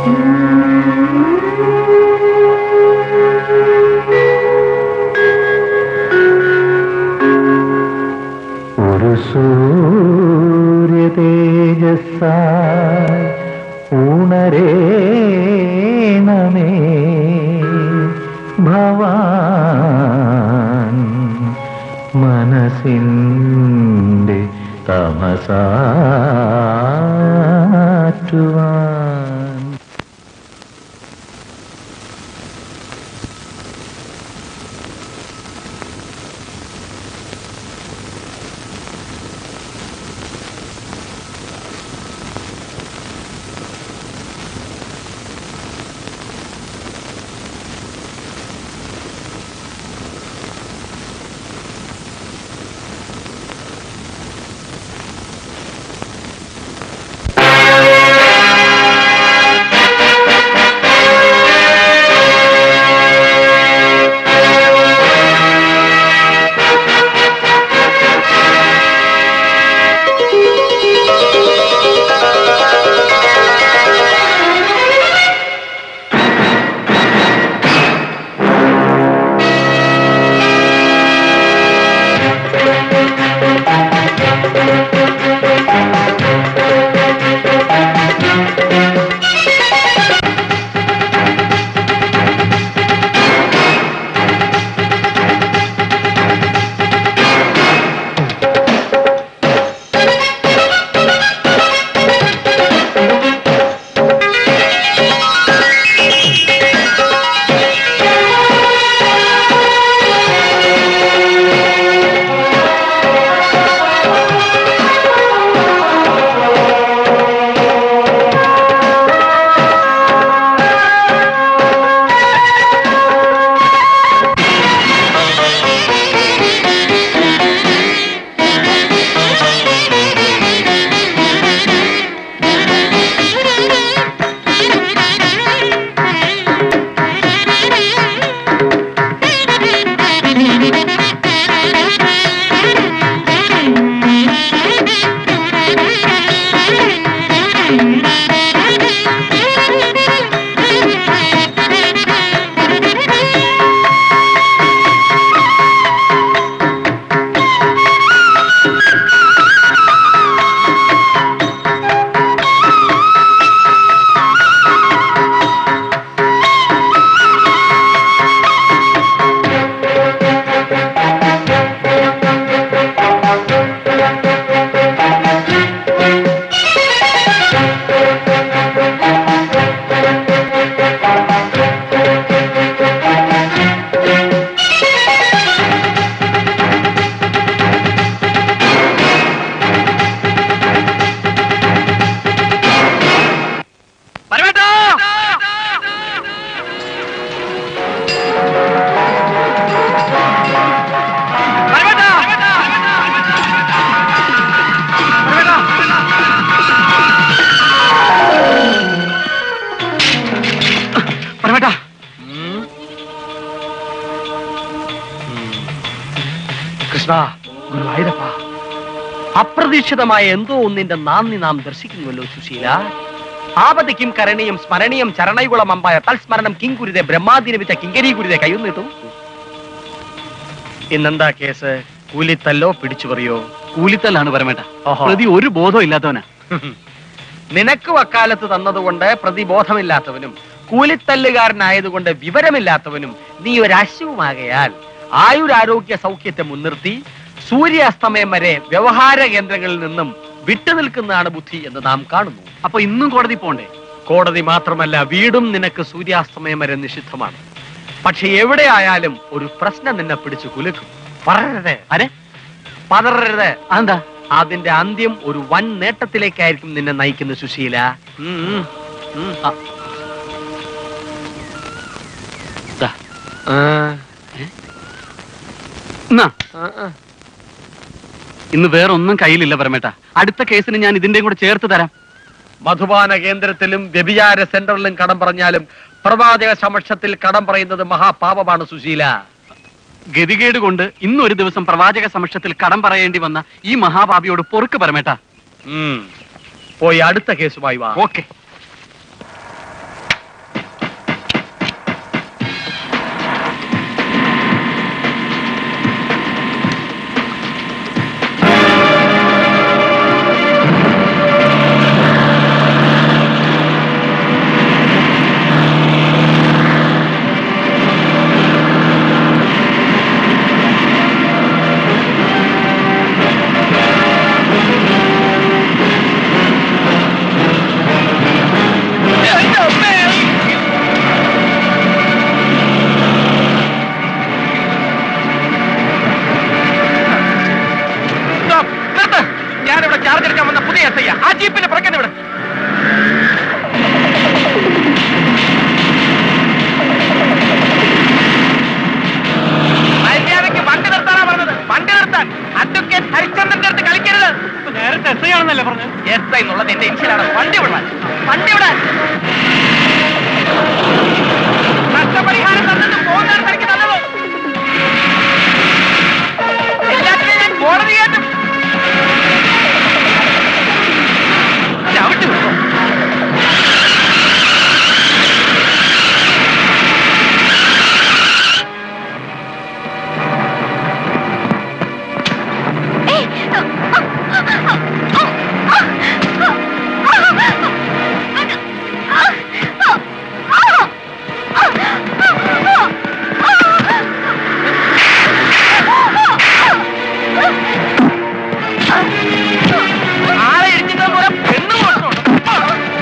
ഒരു സൂര്യ തേജസ്സായി ഉണരേണമേ ഭവാൻ മനസ്സിൻ്റെ തമസാറ്റുവാൻ പരമേട്ടാ കൃഷ്ണ ഗുരുവായൂരപ്പ അപ്രതീക്ഷിതമായ എന്തോ ഒന്നിന്റെ നാന്ദി നാം ദർശിക്കുന്നുവല്ലോ സുശീല ആപതിക്കും കരണീയം സ്മരണീയം ചരണയുകുളം അമ്പായ തൽസ്മരണം കിങ്കുരുതെ ബ്രഹ്മാദിനവിച്ച കിങ്കരീ ഗുരുതെ കയ്യൊന്നിട്ടു ഇന്നെന്താ കേസ് കൂലിത്തല്ലോ പിടിച്ചുപറിയോ കൂലിത്തല്ലാണ് പരമേട്ട ഓഹോ. പ്രതി ഒരു ബോധവും ഇല്ലാത്തവനാ നിനക്ക് വക്കാലത്ത് തന്നതുകൊണ്ട് പ്രതിബോധമില്ലാത്തവനും കൂലിത്തല്ലുകാരനായതുകൊണ്ട് വിവരമില്ലാത്തവനും നീ ഒരു അശുവുമാകയാൽ ആയുരാരോഗ്യ സൗഖ്യത്തെ മുൻനിർത്തി സൂര്യാസ്തമയം വരെ വ്യവഹാര കേന്ദ്രങ്ങളിൽ നിന്നും വിട്ടുനിൽക്കുന്നതാണ് ബുദ്ധി എന്ന് നാം കാണുന്നു അപ്പൊ ഇന്നും കോടതി പോണ്ടേ കോടതി മാത്രമല്ല വീടും നിനക്ക് സൂര്യാസ്തമയം വരെ നിഷിദ്ധമാണ് പക്ഷെ എവിടെയായാലും ഒരു പ്രശ്നം നിന്നെ പിടിച്ചു കുലുക്കും പറയരുത് അരെ പതറരുത് അതെന്താ അതിന്റെ അന്ത്യം ഒരു വൻ നേട്ടത്തിലേക്കായിരിക്കും നിന്നെ നയിക്കുന്ന സുശീല ഉം, ഉം, ഉം. ആ. ദാ, ആ, എന്നാ ആ, ആ. ഇന്ന് വേറെ ഒന്നും കയ്യിലില്ല പരമേട്ട അടുത്ത കേസിന് ഞാൻ ഇതിന്റെയും കൂടെ ചേർത്ത് തരാം മധുപാന കേന്ദ്രത്തിലും വ്യഭിചാര സെന്ററിലും കടം പറഞ്ഞാലും പ്രവാചക സമക്ഷത്തിൽ കടം പറയുന്നത് മഹാപാപമാണ് സുശീല ഗതികേട് കൊണ്ട് ഇന്ന് ഒരു ദിവസം പ്രവാചക സമക്ഷത്തിൽ കടം പറയേണ്ടി വന്ന ഈ മഹാപാപിയോട് പൊറുക്ക് പരമേട്ട ഉം. പോയി അടുത്ത കേസുമായി വാ ഓക്കെ എസ് ഐ എന്നുള്ളത് എന്റെ ഇൻഷലാണ് വണ്ടി വിടാൻ വണ്ടി വിടാൻ നഷ്ടപരിഹാരം തന്നിട്ട് പോകുന്നതാണ് തനിക്ക് നല്ലത് എല്ലാത്തിനെയും ഞാൻ കോടതി കയറ്റും ചവിട്ടി വിടുന്നു ആളെ ഇടിച്ചിട്ട് പോലെ പെണ്ണു മോഷണമുണ്ട്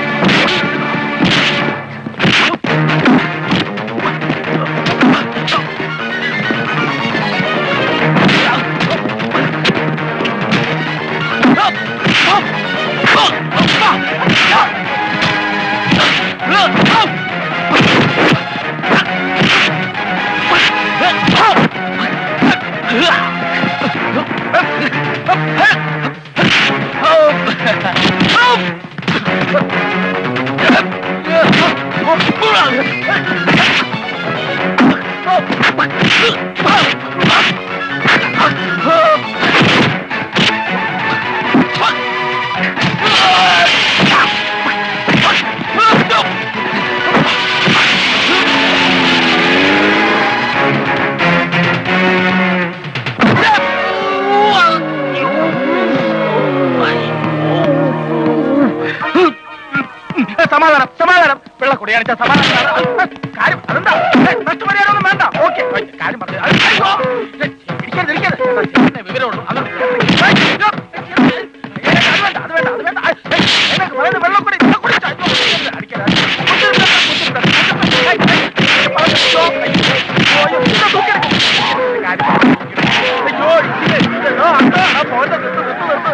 സമാധാനം സമാധാനം വെള്ളക്കൊടി കാണിച്ച സമാധാനം കാര്യം അതെന്താ ഏ, നഷ്ടപരിഹാരമൊന്നും വേണ്ട ഓക്കെ കാര്യം പറഞ്ഞു അത് അയ്യോ ഏ, ഇരിക്കരുത് ഇരിക്കരുത് എന്നാ, ചേട്ടനെ വിവരമുള്ളൂ അതുകൊണ്ട് ഏ, അയ്യോ, ഏ, അത് വേണ്ട അത് വേണ്ട അത് വേണ്ട ഏ, എന്നൊക്കെ പറയുന്നത് വെള്ളക്കൊടി വെള്ളക്കൊടി അയ്യോ, ഇരിക്കരുത്, അടിക്കരുത്. കുത്തിരുത്തരുത്, കുത്തിരുത്തരുത്, കുത്തിരുത്തരുത്. ഏയ്, ഏയ്, ഏയ്, പറഞ്ഞു, അയ്യോ, അയ്യോ, അയ്യോ, ഇതിനെ തൂക്കിയെടുക്കും. ഇരിക്കരുത്, കാര്യം പറഞ്ഞു. അയ്യോ, ഇരിക്കരുത്, ഇരിക്കരുത്. ആ, അതാ, ആ, പോയത് നിർത്ത്, നിർത്ത്, നിർത്ത്,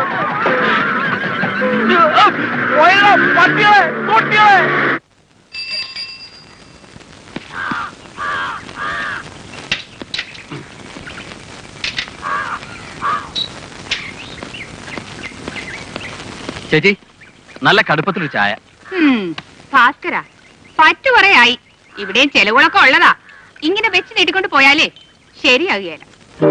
നിർത്ത്. പോയല്ലോ പട്ടികളെ കുട്ടികളെ ചേച്ചി നല്ല കടുപ്പത്തിലൊരു ചായ ഹും, ഭാസ്കര പറ്റു കുറയായി ഇവിടെയും ചെലവുകളൊക്കെ ഉള്ളതാ ഇങ്ങനെ വെച്ച് നീട്ടിക്കൊണ്ട് പോയാലേ ശരിയാകുകയല്ല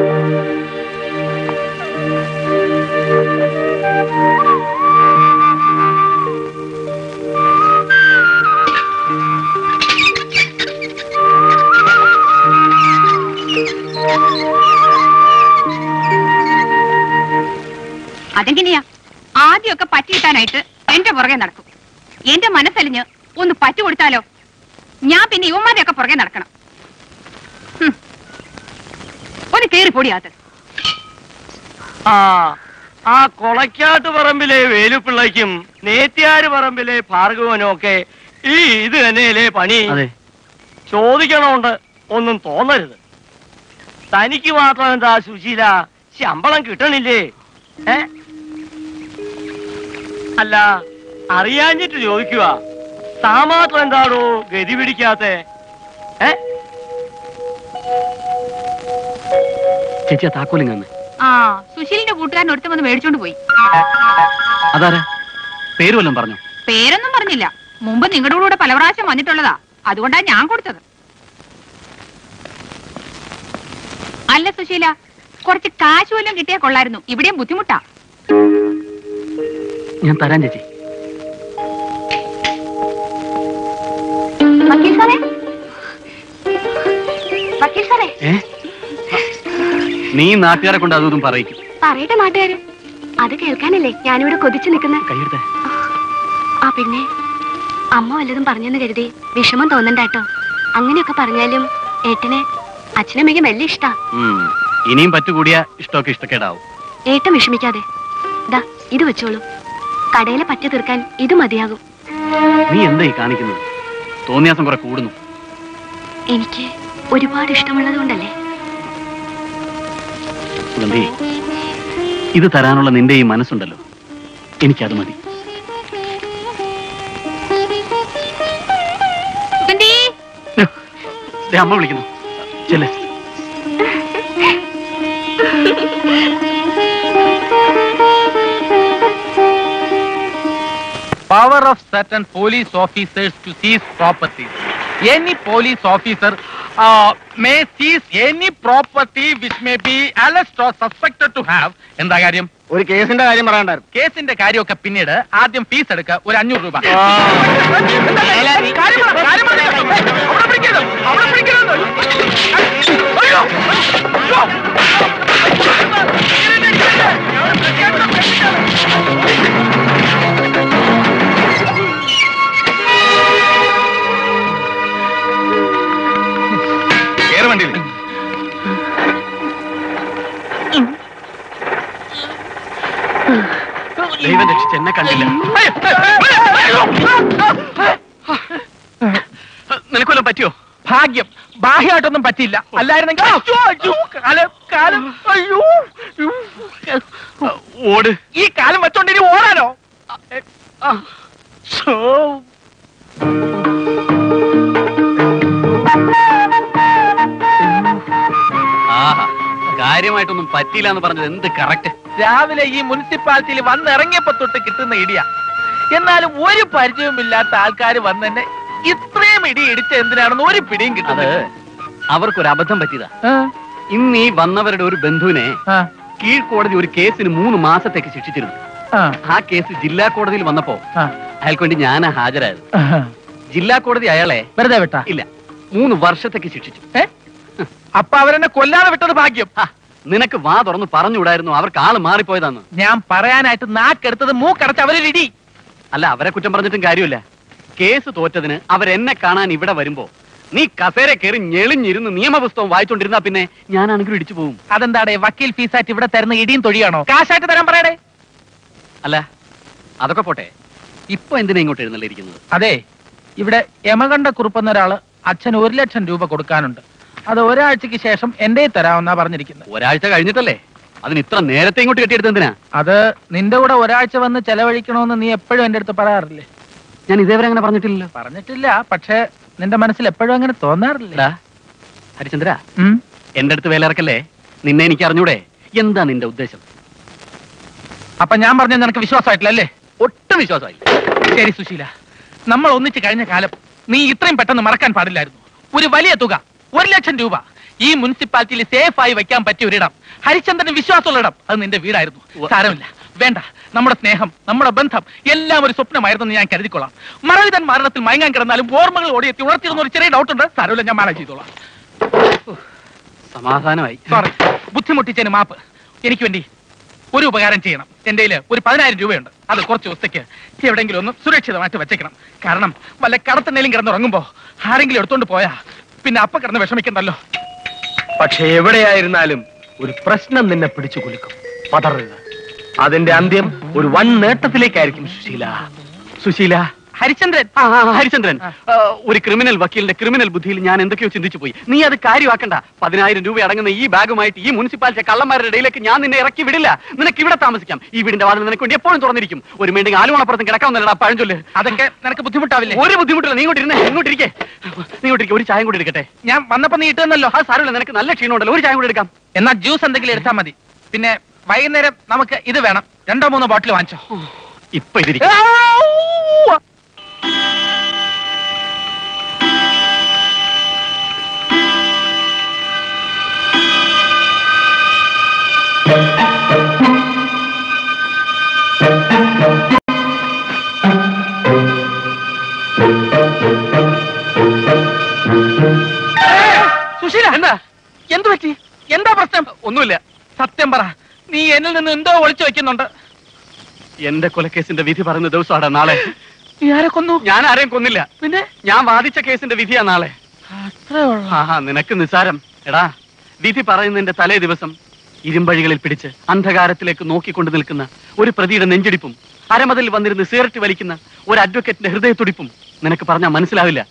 അതെങ്ങനെയാ ആദ്യമൊക്കെ പറ്റി കിട്ടാനായിട്ട് എന്റെ പുറകെ നടക്കും എന്റെ മനസ്സലിഞ്ഞ് ഒന്ന് പറ്റു കൊടുത്താലോ ഞാൻ പിന്നെ ഇവന്മാരെയൊക്കെ പുറകെ നടക്കണം ഹും. ഒന്ന് കേറി പൊടിയാത്ത് ആ ആ കൊളക്കാട്ട് പറമ്പിലെ വേലുപ്പിള്ളയ്ക്കും നേത്തിയാര് പറമ്പിലെ ഭാർഗവനും ഒക്കെ ഈ ഇത് തന്നെയല്ലേ പണി അതെ ചോദിക്കണോണ്ട് ഒന്നും തോന്നരുത് തനിക്ക് മാത്രം എന്താ സുശീല ശമ്പളം കിട്ടണില്ലേ ഏ അല്ല അറിയാഞ്ഞിട്ട് ചോദിക്കുക താ മാത്രം എന്താണോ ഗതി പിടിക്കാത്ത ഏ ചേച്ചി ആ താക്കോലിങ് ആ സുശീലിന്റെ കൂട്ടുകാരൻ ഒരുത്തം വന്ന് മേടിച്ചോണ്ട് പോയി അതാരാ പേര് വല്ലതും പറഞ്ഞു പേരൊന്നും പറഞ്ഞില്ല മുമ്പ് നിങ്ങളുടെ കൂടെ പല പ്രാവശ്യം വന്നിട്ടുള്ളതാ അതുകൊണ്ടാ ഞാൻ കൊടുത്തത് അല്ല സുശീല കുറച്ച് കാശ് വല്ലതും കിട്ടിയാ കൊള്ളായിരുന്നു ഇവിടെയും ബുദ്ധിമുട്ടാ ഞാൻ തരാൻ ചേച്ചി വക്കീൽ സാറേ വക്കീൽ സാറേ ഏ നീ നാട്ടുകാരെ കൊണ്ട് അതും ഇതും പറയിക്കും പറയട്ടെ നാട്ടുകാര് അത് കേൾക്കാനല്ലേ ഞാനിവിടെ കൊതിച്ചു നിൽക്കുന്നത് കയ്യെടുത്തേ ആ പിന്നെ അമ്മ വല്ലതും പറഞ്ഞെന്ന് കരുതി വിഷമം തോന്നണ്ട കേട്ടോ അങ്ങനെയൊക്കെ പറഞ്ഞാലും ഏട്ടനെ അച്ഛനമ്മയ്ക്ക് വലിയ ഇഷ്ടാ ഉം. ഇനിയും പറ്റുകൂടിയ ഇഷ്ടമൊക്കെ ഇഷ്ടക്കേടാവും ഏട്ടൻ വിഷമിക്കാതെ ദാ ഇത് വെച്ചോളൂ കടയിലെ പറ്റു തീർക്കാൻ ഇത് മതിയാകും നീ എന്താ ഈ കാണിക്കുന്നത് തോന്നിയാസം കുറെ കൂടുന്നു എനിക്ക് ഒരുപാട് ഇഷ്ടമുള്ളത് കൊണ്ടല്ലേ സുഗന്ധി ഇത് തരാനുള്ള നിന്റെ ഈ മനസ്സുണ്ടല്ലോ എനിക്കത് മതി സുഗന്ധി ദേ, അമ്മ വിളിക്കുന്നു ചെല്ലേ power of certain police officers to seize properties. Any police officer uh, may seize any property which may be alleged or suspected to have. എന്താ കാര്യം ഒരു കേസിന്റെ കാര്യം പറയണ്ടായിരുന്നു കേസിന്റെ കാര്യമൊക്കെ പിന്നീട് ആദ്യം ഫീസ് എടുക്ക ഒരു അഞ്ഞൂറ് രൂപ കാര്യം പറ, കാര്യം പറ. ഏയ്, അവിടെ പിടിക്കരുത്, അവിടെ പിടിക്കരുത്. അയ്യോ, അയ്യോ. കേറ് വണ്ടിയിൽ ദൈവം രക്ഷിച്ച് എന്നെ കണ്ടില്ല നിനക്കൊല്ലം പറ്റിയോ ഭാഗ്യം ബാഹ്യമായിട്ടൊന്നും പറ്റിയില്ല അല്ലായിരുന്നെങ്കിൽ അയ്യോ, അയ്യോ, കാലം, കാലം, അയ്യോ. ഓട് ഈ കാലം വെച്ചോണ്ട് ഇനി ഓടാനോ ഛോ. ആഹാ കാര്യമായിട്ടൊന്നും പറ്റിയില്ല എന്ന് പറഞ്ഞത് എന്ത് കറക്റ്റ് രാവിലെ ഈ മുനിസിപ്പാലിറ്റിയിൽ വന്നിറങ്ങിയപ്പോ തൊട്ട് കിട്ടുന്ന ഇടിയാ എന്നാലും ഒരു പരിചയവുമില്ലാത്ത ആൾക്കാർ വന്നെന്നെ ഇത്രയും ഇടി ഇടിച്ച എന്തിനാണെന്ന് ഒരു പിടിയും അത് കിട്ടുന്നത് അവർക്കൊരു അബദ്ധം പറ്റിയതാ ഇന്ന് ഈ വന്നവരുടെ ഒരു ബന്ധുവിനെ കീഴ്ക്കോടതി ഒരു കേസിന് മൂന്ന് മാസത്തേക്ക് ശിക്ഷിച്ചിരുന്നു ആ കേസ് ജില്ലാ കോടതിയിൽ വന്നപ്പോ അയാൾക്ക് വേണ്ടി ഞാനാ ഹാജരായത് ജില്ലാ കോടതി അയാളെ വെറുതെ വിട്ടാ ഇല്ല മൂന്ന് വർഷത്തേക്ക് ശിക്ഷിച്ചു ഏ? അപ്പൊ അവരെന്നെ കൊല്ലാതെ വിട്ടത് ഭാഗ്യം ഹാ, നിനക്ക് വാ തുറന്ന് പറഞ്ഞുകൂടായിരുന്നു അവർക്ക് ആള് മാറിപ്പോയതാന്ന് ഞാൻ പറയാനായിട്ട് നാക്കെടുത്തത് മൂക്കടച്ച് അവരൊരു ഇടി അല്ല അവരെ കുറ്റം പറഞ്ഞിട്ടും കാര്യമില്ല കേസ് തോറ്റതിന് അവരെന്നെ കാണാൻ ഇവിടെ വരുമ്പോ നീ കസേര കയറി ഞെളിഞ്ഞിരുന്ന് നിയമപുസ്തകം വായിച്ചോണ്ടിരുന്നാ പിന്നെ ഞാനാണെങ്കിലും ഇടിച്ചു പോകും അതെന്താടേ വക്കീൽ ഫീസായിട്ട് ഇവിടെ തരുന്ന ഇടിയും തൊഴിയാണോ കാശായിട്ട് തരാൻ പറയടേ അല്ല അതൊക്കെ പോട്ടെ ഇപ്പൊ എന്തിനാ ഇങ്ങോട്ട് എഴുന്നള്ളിരിക്കുന്നത് അതെ ഇവിടെ യമകണ്ഠ കുറുപ്പെന്ന ഒരാള് അച്ഛൻ ഒരു ലക്ഷം രൂപ കൊടുക്കാനുണ്ട് അത് ഒരാഴ്ചക്ക് ശേഷം എന്റെ തരാമെന്നാ പറഞ്ഞിരിക്കുന്നത് ഒരാഴ്ച കഴിഞ്ഞിട്ടല്ലേ അതിന് ഇത്ര നേരത്തെ ഇങ്ങോട്ട് കെട്ടിയെടുത്ത് എന്തിനാ അത് നിന്റെ കൂടെ ഒരാഴ്ച വന്ന് ചെലവഴിക്കണമെന്ന് നീ എപ്പോഴും എന്റെ അടുത്ത് പറയാറില്ലേ ഞാൻ ഇതേവരെ അങ്ങനെ പറഞ്ഞിട്ടില്ലല്ലോ പറഞ്ഞിട്ടില്ല പക്ഷെ നിന്റെ മനസ്സിൽ എപ്പോഴും അങ്ങനെ തോന്നാറില്ല എടാ, ഹരിചന്ദ്ര എന്റെ അടുത്ത് വേലിറക്കല്ലേ നിന്നെ എനിക്ക് അറിഞ്ഞൂടെ എന്താ നിന്റെ ഉദ്ദേശം അപ്പൊ ഞാൻ പറഞ്ഞ നിനക്ക് വിശ്വാസമായിട്ടില്ല അല്ലേ ഒട്ടും വിശ്വാസമായി ശരി സുശീല നമ്മൾ ഒന്നിച്ച് കഴിഞ്ഞ കാലം നീ ഇത്രയും പെട്ടെന്ന് മറക്കാൻ പാടില്ലായിരുന്നു ഒരു വലിയ തുക ഒരു ലക്ഷം രൂപ ഈ മുനിസിപ്പാലിറ്റിയിൽ സേഫ് ആയി വെക്കാൻ പറ്റിയ ഒരിടം ഹരിചന്ദ്രന് വിശ്വാസമുള്ള ഇടം അത് നിന്റെ വീടായിരുന്നു ഉവ്വ. സാരമില്ല വേണ്ട നമ്മുടെ സ്നേഹം നമ്മുടെ ബന്ധം എല്ലാം ഒരു സ്വപ്നമായിരുന്നെന്ന് ഞാൻ കരുതിക്കൊള്ളാം മറവിതൻ മരണത്തിൽ മയങ്ങാൻ കിടന്നാലും ഓർമ്മകൾ ഓടിയെത്തി ഉണർത്തിരുന്ന ഒരു ചെറിയ ഡൗട്ട് ഉണ്ട് സാരമില്ല ഞാൻ മാനേജ് ചെയ്തോളാം സമാധാനമായി സോറി ബുദ്ധിമുട്ടിച്ചതിന് മാപ്പ് എനിക്ക് വേണ്ടി ഒരു ഉപകാരം ചെയ്യണം എന്റെ കയ്യില് ഒരു പതിനായിരം രൂപയുണ്ട് അത് കുറച്ച് ദിവസത്തേക്ക് എവിടെയെങ്കിലും ഒന്ന് സുരക്ഷിതമായിട്ട് വെച്ചേക്കണം കാരണം വല്ല കടത്തണ്ണയിലും കിടന്നുറങ്ങുമ്പോ ആരെങ്കിലും എടുത്തോണ്ട് പോയാ പിന്നെ അപ്പ കിടന്ന് വിഷമിക്കണ്ടല്ലോ പക്ഷെ എവിടെയായിരുന്നാലും ഒരു പ്രശ്നം നിന്നെ പിടിച്ചു കുലുക്കും പതറുക അതിന്റെ അന്ത്യം ഒരു വൻ നേട്ടത്തിലേക്കായിരിക്കും സുശീല സുശീല ഹരിചന്ദ്രൻ ആ, ആ, ഹരിചന്ദ്രൻ ആ. ആ, ഒരു ക്രിമിനൽ വക്കീലിന്റെ ക്രിമിനൽ ബുദ്ധിയിൽ ഞാൻ എന്തൊക്കെയോ ചിന്തിച്ചു പോയി നീ അത് കാര്യമാക്കണ്ട പതിനായിരം രൂപ അടങ്ങുന്ന ഈ ബാഗുമായിട്ട് ഈ മുനിസിപ്പാലിറ്റി കള്ളന്മാരുടെ ഇടയിലേക്ക് ഞാൻ നിന്നെ ഇറക്കി വിടില്ല നിനക്ക് ഇവിടെ താമസിക്കാം ഈ വീടിന്റെ വാതിൽ നിനക്ക് വേണ്ടി എപ്പോഴും തുറന്നിരിക്കും ഒരു മീണ്ടിങ് ആലുമണപ്പുറത്തും കിടക്കാവുന്നല്ലടാ പഴഞ്ചൊല്ല് അതൊക്കെ നിനക്ക് ബുദ്ധിമുട്ടാവില്ലേ ഒരു ബുദ്ധിമുട്ടില്ല നീ ഇങ്ങോട്ട് ഇരുന്നേ ഇങ്ങോട്ടിരിക്കേ നീ ഇങ്ങോട്ടിരിക്കെ ഒരു ചായം കൂടി എടുക്കട്ടെ ഞാൻ വന്നപ്പോ നീ ഇട്ടുന്നല്ലോ അത് സാരമില്ല നിനക്ക് നല്ല ക്ഷീണമുണ്ടല്ലോ ഒരു ചായം കൂടി എടുക്കാം എന്നാ ജ്യൂസ് എന്തെങ്കിലും എടുത്താൽ മതി പിന്നെ വൈകുന്നേരം നമുക്ക് ഇത് വേണം രണ്ടോ മൂന്നോ ബോട്ടിൽ വാങ്ങിച്ചോ ഇപ്പൊ ഇതിരിക്കും സുശീല എന്താ എന്തു പറ്റി എന്താ പ്രശ്നം ഒന്നുമില്ല സത്യം പറ നീ എന്നിൽ നിന്ന് എന്തോ ഒളിച്ചു വെക്കുന്നുണ്ട് എന്റെ കൊലക്കേസിന്റെ വിധി പറയുന്ന ദിവസമാണ് നാളെ നീ ആരെ കൊന്നു ഞാൻ ആരെയും കൊന്നില്ല പിന്നെ ഞാൻ വാദിച്ച കേസിന്റെ വിധിയാ നാളെ അത്രേ ഉള്ളൂ ആഹാ നിനക്ക് നിസാരം എടാ വിധി പറയുന്നതിന്റെ തലേ ദിവസം ഇരുമ്പഴികളിൽ പിടിച്ച് അന്ധകാരത്തിലേക്ക് നോക്കിക്കൊണ്ട് നിൽക്കുന്ന ഒരു പ്രതിയുടെ നെഞ്ചിടിപ്പും അരമതിൽ വന്നിരുന്ന് സിഗരറ്റ് വലിക്കുന്ന ഒരു അഡ്വക്കേറ്റിന്റെ ഹൃദയത്തുടിപ്പും നിനക്ക് പറഞ്ഞാൽ മനസ്സിലാവില്ല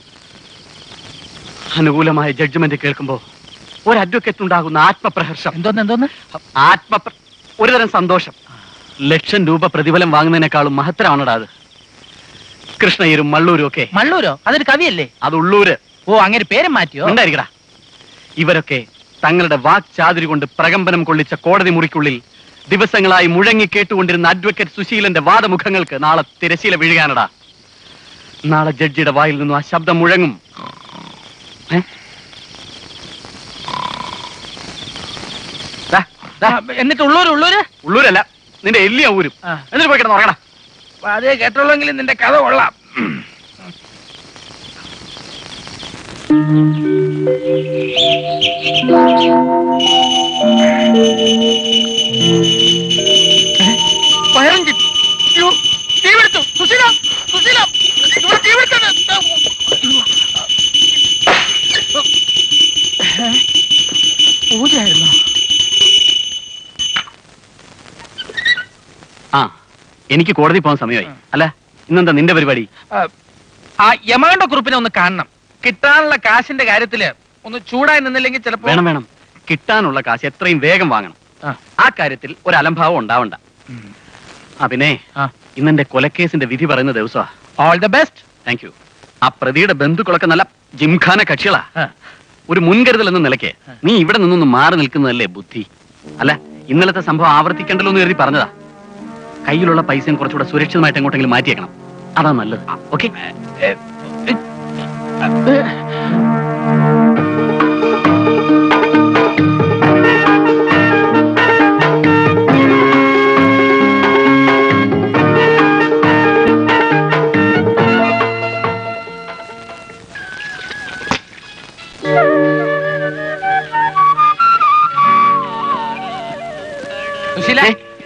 അനുകൂലമായ ജഡ്ജ്മെന്റ് കേൾക്കുമ്പോ ഒരു അഡ്വക്കേറ്റ് ഉണ്ടാകുന്ന ആത്മപ്രഹർഷം എന്തോന്ന് എന്തോന്ന് ആത്മ ഒരുതരം സന്തോഷം ലക്ഷം രൂപ പ്രതിഫലം വാങ്ങുന്നതിനേക്കാളും മഹത്തരമാണടാ അത് കൃഷ്ണയ്യരും മള്ളൂരും ഒക്കെ മള്ളൂരോ അതൊരു കവിയല്ലേ അത് ഉള്ളൂര് ഓ അങ്ങനെ പേരും മാറ്റിയോ ഉണ്ടായിരിക്കടാ ഇവരൊക്കെ തങ്ങളുടെ വാക്ചാതുരി കൊണ്ട് പ്രകമ്പനം കൊള്ളിച്ച കോടതി മുറിക്കുള്ളിൽ ദിവസങ്ങളായി മുഴങ്ങി കേട്ടുകൊണ്ടിരുന്ന അഡ്വക്കേറ്റ് സുശീലന്റെ വാദമുഖങ്ങൾക്ക് നാളെ തിരശീല വീഴുകാനടാ നാളെ ജഡ്ജിയുടെ വായിൽ നിന്നും ആ ശബ്ദം മുഴങ്ങും ഏ? ദാ, ദാ, എന്നിട്ട് ഉള്ളൂര് ഉള്ളൂര് ഉള്ളൂരല്ല നിന്റെ എല്ലിയ ഊരും ആ. എന്നിട്ട് പോയി കിടന്ന് ഉറങ്ങടാ അതേ കേട്ടുള്ളെങ്കിലും നിന്റെ കഥ കൊള്ളാം പതിനഞ്ച് അയ്യോ, തീപിടുത്തു സുശീല സുശീല ഇവിടെ തീപിടുത്തത് പൂജയായിരുന്നോ ആ എനിക്ക് കോടതി പോകാൻ സമയമായി അല്ല ഇന്നെന്താ നിന്റെ പരിപാടി ആ, ആ യമാണ്ട കുറിപ്പിനെ ഒന്ന് കാണണം കിട്ടാനുള്ള കാശിന്റെ കാര്യത്തില് ഒന്ന് ചൂടായി നിന്നില്ലെങ്കിൽ ചിലപ്പോ വേണം വേണം കിട്ടാനുള്ള കാശ് എത്രയും വേഗം വാങ്ങണം ആ. ആ കാര്യത്തിൽ ഒരു അലംഭാവം ഉണ്ടാവണ്ട ആ പിന്നെ ആ. ഇന്നെന്റെ കൊലക്കേസിന്റെ വിധി പറയുന്ന ദിവസമാ all the best thank you ആ പ്രതിയുടെ ബന്ധുക്കളൊക്കെ നല്ല ജിംഖാന കക്ഷികളാ ഒരു മുൻകരുതൽ എന്ന നിലയ്ക്ക് നീ ഇവിടെ നിന്നൊന്ന് മാറി നിൽക്കുന്നതല്ലേ ബുദ്ധി അല്ല ഇന്നലത്തെ സംഭവം ആവർത്തിക്കണ്ടല്ലോ എന്ന് കരുതി പറഞ്ഞതാ കയ്യിലുള്ള പൈസയും കുറച്ചുകൂടെ സുരക്ഷിതമായിട്ട് എങ്ങോട്ടെങ്കിലും മാറ്റിയേക്കണം അതാ നല്ലത് ഓക്കെ സുശീല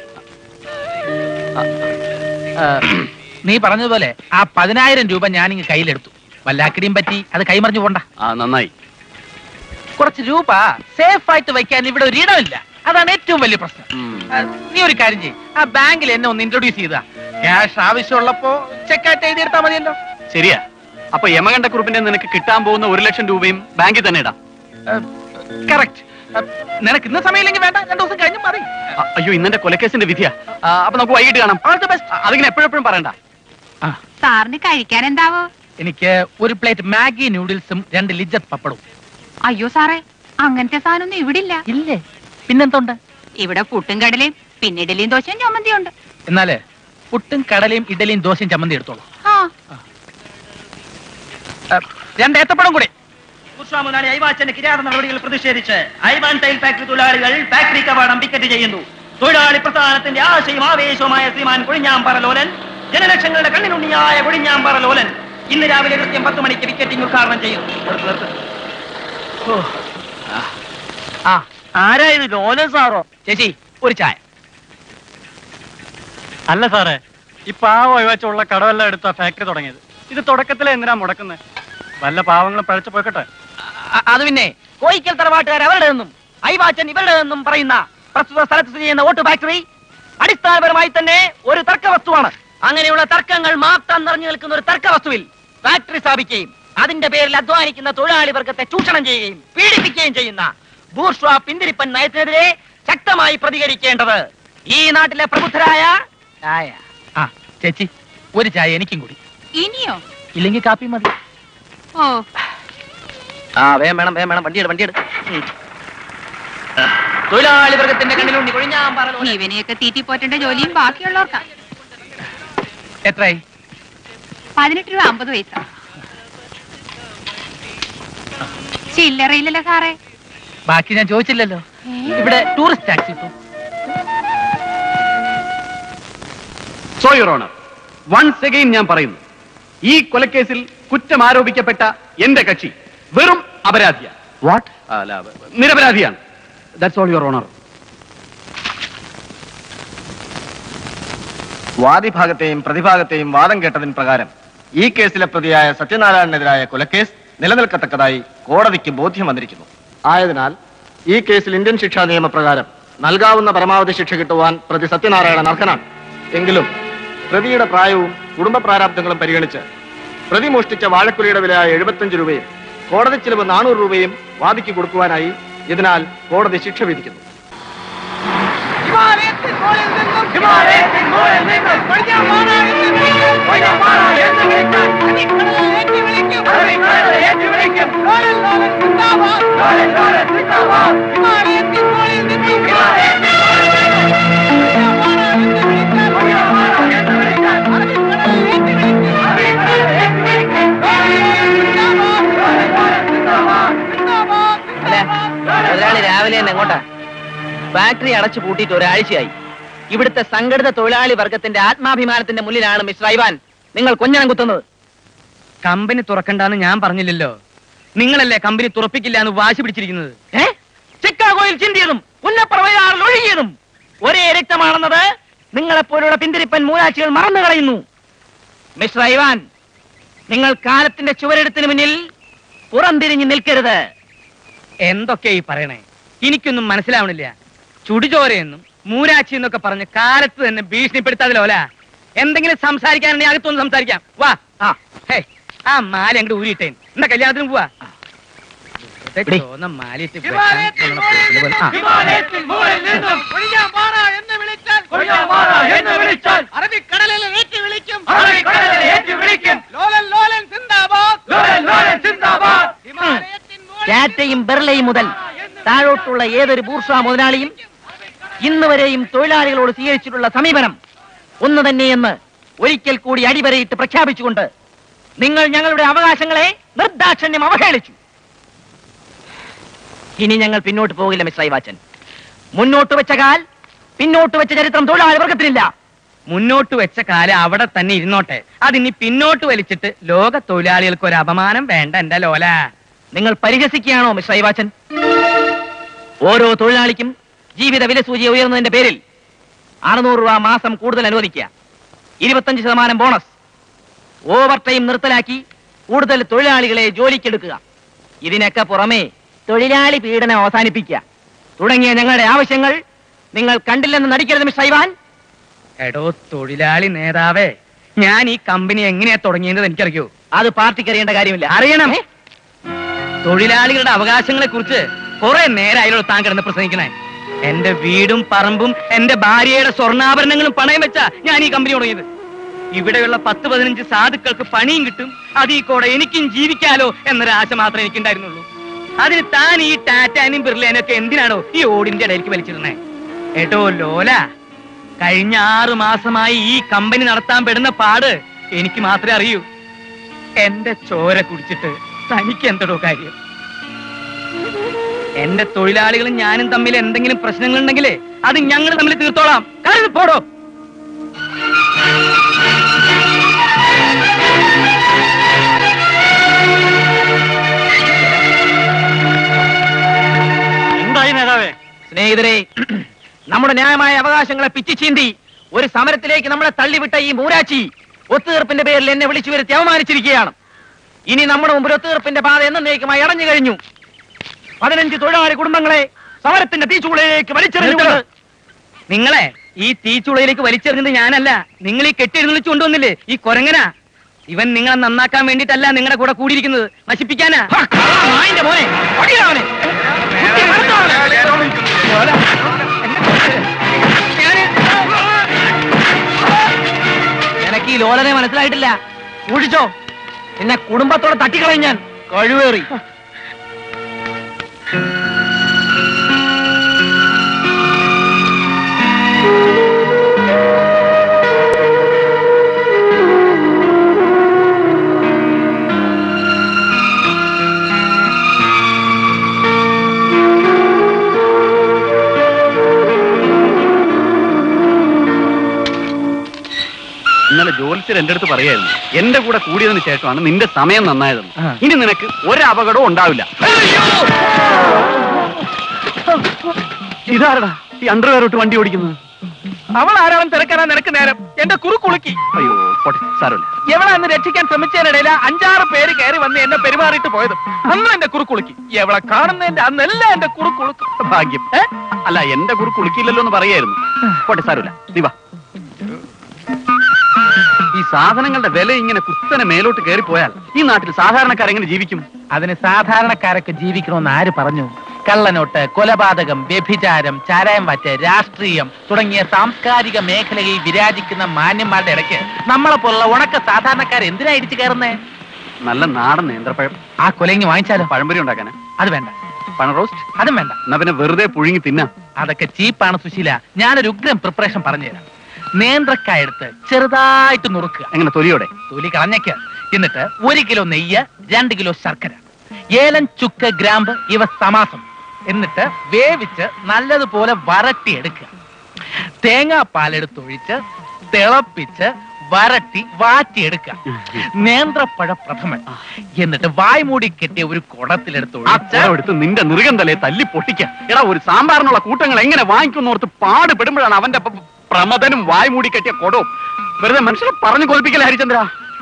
ആ, നീ പറഞ്ഞതുപോലെ ആ പതിനായിരം രൂപ ഞാനിങ്ങ് കയ്യിലെടുത്തു വല്ലാക്കിടിയും പറ്റി അത് കൈമറിഞ്ഞു പോണ്ട ആ നന്നായി കുറച്ച് രൂപ സേഫ് ആയിട്ട് വയ്ക്കാൻ ഇവിടെ ഒരു ഇടമില്ല അതാണ് ഏറ്റവും വലിയ പ്രശ്നം ഉം. ആ, നീ ഒരു കാര്യം ചെയ്യ് ആ ബാങ്കിൽ എന്നെ ഒന്ന് ഇൻട്രൊഡ്യൂസ് ചെയ്താ ക്യാഷ് ആവശ്യമുള്ളപ്പോ ചെക്കായിട്ട് എഴുതിയെടുത്താൽ മതിയല്ലോ ശരിയാ അപ്പൊ യമകണ്ഠ കുറിപ്പിന്റെ നിനക്ക് കിട്ടാൻ പോകുന്ന ഒരു ലക്ഷം രൂപയും ബാങ്കിൽ തന്നെ ഇടാം കറക്റ്റ് നിനക്ക് ഇന്ന് സമയമില്ലെങ്കിൽ വേണ്ട രണ്ടു ദിവസം കഴിഞ്ഞും മതി അ- അയ്യോ ഇന്നെന്റെ കൊലക്കേസിന്റെ വിധിയാ ആ, അപ്പൊ നമുക്ക് വൈകിട്ട് കാണാം ഓൾ ദി ബെസ്റ്റ് അതിങ്ങനെ എപ്പോഴെപ്പോഴും പറയണ്ട സാറിന് കഴിക്കാൻ എന്താവോ എനിക്ക് ഒരു പ്ലേറ്റ് മാഗി നൂഡിൽസും രണ്ട് ലിജത്ത് പപ്പടവും അയ്യോ സാറേ അങ്ങനത്തെ സാധനമൊന്നും ഇവിടെ ഇല്ല ഇല്ലേ പിന്നെന്തുണ്ട് ഇവിടെ പുട്ടും കടലയും പിന്നെ ഇഡലിയും ദോശയും ചമ്മന്തിയും ഉണ്ട് എന്നാല് പുട്ടും കടലയും ഇഡലിയും ദോശയും ചമ്മന്തി എടുത്തോളൂ ആ ആ, രണ്ട് ഏത്തപ്പഴം കൂടി മുസ്വാമുനാളി ഐവാച്ചന്റെ കിരാത നടപടികൾ പ്രതിഷേധിച്ച് ഐവാൻ ടൈൽ ഫാക്ടറി തൊഴിലാളികൾ ഫാക്ടറി കവാടം പിക്കറ്റ് ചെയ്യുന്നു തൊഴിലാളി പ്രസ്ഥാനത്തിന്റെ ആശയും ആവേശവുമായ ശ്രീമാൻ കൊഴിഞ്ഞാമ്പാറ ലോലൻ ജനലക്ഷങ്ങളുടെ കണ്ണിനുണ്ണിയായ കൊഴിഞ്ഞാമ്പാറ ലോലൻ ഇന്ന് രാവിലെ കൃത്യം പത്ത് മണിക്ക് വിക്കറ്റിംഗ് ഉദ്ഘാടനം ചെയ്യുന്നു നിർത്ത്, നിർത്ത്. ഓ. ആ ആരായത് ലോലൻ സാറോ ചേച്ചി ഒരു ചായ അല്ല സാറേ ഈ പാവം ഒഴിവാച്ചുള്ള കടവെല്ലാം എടുത്ത ഫാക്ടറി തുടങ്ങിയത് ഇത് തുടക്കത്തിലെ എന്തിനാ മുടക്കുന്നത് വല്ല പാവങ്ങളും പഴച്ചു പോയിക്കട്ടെ അ- അത് പിന്നെ കോയിക്കൽ തറവാട്ടുകാർ അവരുടെ നിന്നും ഐവാച്ചൻ ഇവരുടെ നിന്നും പറയുന്ന പ്രസ്തുത സ്ഥലത്ത് സ്ഥിതി ചെയ്യുന്ന ഓട്ട് ഫാക്ടറി അടിസ്ഥാനപരമായി തന്നെ ഒരു തർക്ക വസ്തുവാണ് അങ്ങനെയുള്ള തർക്കങ്ങൾ മാത്രം നിറഞ്ഞു നിൽക്കുന്ന ഒരു തർക്ക വസ്തുവിൽ ഫാക്ടറി സ്ഥാപിക്കുകയും അതിന്റെ പേരിൽ അധ്വാനിക്കുന്ന തൊഴിലാളി വർഗത്തെ ചൂഷണം ചെയ്യുകയും പീഡിപ്പിക്കുകയും ചെയ്യുന്ന ബൂർഷ്വ പിന്തിരിപ്പൻ നയത്തിനെതിരെ ശക്തമായി പ്രതികരിക്കേണ്ടത് ഈ നാട്ടിലെ പ്രബുദ്ധരായ ചായ ആ ചേച്ചി ഒരു ചായ എനിക്കും കൂടി ഇനിയോ ഇല്ലെങ്കിൽ കാപ്പി മതി ഓ ആ വേം വേണം വേം വേണം വണ്ടിയെടു വണ്ടിയെടു ഉം. തൊഴിലാളി വർഗത്തിന്റെ കണ്ണിലുണ്ണി കൊഴിഞ്ഞാൻ പറഞ്ഞു ഇവനെയൊക്കെ തീറ്റി പോറ്റേണ്ട ജോലിയും ബാക്കിയുള്ളവർക്കാ എത്രയായി പതിനെട്ട് രൂപ അമ്പത് പൈസ ചില്ലറയില്ലല്ലോ സാറേ ബാക്കി ഞാൻ ചോദിച്ചില്ലല്ലോ ഇവിടെ ടൂറിസ്റ്റ് ടാക്സി കിട്ടും so your honour once again ഞാൻ പറയുന്നു ഈ കൊലക്കേസിൽ കുറ്റം ആരോപിക്കപ്പെട്ട എന്റെ കക്ഷി വെറും അപരാധിയ വാട്ട് അല്ല നിരപരാധിയാണ് ദാറ്റ്സ് ഓൾ യുവർ ഓണർ വാദിഭാഗത്തെയും പ്രതിഭാഗത്തെയും വാദം കേട്ടതിന് പ്രകാരം ഈ കേസിലെ പ്രതിയായ സത്യനാരായണനെതിരായ കൊലക്കേസ് നിലനിൽക്കത്തക്കതായി കോടതിക്ക് ബോധ്യം വന്നിരിക്കുന്നു ആയതിനാൽ ഈ കേസിൽ ഇന്ത്യൻ ശിക്ഷാ നിയമപ്രകാരം നൽകാവുന്ന പരമാവധി ശിക്ഷ കിട്ടുവാൻ പ്രതി സത്യനാരായണൻ അർഹനാണ് എങ്കിലും പ്രതിയുടെ പ്രായവും കുടുംബ പ്രാരാബ്ദങ്ങളും പരിഗണിച്ച് പ്രതി മോഷ്ടിച്ച വാഴക്കുലയുടെ വിലയായ എഴുപത്തഞ്ച് രൂപയും കോടതി ചിലവ് നാനൂറ് രൂപയും വാദിക്ക് കൊടുക്കുവാനായി ഇതിനാൽ കോടതി ശിക്ഷ വിധിക്കുന്നു ഹിമാലയത്തിൽ പോട്ടെ ഫാക്ടറി അടച്ചു പൂട്ടിയിട്ട് ഒരാഴ്ചയായി ഇവിടുത്തെ സംഘടിത തൊഴിലാളി വർഗത്തിന്റെ ആത്മാഭിമാനത്തിന്റെ മുന്നിലാണ് മിസ്റ്റർ ഐവാൻ നിങ്ങൾ കൊഞ്ഞണം കുത്തുന്നത് കമ്പനി തുറക്കണ്ടെന്ന് ഞാൻ പറഞ്ഞില്ലല്ലോ നിങ്ങളല്ലേ കമ്പനി തുറപ്പിക്കില്ല എന്ന് വാശി പിടിച്ചിരിക്കുന്നത് ഏ? ചിക്കാഗോയിൽ ചിന്തിയതും പുന്നപ്പുറവയാറിൽ ഒഴുകിയതും ഒരേ രക്തമാണെന്നത് നിങ്ങളെപ്പോലുള്ള പിന്തിരിപ്പൻ മൂലാച്ചികൾ മറന്നു കളയുന്നു മിസ്റ്റർ ഐവാൻ നിങ്ങൾ കാലത്തിന്റെ ചുവരെടുത്തിന് മുന്നിൽ പുറംതിരിഞ്ഞ് നിൽക്കരുത് എന്തൊക്കെ ഈ പറയണേ എനിക്കൊന്നും മനസ്സിലാവണില്ല ചുടുചോരയെന്നും മൂരാച്ചി എന്നൊക്കെ പറഞ്ഞ് കാലത്ത് തന്നെ ഭീഷണിപ്പെടുത്താതിലോല എന്തെങ്കിലും സംസാരിക്കാനുണ്ടെങ്കിൽ അകത്തൊന്ന് സംസാരിക്കാം വാ ആ ഹേ ആ മാല അങ്ങോട്ട് ഊരിയിട്ടേ എന്താ കല്യാണത്തിന് പോവാ വെറുതെ എടി. ചോന്ന മാലയിട്ട് വെക്കാൻ കൊള്ളണ പോക്കില് പോലെ. ആ. ടാറ്റയും ബെർലയും മുതൽ താഴോട്ടുള്ള ഏതൊരു ബൂർഷ മുതലാളിയും ഇന്ന് വരെയും തൊഴിലാളികളോട് സ്വീകരിച്ചിട്ടുള്ള സമീപനം ഒന്ന് തന്നെയെന്ന് ഒരിക്കൽ കൂടി അടിവരയിട്ട് പ്രഖ്യാപിച്ചുകൊണ്ട് നിങ്ങൾ ഞങ്ങളുടെ അവകാശങ്ങളെ നിർദാക്ഷണ്യം അവഹേളിച്ചു ഇനി ഞങ്ങൾ പിന്നോട്ട് പോകില്ല മിസ്റ്റർ ഐവാച്ചൻ മുന്നോട്ട് വെച്ച കാൽ പിന്നോട്ട് വെച്ച ചരിത്രം തൊഴിലാളി വർഗത്തിനില്ല മുന്നോട്ട് വെച്ച കാലം അവിടെ തന്നെ ഇരുന്നോട്ടെ അതിനി പിന്നോട്ട് വലിച്ചിട്ട് ലോക തൊഴിലാളികൾക്ക് ഒരു അപമാനം വേണ്ട എന്റെ ലോല നിങ്ങൾ പരിഹസിക്കുകയാണോ മിസ്റ്റർ ഐവാച്ചൻ ഓരോ തൊഴിലാളിക്കും ജീവിത വിലസൂചി ഉയർന്നതിന്റെ പേരിൽ അറുന്നൂറ് രൂപ മാസം കൂടുതൽ അനുവദിക്കുക ഇരുപത്തഞ്ച് ശതമാനം ബോണസ് ഓവർ ടൈം നിർത്തലാക്കി കൂടുതൽ തൊഴിലാളികളെ ജോലിക്കെടുക്കുക ഇതിനൊക്കെ പുറമെ തൊഴിലാളി പീഡനം അവസാനിപ്പിക്കുക തുടങ്ങിയ ഞങ്ങളുടെ ആവശ്യങ്ങൾ നിങ്ങൾ കണ്ടില്ലെന്ന് നടിക്കരുത് മിസ്റ്റർ ഐവാൻ എടോ തൊഴിലാളി നേതാവേ ഞാൻ ഈ കമ്പനി എങ്ങനെയാ തുടങ്ങിയത് എനിക്കറിയോ അത് പാർട്ടിക്ക് അറിയേണ്ട കാര്യമില്ല അറിയണം തൊഴിലാളികളുടെ അവകാശങ്ങളെ കുറിച്ച് കുറെ നേരമായാലോ താൻ കിടന്ന് പ്രസംഗിക്കണേ എന്റെ വീടും പറമ്പും എന്റെ ഭാര്യയുടെ സ്വർണ്ണാഭരണങ്ങളും പണയം വെച്ചാ ഞാൻ ഈ കമ്പനി തുടങ്ങിയത് ഇവിടെയുള്ള പത്ത് പതിനഞ്ച് സാധുക്കൾക്ക് പണിയും കിട്ടും അതീ കൂടെ എനിക്കും ജീവിക്കാലോ എന്നൊരാശ മാത്രമേ എനിക്കുണ്ടായിരുന്നുള്ളൂ അതിന് താൻ ഈ ടാറ്റാനും ബിർലേനും ഒക്കെ എന്തിനാണോ ഈ ഓടിന്റെ ഇടയിലേക്ക് വലിച്ചിരുന്നേ ഏട്ടോ ലോല കഴിഞ്ഞ ആറു മാസമായി ഈ കമ്പനി നടത്താൻ പെടുന്ന പാട് എനിക്ക് മാത്രമേ അറിയൂ എന്റെ ചോര കുടിച്ചിട്ട് തനിക്ക് എന്തടോ കാര്യം എന്റെ തൊഴിലാളികളും ഞാനും തമ്മിൽ എന്തെങ്കിലും പ്രശ്നങ്ങളുണ്ടെങ്കിലേ അത് ഞങ്ങൾ തമ്മിൽ തീർത്തോളാം കാരണം പോടോ എന്തായി നേതാവേ സ്നേഹിതരെ നമ്മുടെ ന്യായമായ അവകാശങ്ങളെ പിച്ചിച്ചീന്തി ഒരു സമരത്തിലേക്ക് നമ്മളെ തള്ളിവിട്ട ഈ മൂരാച്ചി ഒത്തുതീർപ്പിന്റെ പേരിൽ എന്നെ വിളിച്ചു വരുത്തി അവമാനിച്ചിരിക്കുകയാണ് ഇനി നമ്മുടെ മുമ്പിൽ ഒത്തുതീർപ്പിന്റെ പാത എന്നേക്കുമായി അടഞ്ഞു കഴിഞ്ഞു പതിനഞ്ച് തൊഴിലാളി കുടുംബങ്ങളെ സമരത്തിന്റെ തീച്ചൂളയിലേക്ക് വലിച്ചെറിഞ്ഞുകൊണ്ട് നിങ്ങളെ ഈ തീച്ചുളയിലേക്ക് വലിച്ചെറിഞ്ഞത് ഞാനല്ല നിങ്ങൾ ഈ കെട്ടിയെഴുന്നള്ളിച്ച് കൊണ്ടുവന്നില്ലേ ഈ കൊരങ്ങനാ ഇവൻ നിങ്ങളെ നന്നാക്കാൻ വേണ്ടിയിട്ടല്ല നിങ്ങളുടെ കൂടെ കൂടിയിരിക്കുന്നത് നശിപ്പിക്കാനാ ഹ, നായിന്റെ മോനെ പടിയിടാ അവനെ. കുത്തി മറന്നോ അവനെ. നിനക്ക് ഈ ലോലനെ മനസ്സിലായിട്ടില്ല ഊഴിച്ചോ എന്നെ കുടുംബത്തോടെ തട്ടിക്കളയും ഞാൻ കഴിവേറി ഇന്നലെ ജോലിച്ചർ എന്റെ അടുത്ത് പറയായിരുന്നു എന്റെ കൂടെ കൂടിയതിനു ശേഷമാണ് നിന്റെ സമയം നന്നായതെന്ന് ആ. ഇനി നിനക്ക് ഒരു അപകടവും ഉണ്ടാവില്ല ഇതാരടാ ഈ അണ്ടർവെയർ ഇട്ട് വണ്ടി ഓടിക്കുന്നത് അവൾ ആരാണെന്ന് തിരക്കാനാ നിനക്ക് നേരം എന്റെ കുറു കുളുക്കി അയ്യോ പോട്ടെ സാരമില്ല എവളെ അന്ന് രക്ഷിക്കാൻ ശ്രമിച്ചതിനിടയിൽ അഞ്ചാറ് പേര് കയറി വന്ന് എന്നെ പെരുമാറിയിട്ട് പോയതും അന്ന് എന്റെ കുറു കുളുക്കി എവളെ കാണുന്നതിന്റെ അന്നെല്ലാം എന്റെ കുറു കുളുക്കും ഭാഗ്യം ഏ? അല്ല എന്റെ കുറി കുളിക്കില്ലല്ലോ എന്ന് പറയായിരുന്നു പോട്ടെ സാരമില്ല നീ വാ ഈ സാധനങ്ങളുടെ വില ഇങ്ങനെ കുത്തനെ മേലോട്ട് കയറി പോയാൽ ഈ നാട്ടിൽ സാധാരണക്കാരെങ്ങനെ ജീവിക്കും അതിന് സാധാരണക്കാരൊക്കെ ജീവിക്കണമെന്ന് ആര് പറഞ്ഞു കള്ളനോട്ട് കൊലപാതകം വ്യഭിചാരം ചാരായം വാറ്റ് രാഷ്ട്രീയം തുടങ്ങിയ സാംസ്കാരിക മേഖലയിൽ വിരാജിക്കുന്ന മാന്യന്മാരുടെ ഇടയ്ക്ക് നമ്മളെ പോലുള്ള ഉണക്ക സാധാരണക്കാർ എന്തിനാ ഇടിച്ചു കയറുന്നേ നല്ല നാടൻ നേന്ത്രപ്പഴം ആ കൊലങ്ങി വാങ്ങിച്ചാലോ പഴംപൊരി ഉണ്ടാക്കാനാ അത് വേണ്ട പഴ റോസ്റ്റ് അതും വേണ്ട എന്നാ പിന്നെ വെറുതെ പുഴുങ്ങി തിന്നാം അതൊക്കെ ചീപ്പാണ് സുശീല ഞാനൊരു ഉഗ്രം പ്രിപ്പറേഷൻ പറഞ്ഞുതരാം നേന്ത്രക്കായ എടുത്ത് ചെറുതായിട്ട് നുറുക്കുക എങ്ങനെ തൊലിയോടെ തൊലി കളഞ്ഞേക്ക് എന്നിട്ട് ഒരു കിലോ നെയ്യ് രണ്ട് കിലോ ശർക്കര ഏലം ചുക്ക് ഗ്രാമ്പ് ഇവ സമാസം എന്നിട്ട് വേവിച്ച് നല്ലതുപോലെ വരട്ടിയെടുക്കുക തേങ്ങാപ്പാലെടുത്തൊഴിച്ച് തിളപ്പിച്ച് വരട്ടി വാറ്റിയെടുക്കുക നേന്ത്രപ്പഴ പ്രഥമൻ എന്നിട്ട് വായ് മൂടി കെട്ടിയ ഒരു കുടത്തിലെടുത്ത് ആ ഒഴിച്ച് കുടം എടുത്ത് നിന്റെ നിറുകം തലയെ തല്ലി പൊട്ടിക്ക എടാ ഒരു സാമ്പാറിനുള്ള കൂട്ടങ്ങൾ എങ്ങനെ വാങ്ങിക്കുന്നോർത്ത് പാടുപെടുമ്പോഴാണ് അവന്റെ പ- പ്രമദനും വായ് മൂടി കെട്ടിയ കൊടവും വെറുതെ മനുഷ്യരെ പറഞ്ഞു കൊൽപ്പിക്കല ഹരിചന്ദ്ര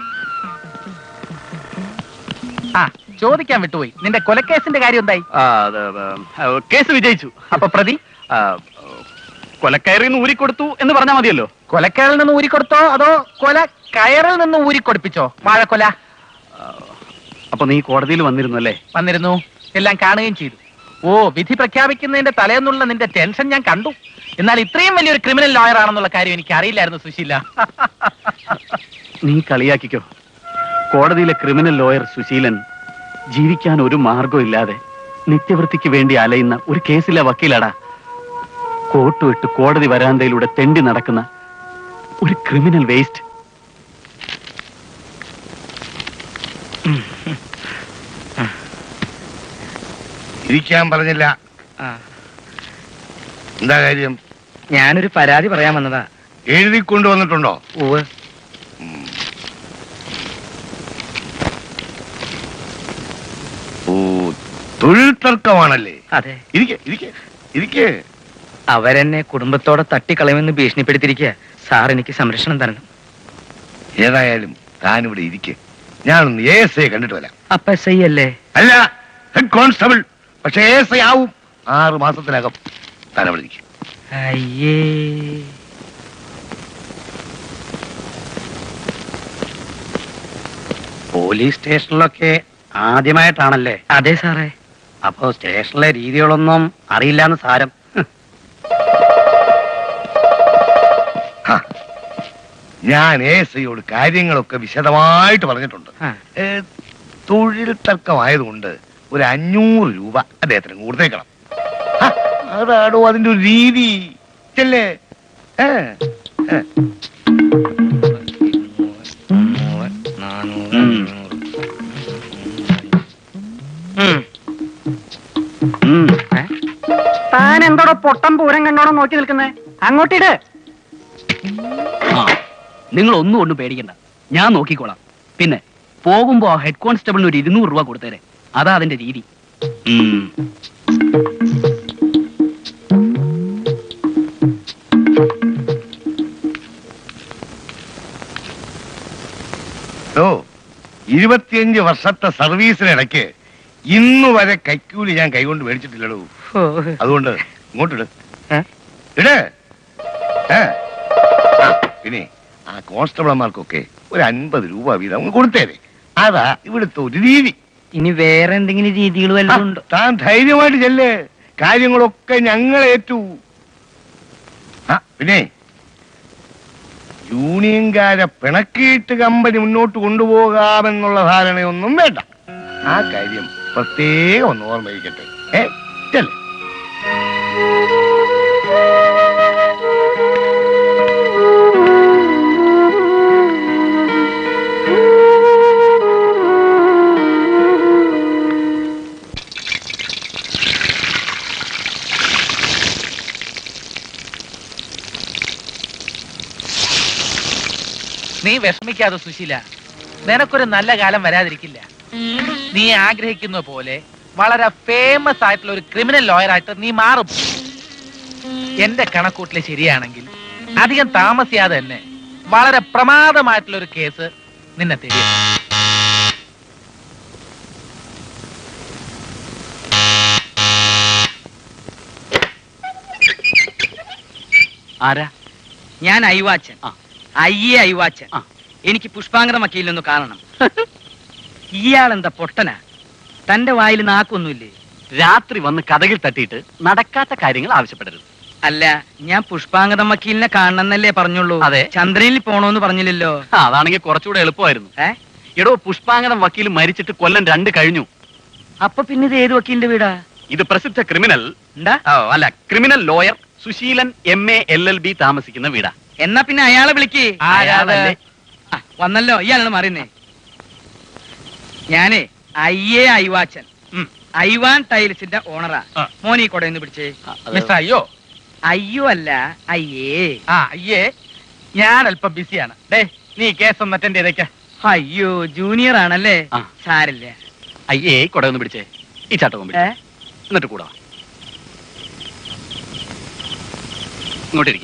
ആ ചോദിക്കാൻ വിട്ടുപോയി നിന്റെ കൊലക്കേസിന്റെ കാര്യം എന്തായി ആ, അത്, ആ, കേസ് വിജയിച്ചു അപ്പൊ പ്രതി ആ, കൊലക്കയറിൽ നിന്ന് ഊരിക്കൊടുത്തു എന്ന് പറഞ്ഞാൽ മതിയല്ലോ കൊലക്കയറിൽ നിന്ന് ഊരിക്കൊടുത്തോ അതോ കൊല കയറിൽ നിന്ന് ഊരിക്കൊടുപ്പിച്ചോ വാഴക്കൊല അപ്പൊ നീ കോടതിയിൽ വന്നിരുന്നു അല്ലേ വന്നിരുന്നു എല്ലാം കാണുകയും ചെയ്തു ഓ വിധി പ്രഖ്യാപിക്കുന്നതിന്റെ തലേന്നുള്ള നിന്റെ ടെൻഷൻ ഞാൻ കണ്ടു എന്നാൽ ഇത്രയും വലിയൊരു ക്രിമിനൽ ലോയർ ആണെന്നുള്ള കാര്യം എനിക്ക് അറിയില്ലായിരുന്നു സുശീല നീ കളിയാക്കിക്കോ കോടതിയിലെ ക്രിമിനൽ ലോയർ സുശീലൻ ജീവിക്കാൻ ഒരു മാർഗവും ഇല്ലാതെ നിത്യവൃത്തിക്ക് വേണ്ടി അലയുന്ന ഒരു കേസിലെ വക്കീലാടാ കോട്ടുവിട്ട് കോടതി വരാന്തയിലൂടെ തെണ്ടി നടക്കുന്ന ഒരു ക്രിമിനൽ വേസ്റ്റ് ഇരിക്കാൻ പറഞ്ഞില്ല എന്താ കാര്യം ഞാനൊരു പരാതി പറയാൻ വന്നതാ എഴുതി കൊണ്ടുവന്നിട്ടുണ്ടോ ഓവ് ഓ തൊഴിൽ തർക്കമാണല്ലേ അതെ ഇരിക്കെ ഇരിക്കെ ഇരിക്കെ അവരെന്നെ കുടുംബത്തോടെ തട്ടിക്കളയുമെന്ന് ഭീഷണിപ്പെടുത്തിയിരിക്കുക സാർ എനിക്ക് സംരക്ഷണം തരണം ഏതായാലും താൻ ഇവിടെ ഇരിക്കെ ഞാനൊന്ന് എ എസ് ഐ കണ്ടിട്ട് വരാം അപ്പൊ എസ് ഐ അല്ലേ അല്ല ഹെഡ് കോൺസ്റ്റബിൾ പക്ഷേ എ എസ് ഐ ആവും ആറ് മാസത്തിനകം താൻ അവിടെ ഇരിക്കും അയ്യേ പോലീസ് സ്റ്റേഷനിലൊക്കെ ആദ്യമായിട്ടാണല്ലേ അതെ സാറേ അപ്പോ സ്റ്റേഷനിലെ രീതികളൊന്നും അറിയില്ലാന്ന് സാരം ഹ്. ഹാ. ഞാൻ എ എസ് ഐയോട് കാര്യങ്ങളൊക്കെ വിശദമായിട്ട് പറഞ്ഞിട്ടുണ്ട് ആ. ഏ, തൊഴിൽ തർക്കമായതുകൊണ്ട് ഒരു അഞ്ഞൂറ് രൂപ അദ്ദേഹത്തിന് കൊടുത്തേക്കണം ഹാ, അതാടോ അതിന്റെ ഒരു രീതി ചെല്ലേ ഏ, ഏ. ഉം. താൻ എന്തോടോ പൊട്ടം പൂരം കണ്ടോടോ നോക്കി നിൽക്കുന്നേ അങ്ങോട്ടിട് ആ നിങ്ങൾ ഒന്നും ഒന്നും പേടിക്കണ്ട ഞാൻ നോക്കിക്കോളാം പിന്നെ പോകുമ്പോ ആ ഹെഡ് കോൺസ്റ്റബിളിന് ഒരു ഇരുന്നൂറ് രൂപ കൊടുത്തേരെ അതാ അതിന്റെ രീതി ഉം. ഓ ഇരുപത്തിയഞ്ച് വർഷത്തെ സർവീസിനിടയ്ക്ക് ഇന്ന് വരെ കൈക്കൂലി ഞാൻ കൈകൊണ്ട് മേടിച്ചിട്ടില്ലടോ അതുകൊണ്ട് ഇങ്ങോട്ടിട് ഏ? ഇട് ഏ? ആ, പിന്നെ ആ കോൺസ്റ്റബിളന്മാർക്കൊക്കെ ഒരു അൻപത് രൂപ വീതം അങ്ങ് കൊടുത്തേരെ അതാ ഇവിടുത്തെ ഒരു രീതി ഇനി വേറെ എന്തെങ്കിലും രീതികൾ ആ, വല്ലതും ഉണ്ടോ താൻ ധൈര്യമായിട്ട് ചെല്ലേ കാര്യങ്ങളൊക്കെ ഞങ്ങൾ ഏറ്റു ആ പിന്നെ യൂണിയൻകാരെ പിണക്കിയിട്ട് കമ്പനി മുന്നോട്ട് കൊണ്ടുപോകാമെന്നുള്ള ധാരണയൊന്നും വേണ്ട ആ കാര്യം പ്രത്യേകം ഒന്ന് ഓർമ്മയിരിക്കട്ടെ ഏ ചെല്ലേ നീ വിഷമിക്കാതെ സുശീല നിനക്കൊരു നല്ല കാലം വരാതിരിക്കില്ല നീ ആഗ്രഹിക്കുന്ന പോലെ വളരെ ഫേമസ് ആയിട്ടുള്ള ഒരു ക്രിമിനൽ ലോയർ ആയിട്ട് നീ മാറും എന്റെ കണക്കൂട്ടില് ശരിയാണെങ്കിൽ അധികം താമസിയാതെ തന്നെ വളരെ പ്രമാദമായിട്ടുള്ള ഒരു കേസ് നിന്നെ തരും ആരാ ഞാൻ ഐവാച്ചൻ ആ. അയ്യേ ഐവാച്ചൻ ആ. എനിക്ക് പുഷ്പാങ്കത വക്കീലൊന്ന് കാണണം ഇയാളെന്താ പൊട്ടനാ തന്റെ വായിൽ നാക്കൊന്നുമില്ലേ രാത്രി വന്ന് കഥകിൽ തട്ടിയിട്ട് നടക്കാത്ത കാര്യങ്ങൾ ആവശ്യപ്പെടരുത് അല്ല ഞാൻ പുഷ്പാങ്കതം വക്കീലിനെ കാണണമെന്നല്ലേ പറഞ്ഞുള്ളൂ അതെ. ചന്ദ്രനിൽ പോണോന്ന് പറഞ്ഞില്ലല്ലോ ആ, അതാണെങ്കിൽ കുറച്ചുകൂടെ എളുപ്പമായിരുന്നു ഏ എടോ പുഷ്പാങ്കനം വക്കീൽ മരിച്ചിട്ട് കൊല്ലം രണ്ട് കഴിഞ്ഞു അപ്പൊ പിന്നെ ഇത് ഏത് വക്കീലിന്റെ വീടാ ഇത് പ്രസിദ്ധ ക്രിമിനൽ എന്താ ഓ, അല്ല criminal lawyer Susheelan M A L L B താമസിക്കുന്ന വീടാ എന്നാ പിന്നെ അയാളെ വിളിക്ക് അയാളല്ലേ? ആ, വന്നല്ലോ ഇയാളാണ് മാറിയുന്നേ ഞാനേ അയ്യേ ഐവാച്ചൻ ഉം. ഐവാൻ ടൈൽസിന്റെ ഓണറാ ആ. മോനി കൊടയെന്ന് പിടിച്ചേ മിസ്റ്റർ അയ്യോ അയ്യോ അല്ല അയ്യേ ആ അയ്യേ ഞാൻ അല്പം ബിസിയാണ് ഡേ നീ കേസ് ഒന്ന് അറ്റൻഡ് ചെയ്തേക്ക അയ്യോ ജൂനിയർ ആണല്ലേ ആ. സാരില്ല അയ്യേ കൊട ഒന്ന് പിടിച്ചേ ഈ ചാട്ടകം പിടിച്ചേ ഏ എന്നിട്ട് കൂടാ ഇങ്ങോട്ടിരിക്കെ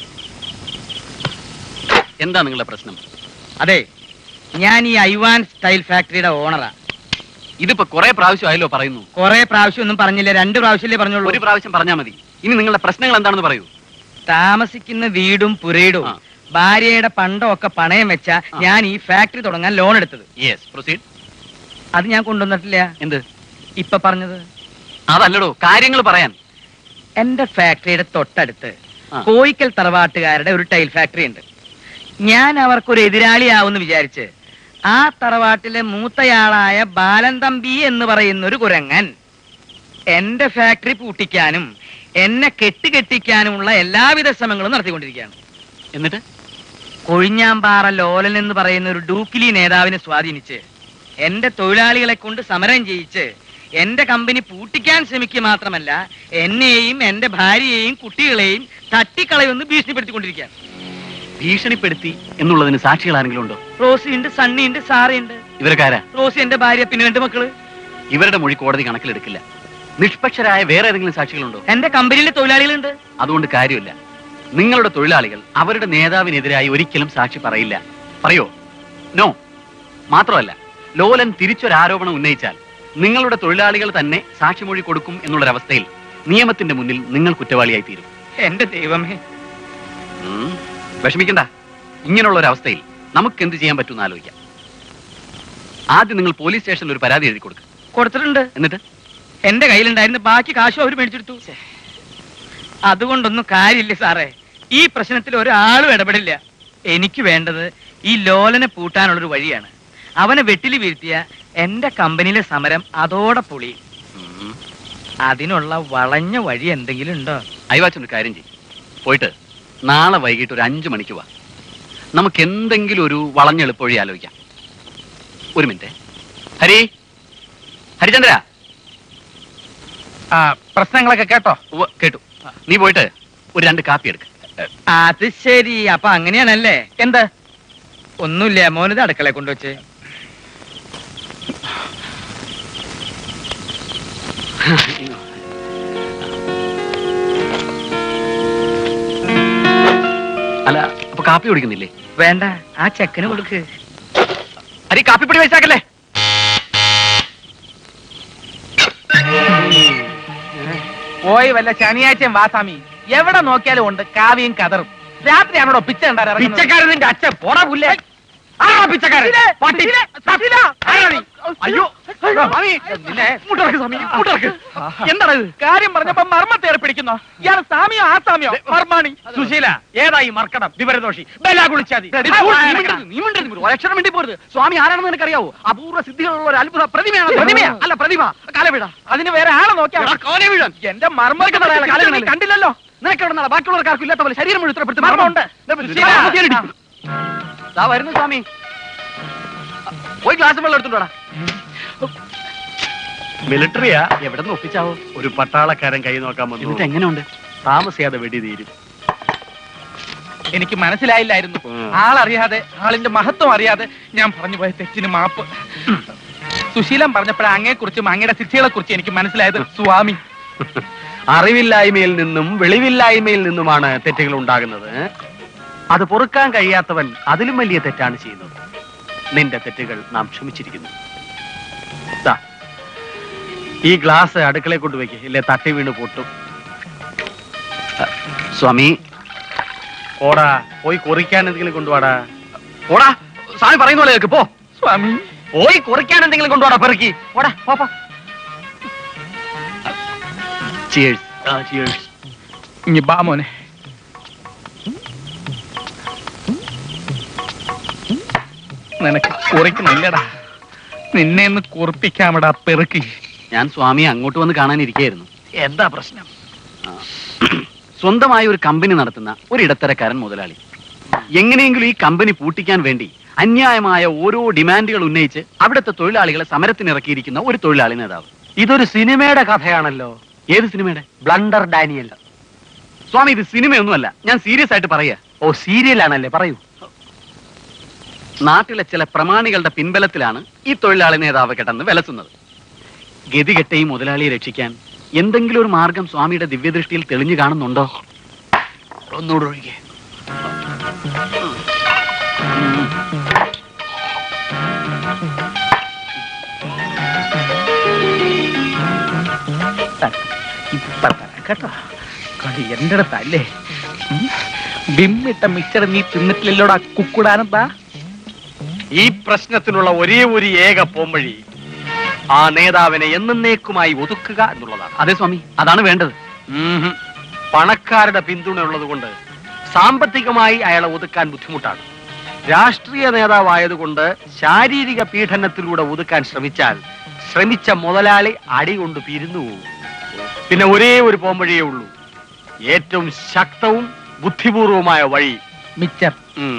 എന്താ നിങ്ങളുടെ പ്രശ്നം അതെ ഞാൻ ഈ ഐവാൻ സ്റ്റൈൽ ഫാക്ടറിയുടെ ഓണറാ ഇതിപ്പോ കുറെ പ്രാവശ്യം ആയല്ലോ പറയുന്നു കുറെ പ്രാവശ്യം ഒന്നും പറഞ്ഞില്ല രണ്ട് പ്രാവശ്യമല്ലേ പറഞ്ഞോളൂ ഒരു പ്രാവശ്യം പറഞ്ഞാൽ മതി ഇനി നിങ്ങളുടെ പ്രശ്നങ്ങൾ എന്താണെന്ന് പറയൂ താമസിക്കുന്ന വീടും പുരയിടും ആ. ഭാര്യയുടെ പണ്ടം ഒക്കെ പണയം വെച്ച ആ. ഞാൻ ഈ ഫാക്ടറി തുടങ്ങാൻ ലോൺ എടുത്തത് യെസ് പ്രൊസീഡ് അത് ഞാൻ കൊണ്ടുവന്നിട്ടില്ല എന്ത് ഇപ്പൊ പറഞ്ഞത് അതല്ലടോ കാര്യങ്ങൾ പറയാൻ എന്റെ ഫാക്ടറിയുടെ തൊട്ടടുത്ത് ആ. കോയിക്കൽ തറവാട്ടുകാരുടെ ഒരു ടൈൽ ഫാക്ടറി ഉണ്ട് ഞാൻ അവർക്കൊരു എതിരാളിയാവുമെന്ന് വിചാരിച്ച് ആ തറവാട്ടിലെ മൂത്തയാളായ ബാലൻ തമ്പി എന്ന് പറയുന്ന ഒരു കുരങ്ങൻ എന്റെ ഫാക്ടറി പൂട്ടിക്കാനും എന്നെ കെട്ടുകെട്ടിക്കാനുമുള്ള എല്ലാവിധ ശ്രമങ്ങളും നടത്തിക്കൊണ്ടിരിക്കുകയാണ് എന്നിട്ട് കൊഴിഞ്ഞാമ്പാറ ലോലൻ എന്ന് പറയുന്ന ഒരു ഡൂക്കിലി നേതാവിനെ സ്വാധീനിച്ച് എന്റെ തൊഴിലാളികളെ കൊണ്ട് സമരം ചെയ്യിച്ച് എന്റെ കമ്പനി പൂട്ടിക്കാൻ ശ്രമിക്കുക മാത്രമല്ല എന്നെയും എന്റെ ഭാര്യയെയും കുട്ടികളെയും തട്ടിക്കളയൊന്ന് ഭീഷണിപ്പെടുത്തിക്കൊണ്ടിരിക്കുകയാണ് ഭീഷണിപ്പെടുത്തി എന്നുള്ളതിന് സാക്ഷികൾ ആരെങ്കിലും ഉണ്ടോ റോസി ഉണ്ട് സണ്ണി ഉണ്ട് സാറയുണ്ട് ഇവരക്കാരാ റോസി എന്റെ ഭാര്യ പിന്നെ രണ്ട് മക്കള് ഇവരുടെ മൊഴി കോടതി കണക്കിലെടുക്കില്ല നിഷ്പക്ഷരായ വേറെ ഏതെങ്കിലും സാക്ഷികളുണ്ടോ എന്റെ കമ്പനിയിലെ തൊഴിലാളികളുണ്ട് അതുകൊണ്ട് കാര്യമില്ല നിങ്ങളുടെ തൊഴിലാളികൾ അവരുടെ നേതാവിനെതിരായി ഒരിക്കലും സാക്ഷി പറയില്ല പറയോ നോ മാത്രമല്ല ലോലൻ തിരിച്ചൊരാരോപണം ഉന്നയിച്ചാൽ നിങ്ങളുടെ തൊഴിലാളികൾ തന്നെ സാക്ഷിമൊഴി കൊടുക്കും എന്നുള്ളൊരവസ്ഥയിൽ നിയമത്തിന്റെ മുന്നിൽ നിങ്ങൾ കുറ്റവാളിയായി തീരും എന്റെ ദൈവമേ ഉം. വിഷമിക്കണ്ട ഇങ്ങനെയുള്ള ഒരു അവസ്ഥയിൽ നമുക്ക് എന്ത് ചെയ്യാൻ പറ്റുമെന്ന് ആലോചിക്കാം ആദ്യം നിങ്ങൾ പോലീസ് സ്റ്റേഷനിൽ ഒരു പരാതി എഴുതി കൊടുക്കുക കൊടുത്തിട്ടുണ്ട് എന്നിട്ട് എന്റെ കയ്യിലുണ്ടായിരുന്ന ബാക്കി കാശും അവർ മേടിച്ചെടുത്തു അതുകൊണ്ടൊന്നും കാര്യമില്ല സാറേ ഈ പ്രശ്നത്തിൽ ഒരാളും ഇടപെടില്ല എനിക്ക് വേണ്ടത് ഈ ലോലനെ പൂട്ടാനുള്ളൊരു വഴിയാണ് അവനെ വെട്ടില് വീഴ്ത്തിയ എന്റെ കമ്പനിയിലെ സമരം അതോടെ പൊളി ഉം. അതിനുള്ള വളഞ്ഞ വഴി എന്തെങ്കിലും ഉണ്ടോ അയവാച്ചൻ ഒരു കാര്യം ചെയ്യും പോയിട്ട് നാളെ വൈകിട്ട് ഒരു അഞ്ചു മണിക്ക് വാ നമുക്ക് എന്തെങ്കിലും ഒരു വളഞ്ഞെളുപ്പവഴി ആലോചിക്കാം ഒരു മിനിറ്റ് ഹരി ഹരിചന്ദ്ര ആ പ്രശ്നങ്ങളൊക്കെ കേട്ടോ ഉവ്വ്, കേട്ടു നീ പോയിട്ട് ഒരു രണ്ട് കാപ്പി എടുക്ക അത് ശരി അപ്പൊ അങ്ങനെയാണല്ലേ എന്ത് ഒന്നുമില്ല മോനിത് അടുക്കളയെ കൊണ്ടുവച്ച് അല്ല അപ്പൊ കാപ്പി കുടിക്കുന്നില്ലേ വേണ്ട ആ ചെക്കന് കൊടുക്ക് ഹരി കാപ്പിപ്പൊടി വയസ്സാക്കല്ലേ പോയി വല്ല ശനിയാഴ്ചയും വാസാമി എവിടെ നോക്കിയാലും ഉണ്ട് കാവിയും കതറും രാത്രിയാണോ പിച്ച കണ്ടാ പിച്ചക്കാരൻ നിന്റെ അച്ഛൻ പോടാ പുല്ലേ ആ പിച്ചക്കാരൻ പട്ടി ആരാ നീ? അയ്യോ എന്താണ് ഇത് കാര്യം പറഞ്ഞപ്പോ മർമ്മത്തെ ഏർപ്പിടിക്കുന്നോ ഇയാൾ സാമിയോ ആ സാമിയോ മർമാണി സുശീല ഏതായി മർക്കടം വിവരദോഷി ബല കുളിച്ചാതി അക്ഷരം വേണ്ടി പോരുത് സ്വാമി ആരാണെന്ന് നിനക്കറിയാവോ അപൂർവ സിദ്ധികളുള്ള ഒരു അത്ഭുത പ്രതിമയാണ് പ്രതിമയാ? അല്ല പ്രതിമ കാലവിട അതിന് വേറെ ആളെ നോക്കിയാ എടാ, കോനെ വീഴാൻ. എന്റെ മർമ്മത്തെ നിനക്ക് കാലം കാലം കണ്ടില്ലല്ലോ നിനക്ക് എവിടെ നിന്നാ ബാക്കിയുള്ളവർക്കാർക്കും ഇല്ലാത്ത പോലെ ശരീരം മുഴുവൻ ഇത്രപ്പെടുത്തി മർമ്മമുണ്ട്. സുശീല, ദാ വരുന്നു സ്വാമി പോയി ഗ്ലാസ് വെള്ളം എടുത്തോടാ മിലിറ്ററിയാ എവിടെ നിന്ന് ഒപ്പിച്ചാവോ ഒരു പട്ടാളക്കാരൻ കൈ നോക്കാൻ വന്നു എന്നിട്ട് എങ്ങനെയുണ്ട് താമസിയാതെ വെടി തീരും എനിക്ക് മനസ്സിലായില്ലായിരുന്നു ഉം. ആളറിയാതെ ആളിന്റെ മഹത്വം അറിയാതെ ഞാൻ പറഞ്ഞു പോയ തെറ്റിന് മാപ്പ് സുശീലം പറഞ്ഞപ്പോഴാ അങ്ങയെ കുറിച്ചും അങ്ങയുടെ ശിക്ഷകളെ കുറിച്ച് എനിക്ക് മനസ്സിലായത് സ്വാമി അറിവില്ലായ്മയിൽ നിന്നും വെളിവില്ലായ്മയിൽ നിന്നുമാണ് തെറ്റുകൾ ഉണ്ടാകുന്നത് അത് പൊറുക്കാൻ കഴിയാത്തവൻ അതിലും വലിയ തെറ്റാണ് ചെയ്യുന്നത് നിന്റെ തെറ്റുകൾ നാം ക്ഷമിച്ചിരിക്കുന്നു ദാ, ഈ ഗ്ലാസ് അടുക്കളയിൽ കൊണ്ടുവയ്ക്ക് ഇല്ലേ തട്ടി വീണ് പൊട്ടും സ്വാമി ഓടാ പോയി കുറിക്കാൻ എന്തെങ്കിലും കൊണ്ടുവാടാ പോടാ സ്വാമി പറയുന്ന പോലെ കേൾക്ക് പോ സ്വാമി പോയി കുറിക്കാൻ എന്തെങ്കിലും കൊണ്ടുപോടാ പെറുക്കി പോടാ പോ, പോ ചിയേഴ്സ് ചിയേഴ്സ് ഇനി ബാ മോനെ നിനക്ക് കുറിക്കുന്നില്ലടാ നിന്നെ ഒന്ന് കുറിപ്പിക്കാമടാ പെറുക്കി ഞാൻ സ്വാമിയെ അങ്ങോട്ട് വന്ന് കാണാനിരിക്കുകയായിരുന്നു എന്താ പ്രശ്നം സ്വന്തമായ ഒരു കമ്പനി നടത്തുന്ന ഒരു ഇടത്തരക്കാരൻ മുതലാളി എങ്ങനെയെങ്കിലും ഈ കമ്പനി പൂട്ടിക്കാൻ വേണ്ടി അന്യായമായ ഓരോ ഡിമാൻഡുകൾ ഉന്നയിച്ച് അവിടുത്തെ തൊഴിലാളികളെ സമരത്തിനിറക്കിയിരിക്കുന്ന ഒരു തൊഴിലാളി നേതാവ് ഇതൊരു സിനിമയുടെ കഥയാണല്ലോ ഏത് സിനിമയുടെ ബ്ലണ്ടർ ഡാനിയൽ സ്വാമി ഇത് സിനിമയൊന്നുമല്ല ഞാൻ സീരിയസ് ആയിട്ട് പറയാ ഓ സീരിയലാണല്ലേ പറയൂ നാട്ടിലെ ചില പ്രമാണികളുടെ പിൻബലത്തിലാണ് ഈ തൊഴിലാളി നേതാവ് കിടന്ന് വിലസുന്നത് ഗതികെട്ട ഈ മുതലാളിയെ രക്ഷിക്കാൻ എന്തെങ്കിലും ഒരു മാർഗം സ്വാമിയുടെ ദിവ്യദൃഷ്ടിയിൽ തെളിഞ്ഞു കാണുന്നുണ്ടോ ഒന്നുകൂടെ ഒഴികെ ഇപ്പൊ തരാം കേട്ടോ കളി എന്റെ അടുത്തല്ലേ ഉം. ബിമ്മിട്ട മിക്സർ നീ തിന്നിട്ടില്ലല്ലോടാ കുക്കുടാനെന്താ ഈ പ്രശ്നത്തിനുള്ള ഒരേ ഒരു ഏക പോംവഴി ആ നേതാവിനെ എന്നേക്കുമായി ഒതുക്കുക എന്നുള്ളതാണ് അതെ സ്വാമി അതാണ് വേണ്ടത് ഉം. പണക്കാരുടെ പിന്തുണ ഉള്ളതുകൊണ്ട് സാമ്പത്തികമായി അയാളെ ഒതുക്കാൻ ബുദ്ധിമുട്ടാണ് രാഷ്ട്രീയ നേതാവായതുകൊണ്ട് ശാരീരിക പീഡനത്തിലൂടെ ഒതുക്കാൻ ശ്രമിച്ചാൽ ശ്രമിച്ച മുതലാളി അടി കൊണ്ട് പിരിന്നു പോകും പിന്നെ ഒരേ ഒരു പോംവഴിയേ ഉള്ളൂ ഏറ്റവും ശക്തവും ബുദ്ധിപൂർവമായ വഴി മിച്ചർ ഉം.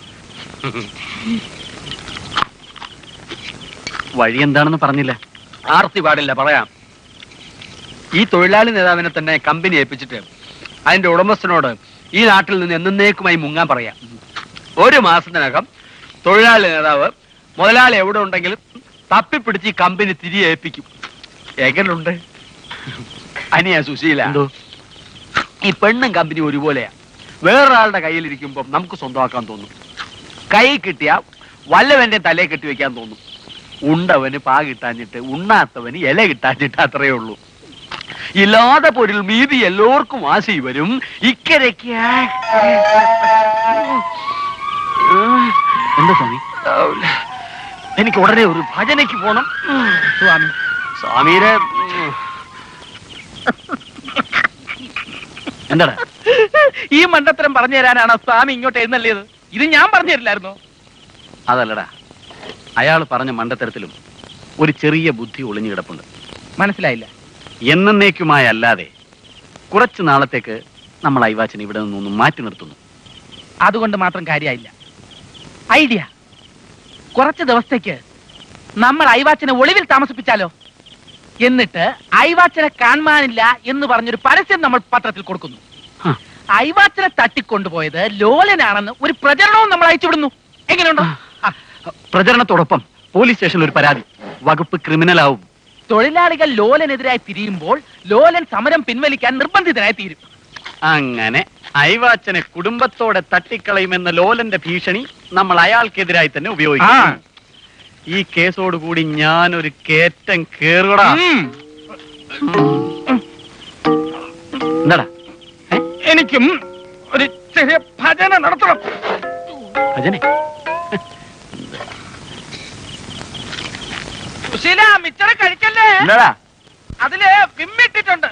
വഴി എന്താണെന്ന് പറഞ്ഞില്ല ആർത്തി പാടില്ല പറയാം ഈ തൊഴിലാളി നേതാവിനെ തന്നെ കമ്പനി ഏൽപ്പിച്ചിട്ട് അതിന്റെ ഉടമസ്ഥനോട് ഈ നാട്ടിൽ നിന്ന് എന്നേക്കുമായി മുങ്ങാൻ പറയാം ഒരു മാസത്തിനകം തൊഴിലാളി നേതാവ് മുതലാളി എവിടെ ഉണ്ടെങ്കിലും തപ്പിപ്പിടിച്ച് ഈ കമ്പനി തിരികെ ഏൽപ്പിക്കും എങ്ങനുണ്ട് അനിയ സുശീല എന്തോ ഈ പെണ്ണും കമ്പനി ഒരുപോലെയാ വേറൊരാളുടെ കയ്യിലിരിക്കുമ്പോൾ നമുക്ക് സ്വന്തമാക്കാൻ തോന്നും കൈ കിട്ടിയ വല്ലവന്റെ തലയെ കെട്ടി വെക്കാൻ തോന്നും ഉണ്ടവന് പാ കിട്ടാഞ്ഞിട്ട് ഉണ്ണാത്തവന് ഇല കിട്ടാഞ്ഞിട്ട് അത്രയേ ഉള്ളൂ ഇല്ലാതെ പൊരിൽ മീതി എല്ലാവർക്കും ആശയി വരും ഇക്കരയ്ക്ക് എന്താ സ്വാമി എനിക്ക് ഉടനെ ഒരു ഭജനയ്ക്ക് പോണം സ്വാമി സ്വാമീരെ എന്താടാ ഈ മണ്ടത്തരം പറഞ്ഞു തരാനാണ് സ്വാമി ഇങ്ങോട്ട് എഴുന്നള്ളിയത് ഇത് ഞാൻ പറഞ്ഞു തരില്ലായിരുന്നോ അതല്ലടാ അയാൾ പറഞ്ഞ മണ്ടത്തരത്തിലും ഒരു ചെറിയ ബുദ്ധി ഒളിഞ്ഞു കിടപ്പുണ്ട് മനസ്സിലായില്ല എന്നേക്കുമായി അല്ലാതെ കുറച്ചു നാളത്തേക്ക് നമ്മൾ ഐവാച്ചൻ ഇവിടെ നിന്നൊന്നും മാറ്റി നിർത്തുന്നു അതുകൊണ്ട് മാത്രം കാര്യമായില്ല ഐഡിയ കുറച്ച് ദിവസത്തേക്ക് നമ്മൾ ഐവാച്ചനെ ഒളിവിൽ താമസിപ്പിച്ചാലോ എന്നിട്ട് ഐവാച്ചനെ കാണാനില്ല എന്ന് പറഞ്ഞൊരു പരസ്യം നമ്മൾ പത്രത്തിൽ കൊടുക്കുന്നു ഹ. ഐവാച്ചനെ തട്ടിക്കൊണ്ടുപോയത് ലോലനാണെന്ന് ഒരു പ്രചരണവും നമ്മൾ അയച്ചുവിടുന്നു എങ്ങനെയുണ്ടോ ആ, പ്രചരണത്തോടൊപ്പം പോലീസ് സ്റ്റേഷനിൽ ഒരു പരാതി വകുപ്പ് ക്രിമിനലാവും തൊഴിലാളികൾ ലോലനെതിരായി തിരിയുമ്പോൾ ലോലൻ സമരം പിൻവലിക്കാൻ നിർബന്ധിതനായി തീരും അങ്ങനെ ഐവാച്ചനെ കുടുംബത്തോടെ തട്ടിക്കളയുമെന്ന ലോലന്റെ ഭീഷണി നമ്മൾ അയാൾക്കെതിരായി തന്നെ ഉപയോഗിക്കും ഈ കേസോടുകൂടി ഞാനൊരു കേറ്റം കേറുകടാ ഉം. എന്താടാ എനിക്കും ഒരു ചെറിയ ഭജന നടത്തണം ഭജനെ സുശീല മിച്ചറ കഴിക്കല്ലേ എന്താടാ അതില് വിമ്മിട്ടിട്ടുണ്ട്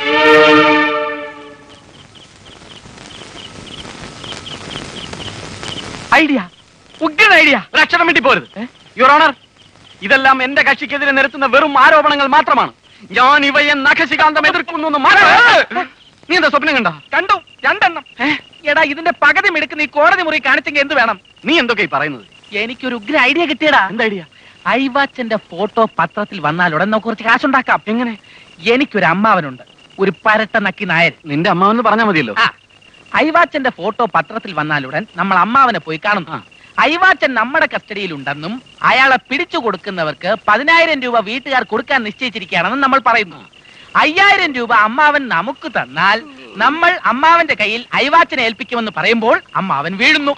ഐഡിയ ഉഗ്രൻ ഐഡിയ ഒരു അക്ഷരം വേണ്ടി പോരുത് യുവർ ഓണർ ഇതെല്ലാം എന്റെ കക്ഷിക്കെതിരെ നിരത്തുന്ന വെറും ആരോപണങ്ങൾ മാത്രമാണ് ഞാൻ ഇവയെ നഖശികാന്തം എതിർക്കുന്നു എന്ന് മാത്രം നീ എന്താ സ്വപ്നം കണ്ട കണ്ടു രണ്ടെണ്ണം എടാ ഇതിന്റെ പകുതി മിടുക്ക് നീ കോടതി മുറി കാണിച്ചെങ്കിൽ എന്ത് വേണം നീ എന്തൊക്കെ ഈ പറയുന്നത് എനിക്കൊരു ഉഗ്ര ഐഡിയ കിട്ടിയടാ എന്താ ഐഡിയ ഐവാച്ചന്റെ ഫോട്ടോ പത്രത്തിൽ വന്നാലുടൻ നമുക്ക് കുറച്ച് കാശുണ്ടാക്കാം എങ്ങനെ എനിക്കൊരു അമ്മാവനുണ്ട് ഒരു പരട്ട നക്കി നായർ നിന്റെ അമ്മാവെന്ന് പറഞ്ഞാൽ മതിയല്ലോ ആ ഐവാച്ചന്റെ ഫോട്ടോ പത്രത്തിൽ വന്നാലുടൻ നമ്മൾ അമ്മാവനെ പോയി കാണുന്നു ഐവാച്ചൻ നമ്മുടെ കസ്റ്റഡിയിലുണ്ടെന്നും അയാളെ പിടിച്ചു കൊടുക്കുന്നവർക്ക് പതിനായിരം രൂപ വീട്ടുകാർ കൊടുക്കാൻ നിശ്ചയിച്ചിരിക്കുകയാണെന്നും നമ്മൾ പറയുന്നു അയ്യായിരം രൂപ അമ്മാവൻ നമുക്ക് തന്നാൽ നമ്മൾ അമ്മാവന്റെ കയ്യിൽ ഐവാച്ചനെ ഏൽപ്പിക്കുമെന്ന് പറയുമ്പോൾ അമ്മാവൻ വീഴുന്നു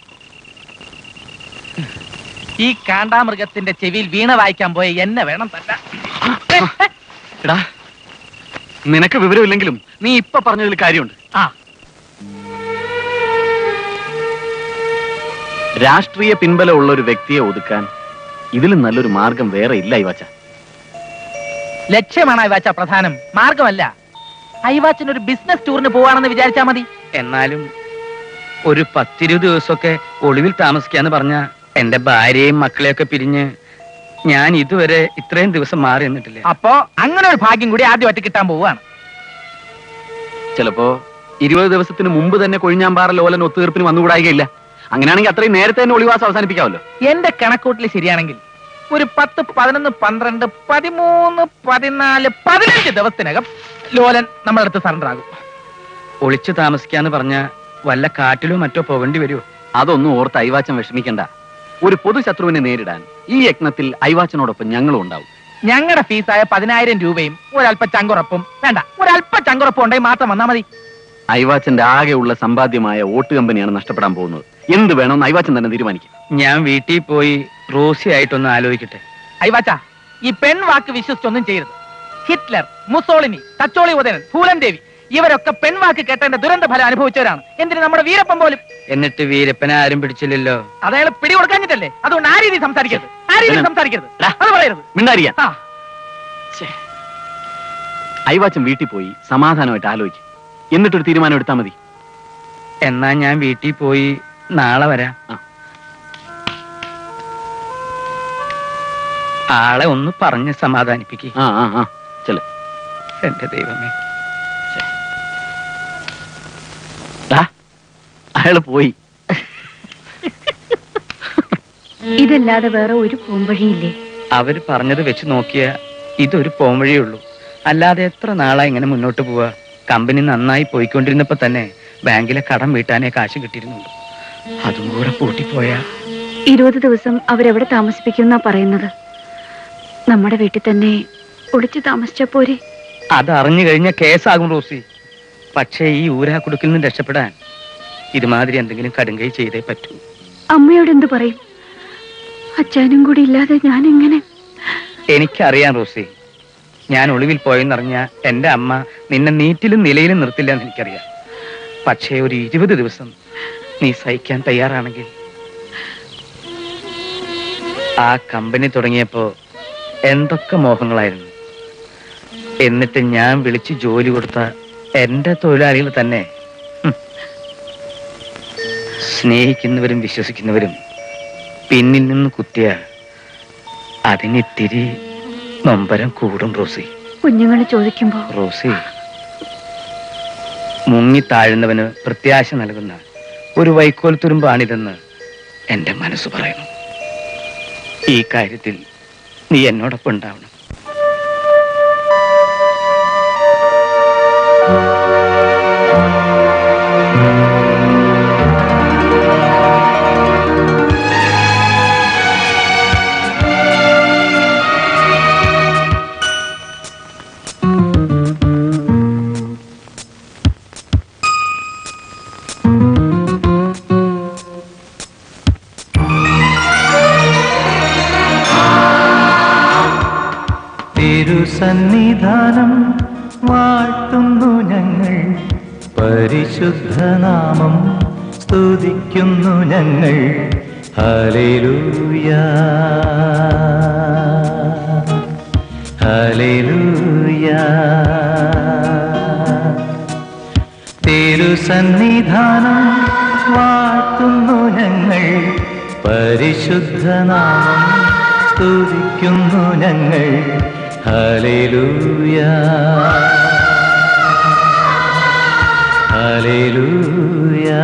ഈ കാണ്ടാമൃഗത്തിന്റെ ചെവിയിൽ വീണ വായിക്കാൻ പോയ എന്നെ വേണം തല്ല എടാ നിനക്ക് വിവരമില്ലെങ്കിലും നീ ഇപ്പൊ പറഞ്ഞതിൽ കാര്യമുണ്ട് ആ രാഷ്ട്രീയ പിൻബലമുള്ള ഒരു വ്യക്തിയെ ഒതുക്കാൻ ഇതിലും നല്ലൊരു മാർഗം വേറെ ഇല്ല ഇവച്ച ലക്ഷ്യമാണ് ഐവാച്ച പ്രധാനം മാർഗമല്ല ഐവാച്ചൻ ഒരു ബിസിനസ് ടൂറിന് പോവാണെന്ന് വിചാരിച്ചാ മതി എന്നാലും ഒരു പത്തിരുപത് ദിവസമൊക്കെ ഒളിവിൽ താമസിക്കാന്ന് പറഞ്ഞ എന്റെ ഭാര്യയും മക്കളെയൊക്കെ പിരിഞ്ഞ് ഞാൻ ഇതുവരെ ഇത്രയും ദിവസം മാറി നിന്നിട്ടില്ല അപ്പോ അങ്ങനെ ഒരു ഭാഗ്യം കൂടി ആദ്യമായിട്ട് കിട്ടാൻ പോവുകയാണ് ചിലപ്പോ ഇരുപത് ദിവസത്തിന് മുമ്പ് തന്നെ കൊഴിഞ്ഞാമ്പാറ ലോലൻ ഒത്തുതീർപ്പിന് വന്നുകൂടായികയില്ല അങ്ങനെയാണെങ്കിൽ അത്രയും നേരത്തെ തന്നെ ഒളിവാസം അവസാനിപ്പിക്കാമല്ലോ എന്റെ കണക്കൂട്ടിൽ ശരിയാണെങ്കിൽ ഒരു പത്ത് പതിനൊന്ന് പന്ത്രണ്ട് പതിമൂന്ന് പതിനാല് പതിനഞ്ച് ദിവസത്തിനകം ലോലൻ നമ്മുടെ അടുത്ത് സറണ്ടർ ആകും ഒളിച്ചു താമസിക്കാന്ന് പറഞ്ഞ വല്ല കാട്ടിലോ മറ്റോ പോകേണ്ടി വരുമോ അതൊന്നും ഓർത്ത് ഐവാച്ചൻ വിഷമിക്കണ്ട ഒരു പൊതുശത്രുവിനെ നേരിടാൻ ഈ യജ്ഞത്തിൽ ഐവാച്ചനോടൊപ്പം ഞങ്ങളും ഉണ്ടാവും ഞങ്ങളുടെ ഫീസായ പതിനായിരം രൂപയും ഒരല്പ ചങ്കുറപ്പും വേണ്ട ഒരല്പ ചങ്കുറപ്പും ഉണ്ടെങ്കിൽ മാത്രം വന്നാൽ മതി ഐവാച്ചന്റെ ആകെയുള്ള സമ്പാദ്യമായ വോട്ട് കമ്പനിയാണ് നഷ്ടപ്പെടാൻ പോകുന്നത് എന്ത് വേണമെന്ന് ഐവാച്ചൻ തന്നെ തീരുമാനിക്കും ഞാൻ വീട്ടിൽ പോയി റോസി ആയിട്ടൊന്ന് ആലോചിക്കട്ടെ അയ്വാച്ച ഈ പെൺ വാക്ക് വിശ്വസിച്ചൊന്നും ചെയ്യരുത് ഹിറ്റ്ലർ മുസോളിനി തച്ചോളി ഉദയനൻ ഫൂലൻ ദേവി ഇവരൊക്കെ പെൺവാക്ക് കേട്ടതിന്റെ ദുരന്ത ഫലം അനുഭവിച്ചവരാണ് എന്തിന് നമ്മുടെ വീരപ്പൻ പോലും എന്നിട്ട് വീരപ്പനെ ആരും പിടിച്ചില്ലല്ലോ അതയാൾ പിടി കൊടുക്കാഞ്ഞിട്ടല്ലേ അതുകൊണ്ട് ആ രീതി സംസാരിക്കരുത് ആ രീതി പിന്നെ? സംസാരിക്കരുത് ടാ. അത് പറയരുത് മിണ്ടാരിയാ ആ ഐവാച്ചൻ വീട്ടിൽ പോയി സമാധാനമായിട്ട് ആലോചിക്കും എന്നിട്ടൊരു തീരുമാനം എടുത്താൽ മതി എന്നാ ഞാൻ വീട്ടിൽ പോയി നാളെ വരാം ആ. ആളെ ഒന്ന് പറഞ്ഞ് സമാധാനിപ്പിക്ക് ആ ആ ആ ചെല എന്റെ ദൈവമേ അയാള് പോയി ഇതല്ലാതെ വേറെ ഒരു പോംവഴിയില്ലേ അവര് പറഞ്ഞത് വെച്ച് നോക്കിയ ഇതൊരു പോംവഴിയേ ഉള്ളൂ അല്ലാതെ എത്ര നാളാ ഇങ്ങനെ മുന്നോട്ട് പോവാ കമ്പനി നന്നായി പോയിക്കൊണ്ടിരുന്നപ്പോ തന്നെ ബാങ്കിലെ കടം വീട്ടാനേ കാശ് കിട്ടിയിരുന്നുള്ളൂ അതും കൂടെ പൂട്ടിപ്പോയാ ഇരുപത് ദിവസം അവരെവിടെ താമസിപ്പിക്കുന്നാ പറയുന്നത് നമ്മുടെ വീട്ടിൽ തന്നെ ഒളിച്ചു താമസിച്ച പോരെ അത് അറിഞ്ഞു കഴിഞ്ഞ കേസാകും റോസി പക്ഷേ ഈ ഊരാക്കുടുക്കിൽ നിന്ന് രക്ഷപ്പെടാൻ ഇതുമാതിരി എന്തെങ്കിലും കടുങ്കൈ ചെയ്തേ പറ്റൂ അമ്മയോട് എന്തു പറയും അച്ഛനും കൂടി ഇല്ലാതെ ഞാൻ എങ്ങനെ എനിക്കറിയാം റോസി ഞാൻ ഒളിവിൽ പോയെന്നറിഞ്ഞ എന്റെ അമ്മ നിന്നെ നീറ്റിലും നിലയിലും നിർത്തില്ല എന്ന് എനിക്കറിയാം പക്ഷേ ഒരു ഇരുപത് ദിവസം നീ സഹിക്കാൻ തയ്യാറാണെങ്കിൽ ആ കമ്പനി തുടങ്ങിയപ്പോ എന്തൊക്കെ മോഹങ്ങളായിരുന്നു എന്നിട്ട് ഞാൻ വിളിച്ച് ജോലി കൊടുത്ത എന്റെ തൊഴിലാളികൾ തന്നെ ഹും, സ്നേഹിക്കുന്നവരും വിശ്വസിക്കുന്നവരും പിന്നിൽ നിന്ന് കുത്തിയ അതിനിത്തിരി നൊമ്പരം കൂടും റോസി കുഞ്ഞുങ്ങൾ ചോദിക്കുമ്പോ റോസി മുങ്ങി താഴുന്നവന് പ്രത്യാശ നൽകുന്ന ഒരു വൈക്കോൽ തുരുമ്പാണിതെന്ന് എന്റെ മനസ്സ് പറയുന്നു ഈ കാര്യത്തിൽ നീ എന്നോടൊപ്പം ഉണ്ടാവണം തിരുസന്നിധാനം വാഴ്ത്തുന്നു ഞങ്ങൾ പരിശുദ്ധനാമം സ്തുതിക്കുന്നു ഞങ്ങൾ ഹല്ലേലൂയ ഹല്ലേലൂയ തിരുസന്നിധാനം വാഴ്ത്തുന്നു ഞങ്ങൾ പരിശുദ്ധനാമം സ്തുതിക്കുന്നു ഞങ്ങൾ ഹല്ലേലൂയ ഹല്ലേലൂയ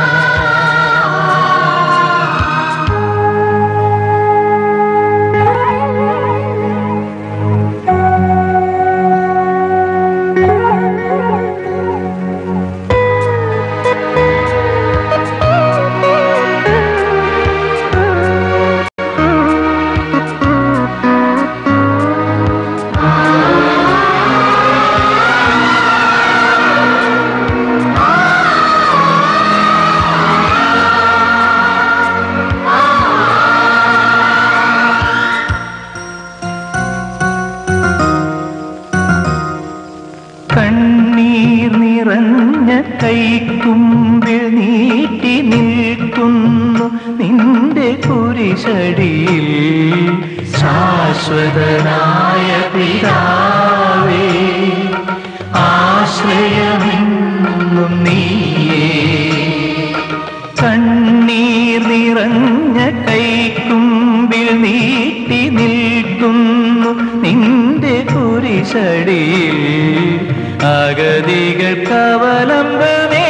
കണ്ണീർ നിറഞ്ഞ കൈക്കുമ്പിൽ നീട്ടി നിൽക്കുന്നു നിന്റെ കുരിശടിയിൽ ശാശ്വതനായ പിതാവേ ആശ്രയമെന്നും നീയേ കണ്ണീർ നിറഞ്ഞ കൈക്കുമ്പിൽ നീട്ടി നിൽക്കുന്നു നിന്റെ കുരിശടിയിൽ അഗതികൾ കവലംബമേ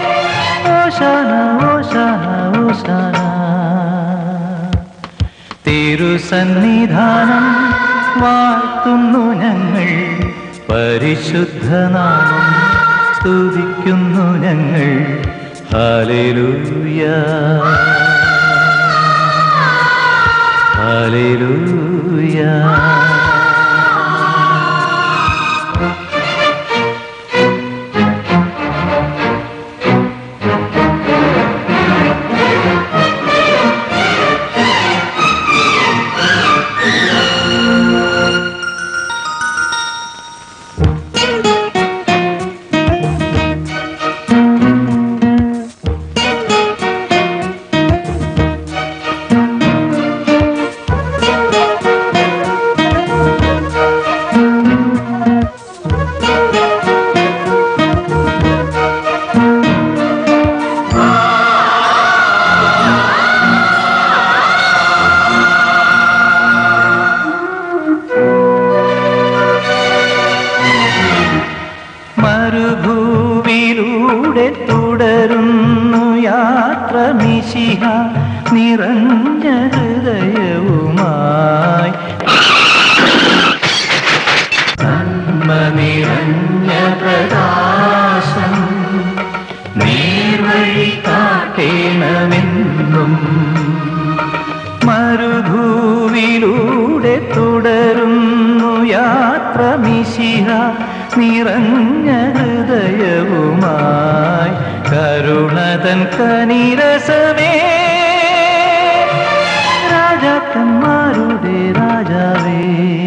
ഓശാന ഓശാന ഓശാന തിരുസന്നിധാനം വാഴ്ത്തുന്നു ഞങ്ങൾ പരിശുദ്ധനാമം സ്തുതിക്കുന്നു ഞങ്ങൾ ഹാലേലൂയ ഹാലേലൂയ മരുഭൂവിലൂടെ തുടരുന്നു യാത്ര മിശിഹ നിറഞ്ഞ ഹൃദയവുമായി നന്മ നിറഞ്ഞ പ്രകാശം നേർവഴി കാട്ടേണമെന്നും മരുഭൂവിലൂടെ തുടരുന്നു യാത്ര മിശിഹ നിറഞ്ഞ ഹൃദയവുമായി കരുണതൻ കനിരസമേ രാജാക്കന്മാരുടെ രാജാവേ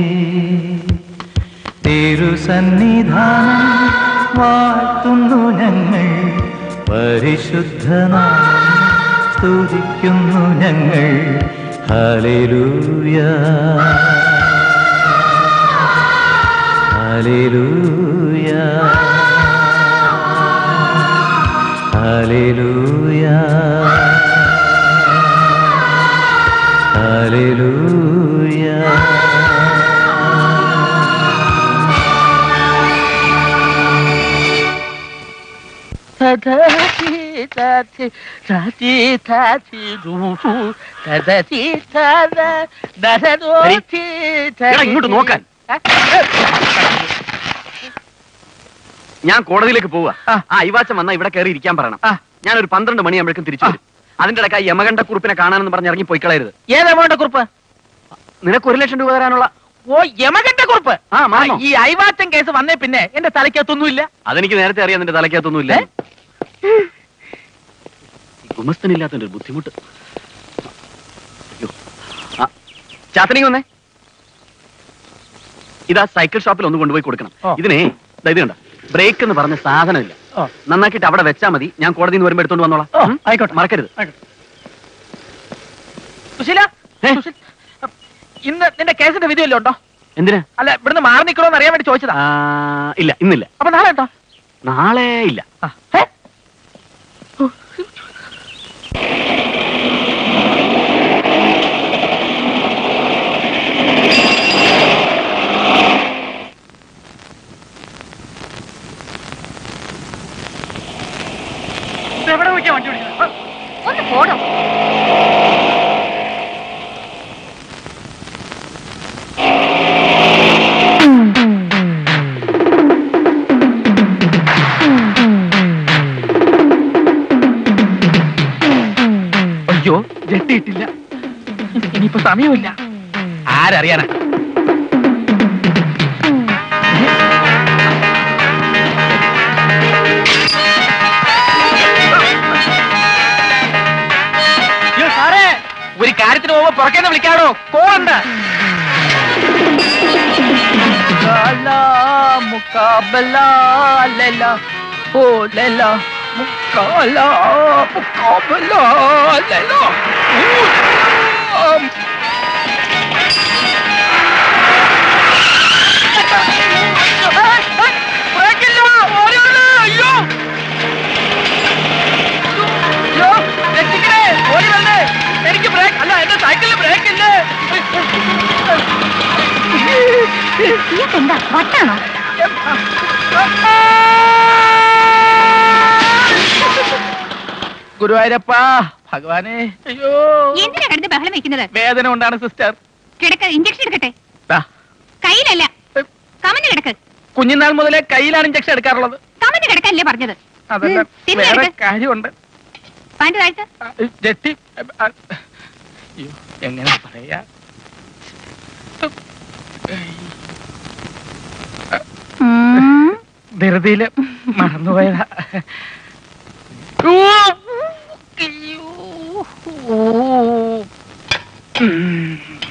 തിരുസന്നിധാനം വാഴ്ത്തുന്നു ഞങ്ങൾ പരിശുദ്ധനാമം സ്തുതിക്കുന്നു ഞങ്ങൾ ഹല്ലേലൂയ ഹല്ലേലൂയ ഹല്ലേലൂയ ഹല്ലേലൂയ എടാ, ഇങ്ങോട്ട് നോക്കാൻ ഞാൻ കോടതിയിലേക്ക് പോവാ ആ അയവാച്ചൻ വന്നാ ഇവിടെ കയറി ഇരിക്കാൻ പറയണം ഞാൻ ഒരു പന്ത്രണ്ട് മണിയാകുമ്പോഴേക്കും തിരിച്ചു വരും അതിന്റെ ഇടയ്ക്ക് ആ യമകണ്ഠ കുറിപ്പിനെ കാണാനെന്ന് പറഞ്ഞ് ഇറങ്ങി പോയി കളയരുത് ഏതാ വേണ്ട കുറിപ്പ് നിനക്ക് ഒരു ലക്ഷം രൂപ തരാനുള്ള ഓ യമകന്റെ കുറിപ്പ് ആ, മറന്നോ? ഈ അയവാറ്റൻ കേസ് വന്നേ പിന്നെ എന്റെ തലയ്ക്കകത്തൊന്നുമില്ല അതെനിക്ക് നേരത്തെ അറിയാം നിന്റെ തലയ്ക്കകത്തൊന്നുമില്ല ഗുമസ്തനില്ലാത്തതിന്റെ ഒരു ബുദ്ധിമുട്ട് അയ്യോ ആ, ചാത്തനിക്ക് വന്നേ ഇതാ സൈക്കിൾ ഷോപ്പിൽ ഒന്ന് കൊണ്ടുപോയി കൊടുക്കണം ഇതിനെ ദാ ഇത് കണ്ട ബ്രേക്ക് എന്ന് പറഞ്ഞ സാധനമില്ല നന്നാക്കിയിട്ട് അവിടെ വെച്ചാ മതി ഞാൻ കോടതിയിൽ നിന്ന് വരുമ്പോ എടുത്തോണ്ട് വന്നോളാം ഉം? ആയിക്കോട്ടെ മറക്കരുത് സുശീല സുശീൽ, ഇന്ന് നിന്റെ കേസിന്റെ വിധി വല്ലതും ഉണ്ടോ എന്തിനാ അല്ല ഇവിടുന്ന് മാറി നിൽക്കണോന്ന് അറിയാൻ വേണ്ടി ചോദിച്ചതാ ആ, ഇല്ല ഇന്നില്ല അപ്പൊ നാളെ ഉണ്ടോ നാളെ ഇല്ല ഏ? എവിടെ പോയിക്കാ വണ്ടി ഓടിക്കുന്നത് ഒന്ന് പോടോ അയ്യോ ജെട്ടിയിട്ടില്ല ഇനിയിപ്പോ സമയമില്ല ആരറിയാനാ അയ്യോ, സാറേ ഒരു കാര്യത്തിന് പോകുമ്പോ പുറക്കേന്ന് വിളിക്കാടോ കോളുണ്ട് മുക്കാബല ലല ഓ ലല മുക്കാല മുക്കാബല ലല ബ്രേക്കില്ല ഓടിയാണ് അയ്യോ അയ്യോ രക്ഷിക്കണേ ഓടി വരണേ എനിക്ക് ബ്രേക്ക് അല്ല എന്റെ സൈക്കിളിൽ ബ്രേക്ക് ഇല്ലേ എന്താ വട്ടാണോ ഗുരുവായൂരപ്പ ഭഗവാനെ അയ്യോ എന്തിനാ കിടന്ന് ബഹളം വെക്കുന്നത് വേദന കൊണ്ടാണ് സിസ്റ്റർ കിടക്ക ഇഞ്ചക്ഷൻ എടുക്കട്ടെ ദാ, കയ്യിലല്ല കമന്ന് കിടക്ക് കുഞ്ഞുനാൾ മുതലേ കയ്യിലാണ് ഇഞ്ചക്ഷൻ എടുക്കാറുള്ളത് കമന്ന് കിടക്കല്ലേ പറഞ്ഞത് അതല്ല ഉം, തിരിഞ്ഞ് വേറെ കിടക്ക്. കാര്യമുണ്ട് പാൻറ് താഴ്ത്ത് ആ, ജെട്ടി ആ, അയ്യോ എങ്ങനെ പറയാ ഉം. ധൃതിയില് മറന്നുപോയതാ ഓ, അയ്യോ. ഓ. ഉം.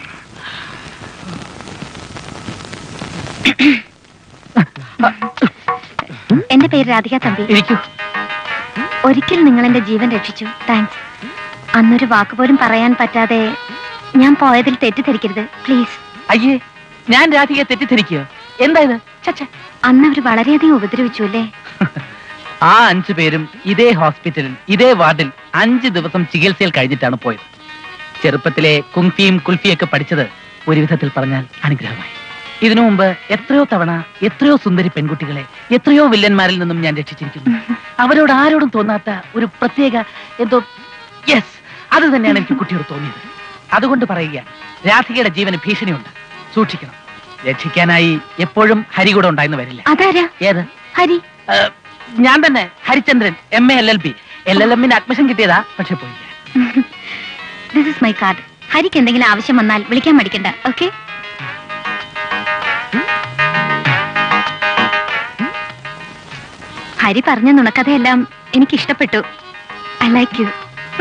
എന്റെ പേര് രാധിക തമ്പി ഇരിക്കൂ ഒരിക്കൽ നിങ്ങൾ എന്റെ ജീവൻ രക്ഷിച്ചു താങ്ക്സ് അന്നൊരു വാക്ക് പോലും പറയാൻ പറ്റാതെ ഞാൻ പോയതിൽ തെറ്റിദ്ധരിക്കരുത് പ്ലീസ് അയ്യേ ഞാൻ രാധികയെ തെറ്റിദ്ധരിക്കുക എന്താ ഇത് ചച്ച അന്ന് അവർ വളരെയധികം ഉപദ്രവിച്ചു അല്ലേ ആ അഞ്ചു പേരും ഇതേ ഹോസ്പിറ്റലിൽ ഇതേ വാർഡിൽ അഞ്ച് ദിവസം ചികിത്സയിൽ കഴിഞ്ഞിട്ടാണ് പോയത് ചെറുപ്പത്തിലെ കുങ്ഫിയും കുൽഫിയൊക്കെ പഠിച്ചത് ഒരു വിധത്തിൽ പറഞ്ഞാൽ അനുഗ്രഹമായി ഇതിനു മുമ്പ് എത്രയോ തവണ എത്രയോ സുന്ദരി പെൺകുട്ടികളെ എത്രയോ വില്ലന്മാരിൽ നിന്നും ഞാൻ രക്ഷിച്ചിരിക്കുന്നു അവരോട് ആരോടും തോന്നാത്ത ഒരു പ്രത്യേക എന്തോ യെസ് അത് തന്നെയാണ് എനിക്ക് കുട്ടിയോട് തോന്നിയത് അതുകൊണ്ട് പറയുക രാധികയുടെ ജീവന് ഭീഷണിയുണ്ട് സൂക്ഷിക്കണം രക്ഷിക്കാനായി എപ്പോഴും ഹരി കൂടെ ഉണ്ടായിരുന്നു വരില്ല അതാരാ ഏത് ഹരി ഏഹ്, ഞാൻ തന്നെ Harichandran M A L L B L L എമ്മിന് അഡ്മിഷൻ കിട്ടിയതാ പക്ഷെ പോയില്ല ദിസ് ഇസ് മൈ കാർഡ് ഹരിക്ക് എന്തെങ്കിലും ആവശ്യം വന്നാൽ വിളിക്കാൻ മടിക്കണ്ട ഓക്കെ ഹരി പറഞ്ഞ നുണക്കഥയെല്ലാം എനിക്ക് ഇഷ്ടപ്പെട്ടു ഐ ലൈക്ക് യു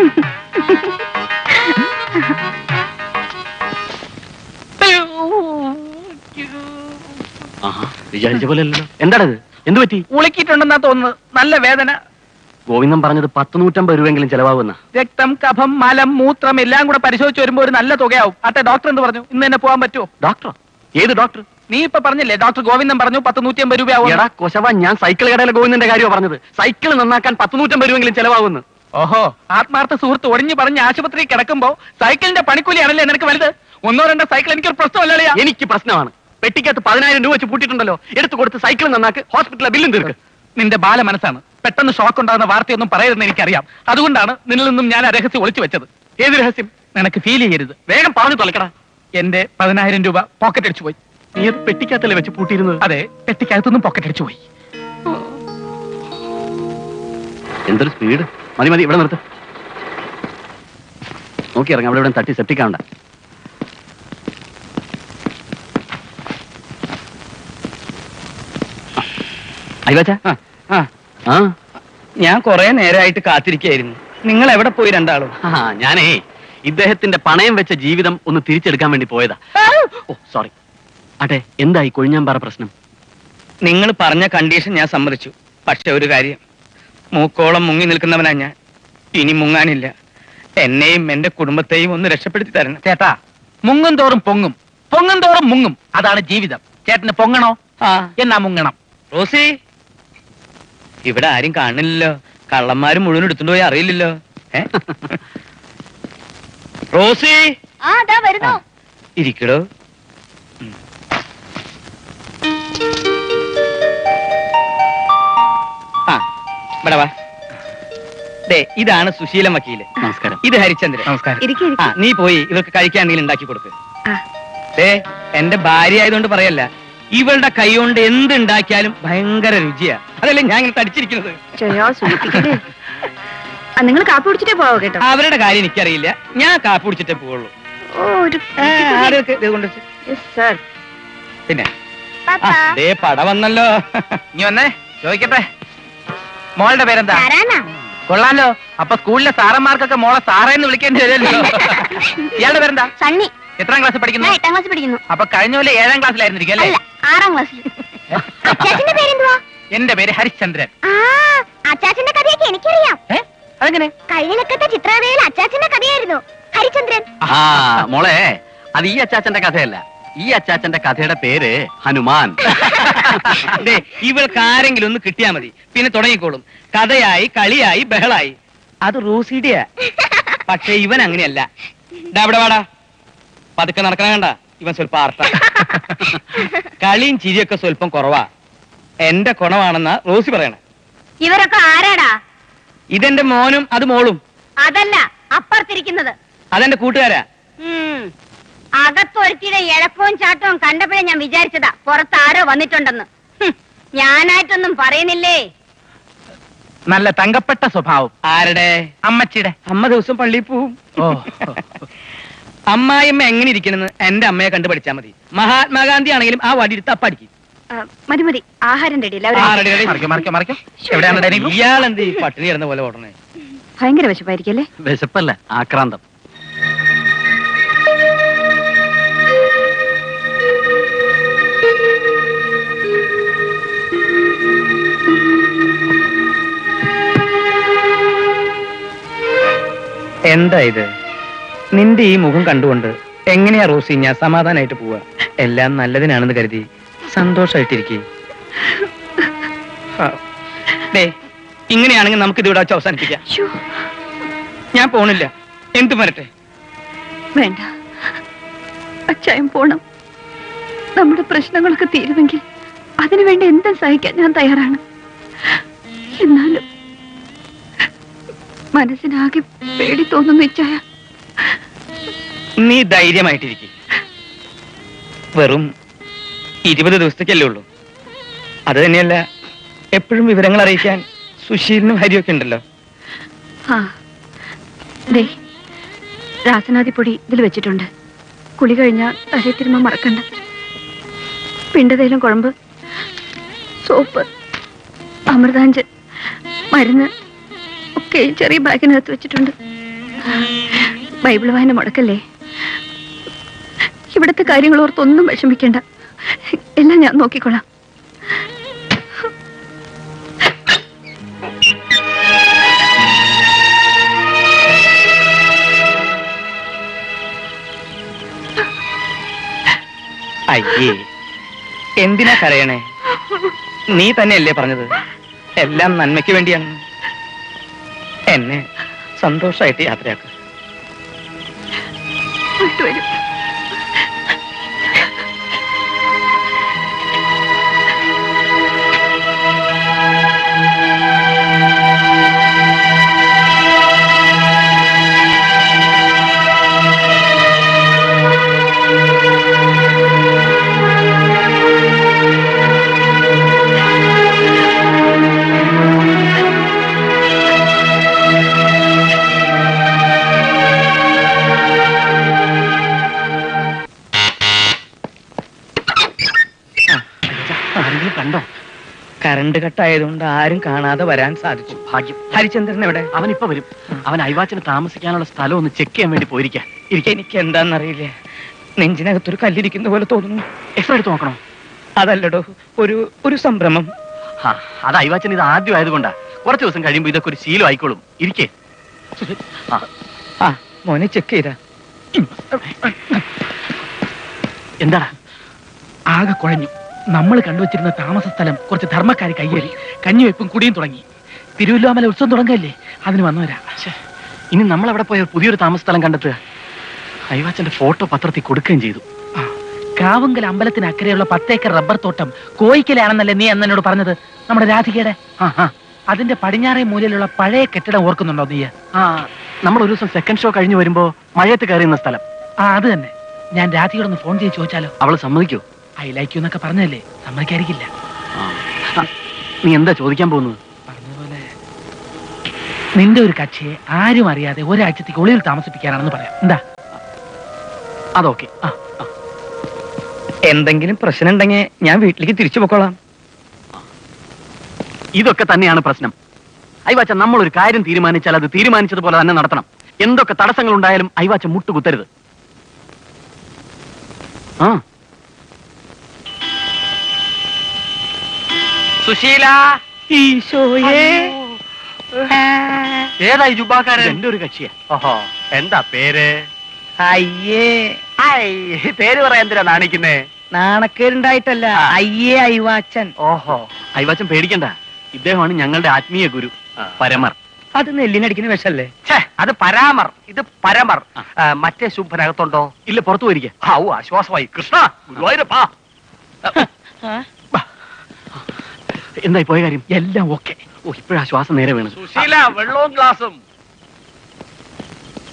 ആഹാ, വിചാരിച്ച പോലെ അല്ലല്ലോ എന്താണത് എന്ത് പറ്റി ഉളുക്കിയിട്ടുണ്ടെന്നാ തോന്നുന്നത് നല്ല വേദന ഗോവിന്ദൻ പറഞ്ഞത് പത്ത് നൂറ്റമ്പത് രൂപയെങ്കിലും ചെലവാകുന്ന രക്തം കഫം മലം മൂത്രം എല്ലാം കൂടെ പരിശോധിച്ച് വരുമ്പോ ഒരു നല്ല തുകയാവും അത്തെ ഡോക്ടർ എന്ത് പറഞ്ഞു ഇന്ന് തന്നെ പോകാൻ പറ്റുമോ ഡോക്ടറോ ഏത് ഡോക്ടർ നീ ഇപ്പൊ പറഞ്ഞില്ലേ ഡോക്ടർ ഗോവിന്ദൻ പറഞ്ഞു പത്ത് നൂറ്റി അമ്പത് രൂപയാവും എടാ കൊശവ ഞാൻ സൈക്കിൾ കടയിലെ ഗോവിന്ദന്റെ കാര്യമാണ് പറഞ്ഞത് സൈക്കിൾ നന്നാക്കാൻ പത്ത് നൂറ്റമ്പത് രൂപയെങ്കിലും ചെലവാകുന്നു ഓഹോ ആത്മാർത്ഥ സുഹൃത്ത് ഒടിഞ്ഞു പറഞ്ഞ് ആശുപത്രി കിടക്കുമ്പോ സൈക്കിളിന്റെ പണിക്കൂലിയാണല്ലേ നിനക്ക് വലുത് ഒന്നോ രണ്ടോ സൈക്കിൾ എനിക്കൊരു പ്രശ്നമല്ലേ എനിക്ക് പ്രശ്നമാണ് പെട്ടിക്കകത്ത് പതിനായിരം രൂപ വെച്ച് പൂട്ടിയിട്ടുണ്ടല്ലോ എടുത്തു കൊടുത്ത് സൈക്കിൾ നന്നാക്ക് ഹോസ്പിറ്റലിലെ ബില്ലും തീർക്ക് നിന്റെ ബാല മനസ്സാണ് പെട്ടെന്ന് ഷോക്ക് ഉണ്ടാകുന്ന വാർത്തയൊന്നും പറയരുതെന്ന് എനിക്കറിയാം അതുകൊണ്ടാണ് നിന്നിൽ നിന്നും ഞാൻ ആ രഹസ്യം ഒളിച്ചു വെച്ചത് ഏത് രഹസ്യം നിനക്ക് ഫീൽ ചെയ്യരുത് വേഗം പറഞ്ഞു തൊലക്കടാ എന്റെ പതിനായിരം രൂപ പോക്കറ്റ് അടിച്ചു പോയി നീ അത് പെട്ടിക്കകത്തല്ലേ വെച്ച് പൂട്ടിയിരുന്നത് അതെ പെട്ടിക്കകത്തുനിന്നും പോക്കറ്റ് അടിച്ചു പോയി എന്തൊരു സ്പീഡ് മതി മതി ഇവിടെ നിർത്ത് നോക്കി ഇറങ്ങാം അവിടെ ഇവിടെ തട്ടി സെപ്റ്റിക്കാവണ്ട അയ്യച്ച ആ ഞാൻ കുറെ നേരമായിട്ട് കാത്തിരിക്കായിരുന്നു നിങ്ങൾ എവിടെ പോയി രണ്ടാളും ആ, ഞാനേ ഇദ്ദേഹത്തിന്റെ പണയം വെച്ച ജീവിതം ഒന്ന് തിരിച്ചെടുക്കാൻ വേണ്ടി പോയതാ ഓ സോറി അട്ടെ എന്തായി കൊഴിഞ്ഞാമ്പാറ പ്രശ്നം നിങ്ങൾ പറഞ്ഞ കണ്ടീഷൻ ഞാൻ സമ്മതിച്ചു പക്ഷെ ഒരു കാര്യം മൂക്കോളം മുങ്ങി നിൽക്കുന്നവനാ ഞാൻ ഇനി മുങ്ങാനില്ല എന്നെയും എന്റെ കുടുംബത്തെയും ഒന്ന് രക്ഷപ്പെടുത്തി തരണം ചേട്ടാ മുങ്ങും തോറും പൊങ്ങും പൊങ്ങും തോറും മുങ്ങും അതാണ് ജീവിതം ചേട്ടന് പൊങ്ങണോ ആ എന്നാ മുങ്ങണം റോസി ഇവിടെ ആരും കാണില്ലല്ലോ കള്ളന്മാര് മുഴുവൻ എടുത്തുകൊണ്ട് പോയി അറിയില്ലല്ലോ ഏ? റോസി ആ അതാ വരുന്നു ഇരിക്കടോ ആ ഇവിടെ വാ ദേ ഇതാണ് സുശീലൻ വക്കീല് നമസ്കാരം ഇത് ഹരിചന്ദ്രൻ നമസ്കാരം ഇരിക്കും ആ നീ പോയി ഇവർക്ക് കഴിക്കാൻ എന്തെങ്കിലും ഉണ്ടാക്കി കൊടുക്ക് ആ. ദേ എന്റെ ഭാര്യ ആയതുകൊണ്ട് പറയല്ല ഇവളുടെ കൈ കൊണ്ട് എന്ത് ഉണ്ടാക്കിയാലും ഭയങ്കര രുചിയാ അതല്ലേ ഞാൻ ഇങ്ങനെ തടിച്ചിരിക്കുന്നത് നിങ്ങൾ കാപ്പി കുടിച്ചിട്ടേ പോവോ കേട്ടോ അവരുടെ കാര്യം എനിക്കറിയില്ല ഞാൻ കാപ്പി കുടിച്ചിട്ടേ പോവുള്ളൂ ഓ ഒരു ഏ, ആരൊക്കെ ഇത് കൊണ്ട് വെച്ച്. സർ പിന്നെ ആ, ദേ പട വന്നല്ലോ ഇനി വന്നേ ചോദിക്കട്ടെ മോളുടെ പേരെന്താ ആരാനാ കൊള്ളാലോ അപ്പൊ സ്കൂളിലെ സാറന്മാർക്കൊക്കെ മോളെ സാറേന്ന് വിളിക്കേണ്ടി വരുമല്ലോ ഇയാളുടെ പേരെന്താ സണ്ണി എത്രാം ക്ലാസ്സിൽ പഠിക്കുന്നു ഞാൻ എട്ടാം ക്ലാസ് പഠിക്കുന്നു അപ്പൊ കഴിഞ്ഞ പോലെ ഏഴാം ക്ലാസ്സിലായിരുന്നിരിക്കും അല്ലേ അല്ല ആറാം ക്ലാസ്സിൽ അച്ചാച്ചന്റെ പേരെന്തുവാ എന്റെ പേര് ഹരിശ്ചന്ദ്രൻ ആ അച്ചാച്ചന്റെ കഥയൊക്കെ എനിക്കറിയാം ഏ അതെങ്ങനെ കഴിഞ്ഞ ലക്കത്തെ ചിത്രകഥയിൽ അച്ചാച്ചന്റെ കഥയായിരുന്നു ഹരിചന്ദ്രൻ ആ മോളെ അത് ഈ അച്ചാച്ചന്റെ കഥയല്ല ഈ അച്ചാച്ചന്റെ കഥയുടെ പേര് ഹനുമാൻ ദേ, ഇവൾക്ക് ആരെങ്കിലും ഒന്ന് കിട്ടിയാ മതി പിന്നെ തുടങ്ങിക്കോളും കഥയായി കളിയായി ബഹളായി അത് റോസിഡിയാ പക്ഷെ ഇവൻ അങ്ങനെയല്ല ദാ ഇവിടെ വാടാ പതുക്കെ നടക്കണ കണ്ട ഇവൻ സ്വല്പം ആർത്ത കളിയും ചിരിയൊക്കെ സ്വല്പം കുറവാ എന്റെ കുണമാണെന്നാ റോസി പറയണ ഇവരൊക്കെ ആരാടാ ഇതെന്റെ മോനും അത് മോളും അതല്ല അപ്പുറത്തിരിക്കുന്നത് അതെന്റെ കൂട്ടുകാരാ ഉം. അകത്തൊരുത്തിയുടെ ഇഴക്കവും ചാട്ടവും കണ്ടപ്പോഴേ ഞാൻ വിചാരിച്ചതാ പുറത്ത് ആരോ വന്നിട്ടുണ്ടെന്ന് ഹും, ഞാനായിട്ടൊന്നും പറയുന്നില്ലേ നല്ല തങ്കപ്പെട്ട സ്വഭാവം ആരുടെ അമ്മച്ചിയുടെ അമ്മ ദിവസം പള്ളിയിൽ പോവും ഓ അമ്മായിയമ്മ എങ്ങനെ ഇരിക്കണെന്ന് എന്റെ അമ്മയെ കണ്ടു പഠിച്ചാൽ മതി മഹാത്മാഗാന്ധി ആണെങ്കിലും ആ വടിയെടുത്ത് അപ്പടിക്കും മതി മതി ആഹാരം റെഡി ആ, ready, ready. മറിക്കോ മറിക്കോ മറിക്കോ എവിടെയാണ് ഡൈനിങ് റൂം ഇയാളെന്ത് ഈ പട്ടിണി കിടന്ന പോലെ ഓടണേ ഭയങ്കര വിശപ്പായിരിക്കും അല്ലേ വിശപ്പല്ല ആക്രാന്തം എന്താ ഇത് നിന്റെ ഈ മുഖം കണ്ടുകൊണ്ട് എങ്ങനെയാ റോസി ഞാൻ സമാധാനായിട്ട് പോവാ എല്ലാം നല്ലതിനാണെന്ന് കരുതി സന്തോഷായിട്ടിരിക്കേ ഡേ ഇങ്ങനെയാണെങ്കിൽ നമുക്ക് ഇതിവിടെ വെച്ച് അവസാനിപ്പിക്കാം ശ്ശോ, ഞാൻ പോണില്ല എന്തു വരട്ടെ വേണ്ട അച്ചായം പോണം നമ്മുടെ പ്രശ്നങ്ങളൊക്കെ തീരുമെങ്കിൽ അതിനുവേണ്ടി എന്തും സഹിക്കാൻ ഞാൻ തയ്യാറാണ് എന്നാലും മനസ്സിനാകെ പേടി തോന്നുന്നു ഇച്ചായ നീ ധൈര്യമായിട്ടിരിക്കും വെറും ഇരുപത് ദിവസത്തേക്കല്ലേ ഉള്ളൂ അത് തന്നെയല്ല എപ്പോഴും വിവരങ്ങൾ അറിയിക്കാൻ സുശീലിനും ഹരിയൊക്കെ ഉണ്ടല്ലോ ആ ദേ രാസനാദിപ്പൊടി ഇതിൽ വെച്ചിട്ടുണ്ട് കുളി കഴിഞ്ഞാൽ തലേ തിരുമ്മ മറക്കണ്ട പിണ്ടതേലും കുഴമ്പ് സോപ്പ് അമൃതാഞ്ച് മരുന്ന് ഒക്കെ ഈ ചെറിയ ബാഗിനകത്ത് വെച്ചിട്ടുണ്ട് ബൈബിൾ വായന മുടക്കല്ലേ ഇവിടുത്തെ കാര്യങ്ങൾ ഓർത്തൊന്നും വിഷമിക്കണ്ട എല്ലാം ഞാൻ നോക്കിക്കൊള്ളാം അയ്യേ എന്തിനാ കരയണേ നീ തന്നെയല്ലേ പറഞ്ഞത് എല്ലാം നന്മയ്ക്ക് വേണ്ടിയാണ് എന്നെ സന്തോഷമായിട്ട് യാത്രയാക്കുക വിട്ടുവരും ആരെങ്കിലും കണ്ടോ കറണ്ട് കട്ടായതുകൊണ്ട് ആരും കാണാതെ വരാൻ സാധിച്ചു ഭാഗ്യം ഹരിചന്ദ്രൻ എവിടെ അവൻ ഇപ്പൊ വരും അവൻ അയവാച്ചന് താമസിക്കാനുള്ള സ്ഥലം ഒന്ന് ചെക്ക് ചെയ്യാൻ വേണ്ടി പോയിരിക്കാം എനിക്ക് എന്താണെന്നറിയില്ല നെഞ്ചിനകത്തൊരു കല്ലിരിക്കുന്ന പോലെ തോന്നുന്നു എത്ര എടുത്ത് നോക്കണോ അതല്ലടോ ഒരു ഒരു സംഭ്രമം ആ അത് അയവാച്ചൻ ഇത് ആദ്യം ആയതുകൊണ്ടാ കുറച്ച് ദിവസം കഴിയുമ്പോ ഇതൊക്കെ ഒരു ശീലം ആയിക്കോളും ഇരിക്കേ ആ ആ മോനെ ചെക്ക് ചെയ്താ എന്താടാ ആകെ കുഴഞ്ഞു നമ്മൾ കണ്ടുവച്ചിരുന്ന താമസ സ്ഥലം കുറച്ച് ധർമ്മക്കാരി കയ്യേറി കഞ്ഞിവെപ്പും കുടിയും തുടങ്ങി തിരുവല്ലോമല ഉത്സവം തുടങ്ങല്ലേ അതിന് വന്നവരാ ശ്ശെ, ഇനി നമ്മൾ അവിടെ പോയ പുതിയൊരു താമസ സ്ഥലം കണ്ടെത്തുക അയവാച്ചന്റെ ഫോട്ടോ പത്രത്തിൽ കൊടുക്കുകയും ചെയ്തു കാവുങ്കൽ അമ്പലത്തിന് അക്കരെയുള്ള പത്തേക്കർ റബ്ബർ തോട്ടം കോയിക്കലാണെന്നല്ലേ നീ അന്ന് എന്നോട് പറഞ്ഞത് നമ്മുടെ രാധികയുടെ ആ ആ അതിന്റെ പടിഞ്ഞാറേ മൂലയിലുള്ള പഴയ കെട്ടിടം ഓർക്കുന്നുണ്ടോ നീ ആ നമ്മൾ ഒരു ദിവസം സെക്കൻഡ് ഷോ കഴിഞ്ഞു വരുമ്പോ മഴയത്ത് കയറിയുന്ന സ്ഥലം ആ അത് തന്നെ ഞാൻ രാധികയോടൊന്ന് ഫോൺ ചെയ്ത് ചോദിച്ചാലോ അവള് സമ്മതിക്കോ ഐ ലൈക്ക് യു എന്നൊക്കെ പറഞ്ഞല്ലേ സമ്മതിക്കായിരിക്കില്ല ആ, നീ എന്താ ചോദിക്കാൻ പോകുന്നത് പറഞ്ഞതുപോലെ നിന്റെ ഒരു കക്ഷിയെ ആരും അറിയാതെ ഒരാഴ്ചത്തേക്ക് ഒളിയിൽ താമസിപ്പിക്കാനാണെന്ന് പറയാം എന്താ അതൊക്കെ ആ എന്തെങ്കിലും പ്രശ്നം ഉണ്ടെങ്കിൽ ഞാൻ വീട്ടിലേക്ക് തിരിച്ചു പൊക്കോളാം ഇതൊക്കെ തന്നെയാണ് പ്രശ്നം അയവാച്ച നമ്മൾ ഒരു കാര്യം തീരുമാനിച്ചാൽ അത് തീരുമാനിച്ചതുപോലെ തന്നെ നടത്തണം എന്തൊക്കെ തടസ്സങ്ങൾ ഉണ്ടായാലും അയവാച്ച മുട്ടുകുത്തരുത് ആ സുശീല ഈശോയേ ഏതായി ജുബാക്കാരൻ എന്റെ ഒരു കക്ഷിയാ ഓഹോ എന്താ പേര് അയ്യേ ഐ പേര് പറയാൻ എന്തിനാ നാണിക്കുന്നേ നാണക്കേടുണ്ടായിട്ടല്ല അയ്യേ അയ്വാച്ചൻ ഓഹോ അയവാച്ചൻ പേടിക്കണ്ട ഇദ്ദേഹമാണ് ഞങ്ങളുടെ ആത്മീയ ഗുരു പരമർ അത് നെല്ലിനടിക്കുന്ന വിഷല്ലേ ഛേ അത് പരാമർ ഇത് പരമർ ആ, മറ്റേ ശുംഭനകത്തുണ്ടോ ഇല്ല പുറത്തു പോയിരിക്കെ ഔ ആശ്വാസമായി കൃഷ്ണ ഗുരുവായൂരപ്പാ എന്തായി പോയ കാര്യം എല്ലാം ഓക്കെ ഓ ഇപ്പോഴാ ശ്വാസം നേരെ വീണത് സുശീല വെള്ളവും ഗ്ലാസും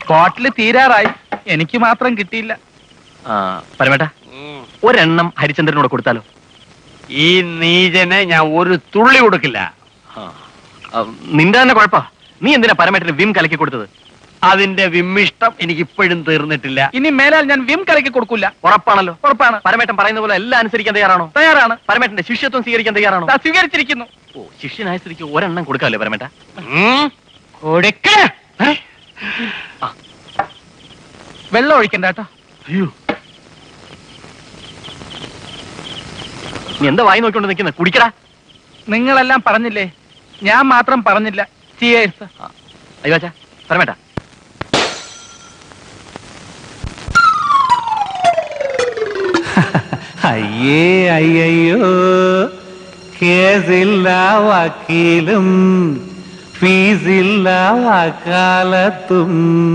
ബോട്ടിൽ തീരാറായി എനിക്ക് മാത്രം കിട്ടിയില്ല ആ പരമേട്ട ഒരെണ്ണം ഹരിചന്ദ്രനോട് കൊടുത്താലോ ഈ നീചനെ ഞാൻ ഒരു തുള്ളി കൊടുക്കില്ല ആ, ആ, നിന്റെ തന്നെ കുഴപ്പാ നീ എന്തിനാ പരമേട്ടന് വിം കലക്കി കൊടുത്തത് അതിന്റെ വിമ്മിഷ്ടം എനിക്ക് ഇപ്പോഴും തീർന്നിട്ടില്ല ഇനി മേലാൽ ഞാൻ വിം കലക്കി കൊടുക്കൂല ഉറപ്പാണല്ലോ ഉറപ്പാണ് പരമേട്ടൻ പറയുന്ന പോലെ എല്ലാം അനുസരിക്കാൻ തയ്യാറാണോ തയ്യാറാണ് പരമേട്ടന്റെ ശിഷ്യത്വം സ്വീകരിക്കാൻ തയ്യാറാണോ ദാ സ്വീകരിച്ചിരിക്കുന്നു ഓ ശിഷ്യനായ സ്ഥിതിക്ക് ഒരെണ്ണം കൊടുക്കാമല്ലേ പരമേട്ട വെള്ളം ഒഴിക്കണ്ട കേട്ടോ അയ്യോ നീ എന്താ വായി നോക്കിക്കൊണ്ട് നിൽക്കുന്നത് കുടിക്കടാ നിങ്ങളെല്ലാം പറഞ്ഞില്ലേ ഞാൻ മാത്രം പറഞ്ഞില്ല ചിയേഴ്സ് അയ്യോ അച്ഛാ പരമേട്ട അയ്യേ അയ്യയ്യോ കേസില്ല വക്കീലും ഫീസില്ല വക്കാലത്തും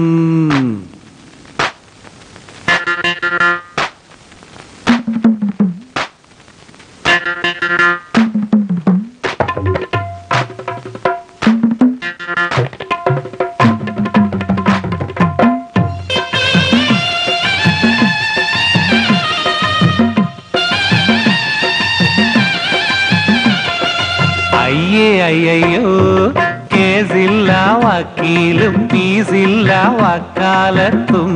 അയ്യേ അയ്യയ്യോ കേസില്ല വക്കീലും ഫീസില്ല വക്കാലത്തും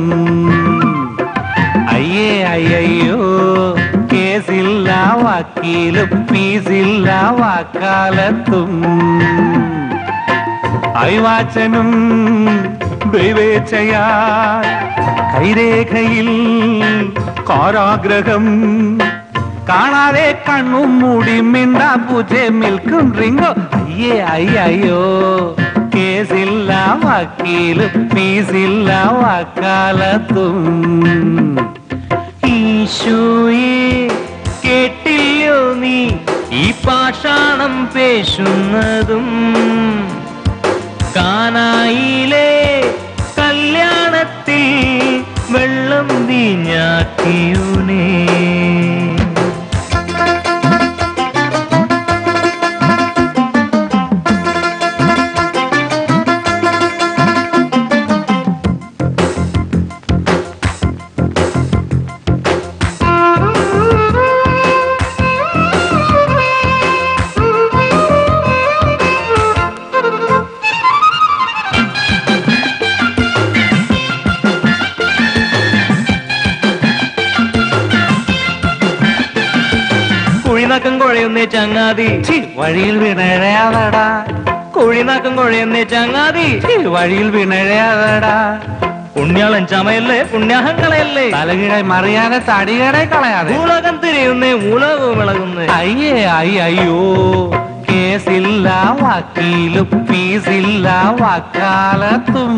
അയ്യേ അയ്യയ്യോ കേസില്ല വക്കീലും ഫീസില്ല വക്കാലത്തും അയവാച്ചനും ദൈവേച്ഛയാ കൈരേഖയിൽ കാരാഗ്രഹം കാണാതെ കണ്ണും മൂടി മിണ്ടാ പൂജെ മിൽക്കും റിങ്ങോ അയ്യേ അയ്യോ കേസില്ല വക്കീലും ഫീസില്ല വക്കാലത്തും ഈശോയെ കേട്ടില്ലോ നീ ഈ പാഷാണം പേശുന്നതും കാനായിലെ കല്യാണത്തിൽ വെള്ളം വീഞ്ഞാക്കിയൂനേ കുഴിനക്കം കുഴയുന്നേ ചങ്ങാതി ഛി, വഴിയിൽ വീണഴയാതടാ കുഴിനക്കം കുഴയുന്നേ ചങ്ങാതി ഛി, വഴിയിൽ വീണഴയാതടാ പുണ്യാളൻ ചമയല്ലേ പുണ്യാഹങ്ങളയല്ലേ തലകീഴായി മറിയാതെ തടികടെ കളയാതെ മൂലകം തിരിയുന്നേ മൂലകവും ഇളകുന്നേ അയ്യേ അയ്യോ കേസില്ല വക്കീലും ഫീസില്ല വക്കാലത്തും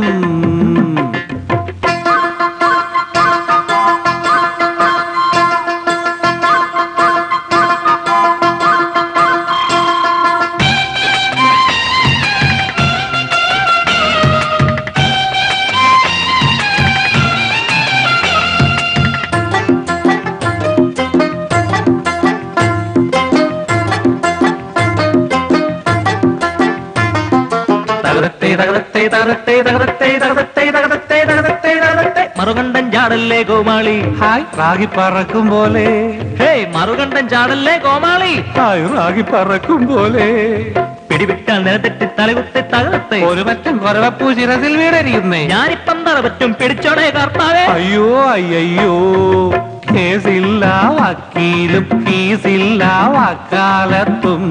തകതത്തെ തകതത്തെ തകതത്തെ തകതത്തെ തകതത്തെ തകതത്തെ തകതത്തെ തകതത്തെ മറുകണ്ടൻ ചാടല്ലേ കോമാളി ഹായ് റാഗി പറക്കും പോലെ ഹേയ് മറുകണ്ടൻ ചാടല്ലേ കോമാളി ഹായ് റാഗി പറക്കും പോലെ പിടിവിട്ടാൽ നിലത്തെറ്റി തലകുത്തി തകർത്തെ ഒരു പറ്റും കുറവപ്പൂ ശിരസിൽ വീടരിയുന്നേ ഞാനിപ്പം തറ പറ്റും പിടിച്ചോടേ കർത്താവേ അയ്യോ അയ്യോ കേസില്ല വക്കീലും ഫീസില്ല വക്കാലത്തും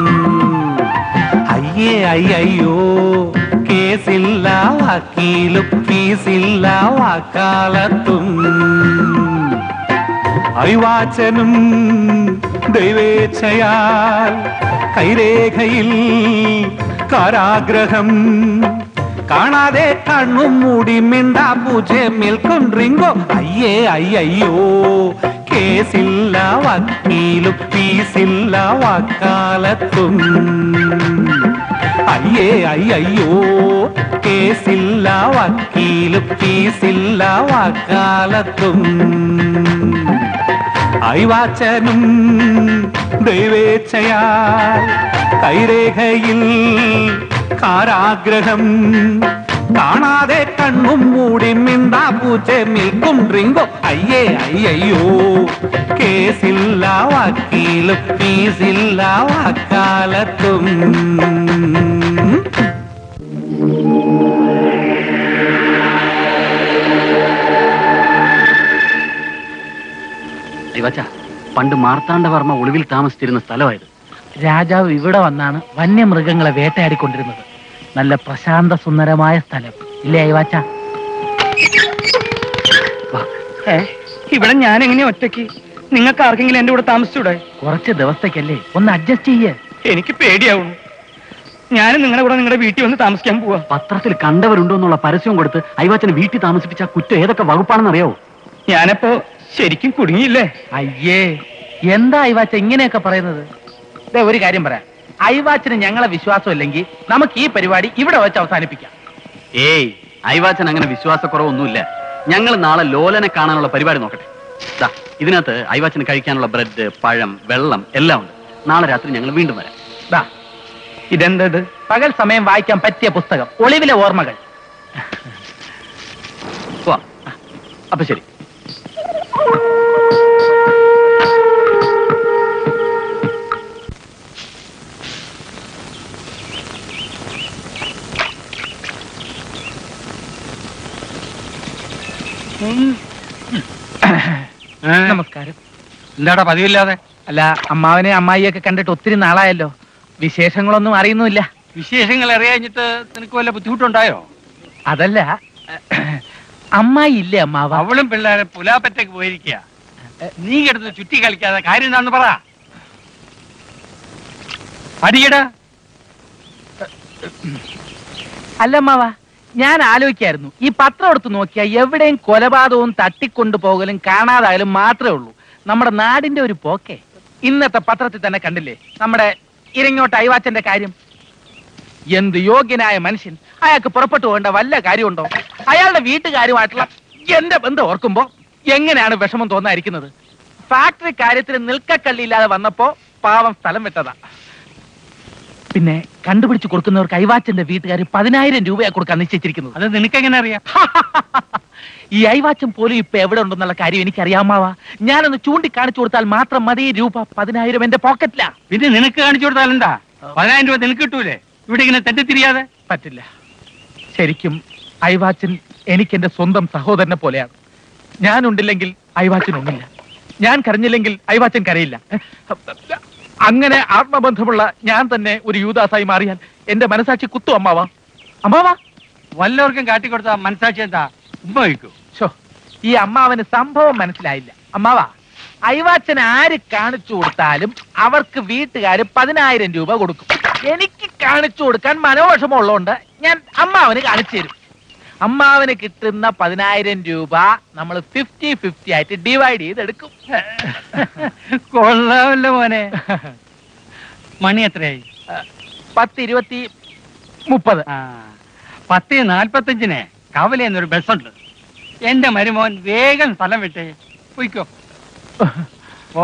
അയ്യേ അയ്യോ കേസില്ല വക്കീലും ഫീസില്ല വക്കാലത്തും അയവാച്ചനും ദൈവേച്ഛയാൽ കൈരേഖയിൽ കാരാഗ്രഹം കാണാതെ കണ്ണും മൂടി മിണ്ടാ പൂജെ മിൽക്കും റിങ്കോ അയ്യേ അയ്യോ കേസില്ല വക്കീലും ഫീസില്ല വക്കാലത്തും അയ്യേ അയ്യോ കേസില്ല വക്കീലും ഫീസില്ല വക്കാലത്തും അയവാച്ചനും ദൈവേച്ഛയാൽ കൈരേഖയിൽ കാരാഗ്രഹം കാണാതെ കണ്ണും മൂടി മിണ്ടാ പൂച്ച മിൽക്കും ഡ്രിങ്കോ അയ്യേ അയ്യോ കേസില്ല വക്കീലും ഫീസില്ല വക്കാലത്തും ദൈവച്ച പണ്ട് മാർത്താണ്ഡവർമ്മ ഒളിവിൽ താമസിച്ചിരുന്ന സ്ഥലമായത് രാജാവ് ഇവിടെ വന്നാണ് വന്യമൃഗങ്ങളെ വേട്ടയാടിക്കൊണ്ടിരുന്നത് നല്ല പ്രശാന്ത സുന്ദരമായ സ്ഥലം ഇല്ലേ അയവാച്ച ഇവിടെ ഞാൻ എങ്ങനെയാ ഒറ്റയ്ക്ക് നിങ്ങൾക്ക് ആർക്കെങ്കിലും എന്റെ കൂടെ താമസിച്ചൂടെ കുറച്ച് ദിവസത്തേക്കല്ലേ ഒന്ന് അഡ്ജസ്റ്റ് ചെയ്യേ എനിക്ക് പേടിയാവുന്നു ഞാനും നിങ്ങളുടെ കൂടെ നിങ്ങളുടെ വീട്ടിൽ വന്ന് താമസിക്കാൻ പോവാ പത്രത്തിൽ കണ്ടവരുണ്ടോ എന്നുള്ള പരസ്യം കൊടുത്ത് അയവാച്ചനെ വീട്ടിൽ താമസിപ്പിച്ച ആ കുറ്റം ഏതൊക്കെ വകുപ്പാണെന്ന് അറിയാവോ ഞാനപ്പോ ശരിക്കും കുടുങ്ങിയില്ലേ അയ്യേ എന്താ അയവാച്ച ഇങ്ങനെയൊക്കെ പറയുന്നത് ദേ ഒരു കാര്യം പറയാം അയവാച്ചന് ഞങ്ങളെ വിശ്വാസം ഇല്ലെങ്കിൽ നമുക്ക് ഈ പരിപാടി ഇവിടെ വെച്ച് അവസാനിപ്പിക്കാം ഏയ് അയവാച്ചൻ അങ്ങനെ വിശ്വാസക്കുറവൊന്നുമില്ല ഞങ്ങൾ നാളെ ലോലനെ കാണാനുള്ള പരിപാടി നോക്കട്ടെ ദാ ഇതിനകത്ത് അയവാച്ചന് കഴിക്കാനുള്ള ബ്രെഡ് പഴം വെള്ളം എല്ലാം ഉണ്ട് നാളെ രാത്രി ഞങ്ങൾ വീണ്ടും വരാം ദാ ഇതെന്തത് പകൽ സമയം വായിക്കാൻ പറ്റിയ പുസ്തകം ഒളിവിലെ ഓർമ്മകൾ പോവാം അപ്പൊ ശരി നമസ്കാരം എന്താടാ പതിവില്ലാതെ അല്ല അമ്മാവനെ അമ്മായിയൊക്കെ കണ്ടിട്ട് ഒത്തിരി നാളായല്ലോ വിശേഷങ്ങളൊന്നും അറിയുന്നുമില്ല വിശേഷങ്ങൾ അറിയാഞ്ഞിട്ട് നിനക്ക് വല്ല ബുദ്ധിമുട്ടുണ്ടായോ അതല്ല അമ്മായി ഇല്ലേ അമ്മാവ അവളും പിള്ളേരെ പുലാപ്പറ്റയ്ക്ക് പോയിരിക്കുക നീ കിടന്ന് ചുറ്റി കളിക്കാതെ കാര്യം എന്താണെന്ന് പറ അടിയടാ അല്ല അമ്മാവ ഞാൻ ആലോചിക്കായിരുന്നു ഈ പത്രം എടുത്ത് നോക്കിയാൽ എവിടെയും കൊലപാതകവും തട്ടിക്കൊണ്ടു പോകലും കാണാതായാലും മാത്രമേ ഉള്ളൂ നമ്മുടെ നാടിന്റെ ഒരു പോക്കേ ഇന്നത്തെ പത്രത്തിൽ തന്നെ കണ്ടില്ലേ നമ്മുടെ ഇരങ്ങോട്ട് അയവാച്ചന്റെ കാര്യം എന്ത് യോഗ്യനായ മനുഷ്യൻ അയാൾക്ക് പുറപ്പെട്ടു പോകേണ്ട വല്ല കാര്യമുണ്ടോ അയാളുടെ വീട്ടുകാരുമായിട്ടുള്ള എന്റെ ബന്ധം ഓർക്കുമ്പോ എങ്ങനെയാണ് വിഷമം തോന്നാതിരിക്കുന്നത് ഫാക്ടറി കാര്യത്തിൽ നിൽക്കക്കള്ളിയില്ലാതെ വന്നപ്പോ പാവം സ്ഥലം വിട്ടതാ പിന്നെ കണ്ടുപിടിച്ച് കൊടുക്കുന്നവർക്ക് അയവാച്ചന്റെ വീട്ടുകാർ പതിനായിരം രൂപയാ കൊടുക്കാൻ നിശ്ചയിച്ചിരിക്കുന്നത് അത് നിനക്കെങ്ങനെ അറിയാം ഈ അയവാച്ചൻ പോലും ഇപ്പൊ എവിടെ ഉണ്ടെന്നുള്ള കാര്യം എനിക്കറിയാമാവാ ഞാനൊന്ന് ചൂണ്ടിക്കാണിച്ചു കൊടുത്താൽ മാത്രം മതി ഈ രൂപ പതിനായിരം എന്റെ പോക്കറ്റിലാ പിന്നെ നിനക്ക് കാണിച്ചു കൊടുത്താൽ എന്താ പതിനായിരം രൂപ നിനക്ക് കിട്ടൂലേ ഇവിടെ ഇങ്ങനെ തെറ്റിത്തിരിയാതെ പറ്റില്ല ശരിക്കും അയവാച്ചൻ എനിക്ക് എന്റെ സ്വന്തം സഹോദരനെ പോലെയാണ് ഞാനുണ്ടില്ലെങ്കിൽ അയവാച്ചൻ ഒന്നില്ല ഞാൻ കരഞ്ഞില്ലെങ്കിൽ അയവാച്ചൻ കരയില്ല അങ്ങനെ ആത്മബന്ധമുള്ള ഞാൻ തന്നെ ഒരു യൂദാസായി മാറിയാൽ എന്റെ മനസാക്ഷി കുത്തു അമ്മാവാ അമ്മാവാ വല്ലവർക്കും കാട്ടിക്കൊടുത്ത മനസാക്ഷി എന്താ ഉമ്മ വയ്ക്കൂ ഷോ ഈ അമ്മാവന് സംഭവം മനസ്സിലായില്ല അമ്മാവാ അയവാച്ചൻ ആര് കാണിച്ചു കൊടുത്താലും അവർക്ക് വീട്ടുകാര് പതിനായിരം രൂപ കൊടുക്കും എനിക്ക് കാണിച്ചു കൊടുക്കാൻ മനോവിഷമമുള്ളതുകൊണ്ട് ഞാൻ അമ്മാവന് കാണിച്ചു തരും അമ്മാവന് കിട്ടുന്ന പതിനായിരം രൂപ നമ്മൾ ഫിഫ്റ്റി ഫിഫ്റ്റി ആയിട്ട് ഡിവൈഡ് ചെയ്തെടുക്കും കൊള്ളാമല്ലോ മോനെ മണി എത്രയായി പത്ത് ഇരുപത്തി മുപ്പത് ആ പത്ത് നാൽപ്പത്തഞ്ചിന് കവല എന്നൊരു ബസ്സുണ്ട് എന്റെ മരുമോൻ വേഗം സ്ഥലം വിട്ടേ പോയിക്കോ ഓ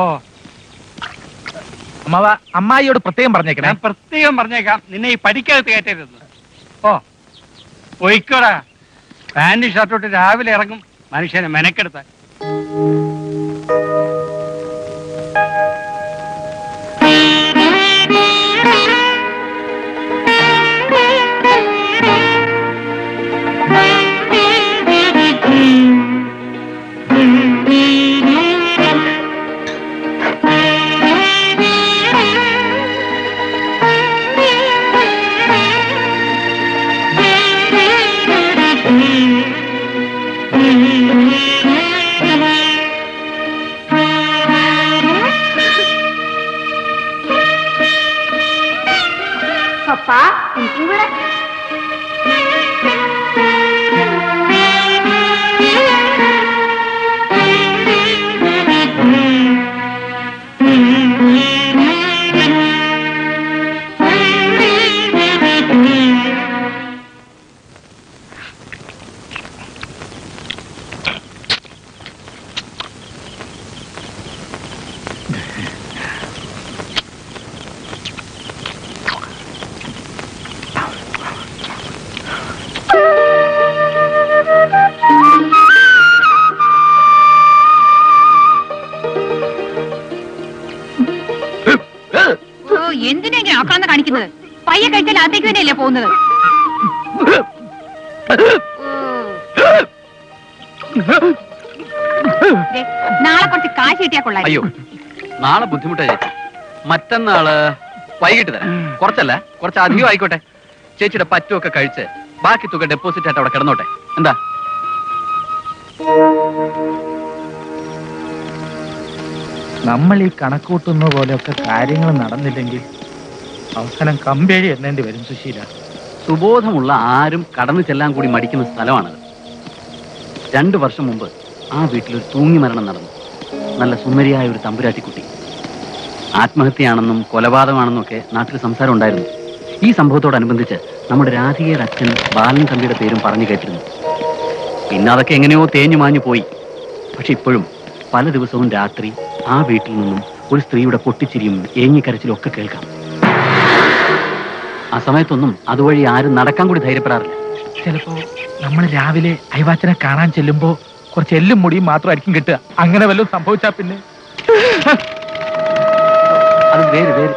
അമ്മാവ അമ്മായിയോട് പ്രത്യേകം പറഞ്ഞേക്കണേ ഞാൻ പ്രത്യേകം പറഞ്ഞേക്കാം നിന്നെ ഈ പഠിക്കകത്ത് കയറ്റരുത് ഓ പോയിക്കോടാ പാന്റ് ഷർട്ടോട്ട് രാവിലെ ഇറങ്ങും മനുഷ്യനെ മെനക്കെടുത്ത പപ്പ എനിക്കും കൂടെ മക്കളെന്ന് കാണിക്കുന്നത് പയ്യെ കഴിച്ചാൽ അകത്തേക്ക് തന്നെയല്ലേ പോകുന്നത് ദേ, നാളെ കുറച്ച് കാശ് കിട്ടിയാ കൊള്ളാം അയ്യോ നാളെ ബുദ്ധിമുട്ടാ ചേച്ചി മറ്റന്നാള് വൈകിട്ട് തരാം കുറച്ചല്ല കുറച്ച് അധികം ആയിക്കോട്ടെ ചേച്ചിയുടെ പറ്റുമൊക്കെ കഴിച്ച് ബാക്കി തുക ഡെപ്പോസിറ്റ് ആയിട്ട് അവിടെ കിടന്നോട്ടെ എന്താ നമ്മൾ ഈ കണക്കൂട്ടുന്ന പോലെയൊക്കെ കാര്യങ്ങൾ നടന്നില്ലെങ്കിൽ അവസാനം കമ്പേഴി എണ്ണേണ്ടി വരും സുശീല സുബോധമുള്ള ആരും കടന്നു ചെല്ലാൻ കൂടി മടിക്കുന്ന സ്ഥലമാണത് രണ്ടു വർഷം മുമ്പ് ആ വീട്ടിലൊരു തൂങ്ങി മരണം നടന്നു നല്ല സുന്ദരിയായ ഒരു തമ്പുരാട്ടിക്കുട്ടി ആത്മഹത്യയാണെന്നും കൊലപാതകമാണെന്നും ഒക്കെ നാട്ടിൽ സംസാരം ഉണ്ടായിരുന്നു ഈ സംഭവത്തോടനുബന്ധിച്ച് നമ്മുടെ രാധികയുടെ അച്ഛൻ ബാലൻ തമ്പിയുടെ പേരും പറഞ്ഞു കേട്ടിരുന്നു പിന്നെ അതൊക്കെ എങ്ങനെയോ തേഞ്ഞു മാഞ്ഞു പോയി പക്ഷെ ഇപ്പോഴും പല ദിവസവും രാത്രി ആ വീട്ടിൽ നിന്നും ഒരു സ്ത്രീയുടെ പൊട്ടിച്ചിരിയും ഏങ്ങിക്കരച്ചിലും ഒക്കെ കേൾക്കാം ആ സമയത്തൊന്നും അതുവഴി ആരും നടക്കാൻ കൂടി ധൈര്യപ്പെടാറില്ല ചിലപ്പോ നമ്മൾ രാവിലെ അയവാച്ചനെ കാണാൻ ചെല്ലുമ്പോ കുറച്ച് എല്ലും മുടിയും മാത്രമായിരിക്കും കിട്ടുക അങ്ങനെ വല്ലതും സംഭവിച്ചാ പിന്നെ അത് വേര് വേര്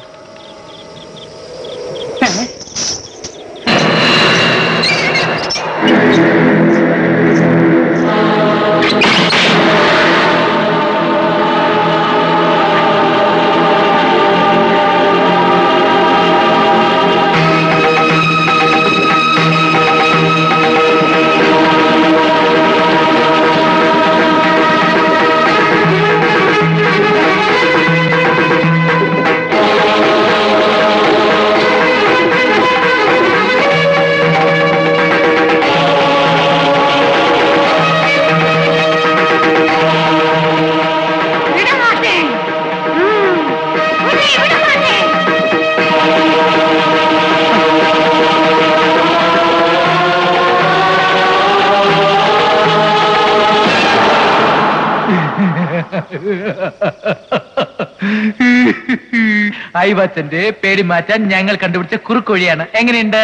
അയവാച്ചന്റെ പേര് മാറ്റാൻ ഞങ്ങൾ കണ്ടുപിടിച്ച കുറുക്കൊഴിയാണ് എങ്ങനെയുണ്ട്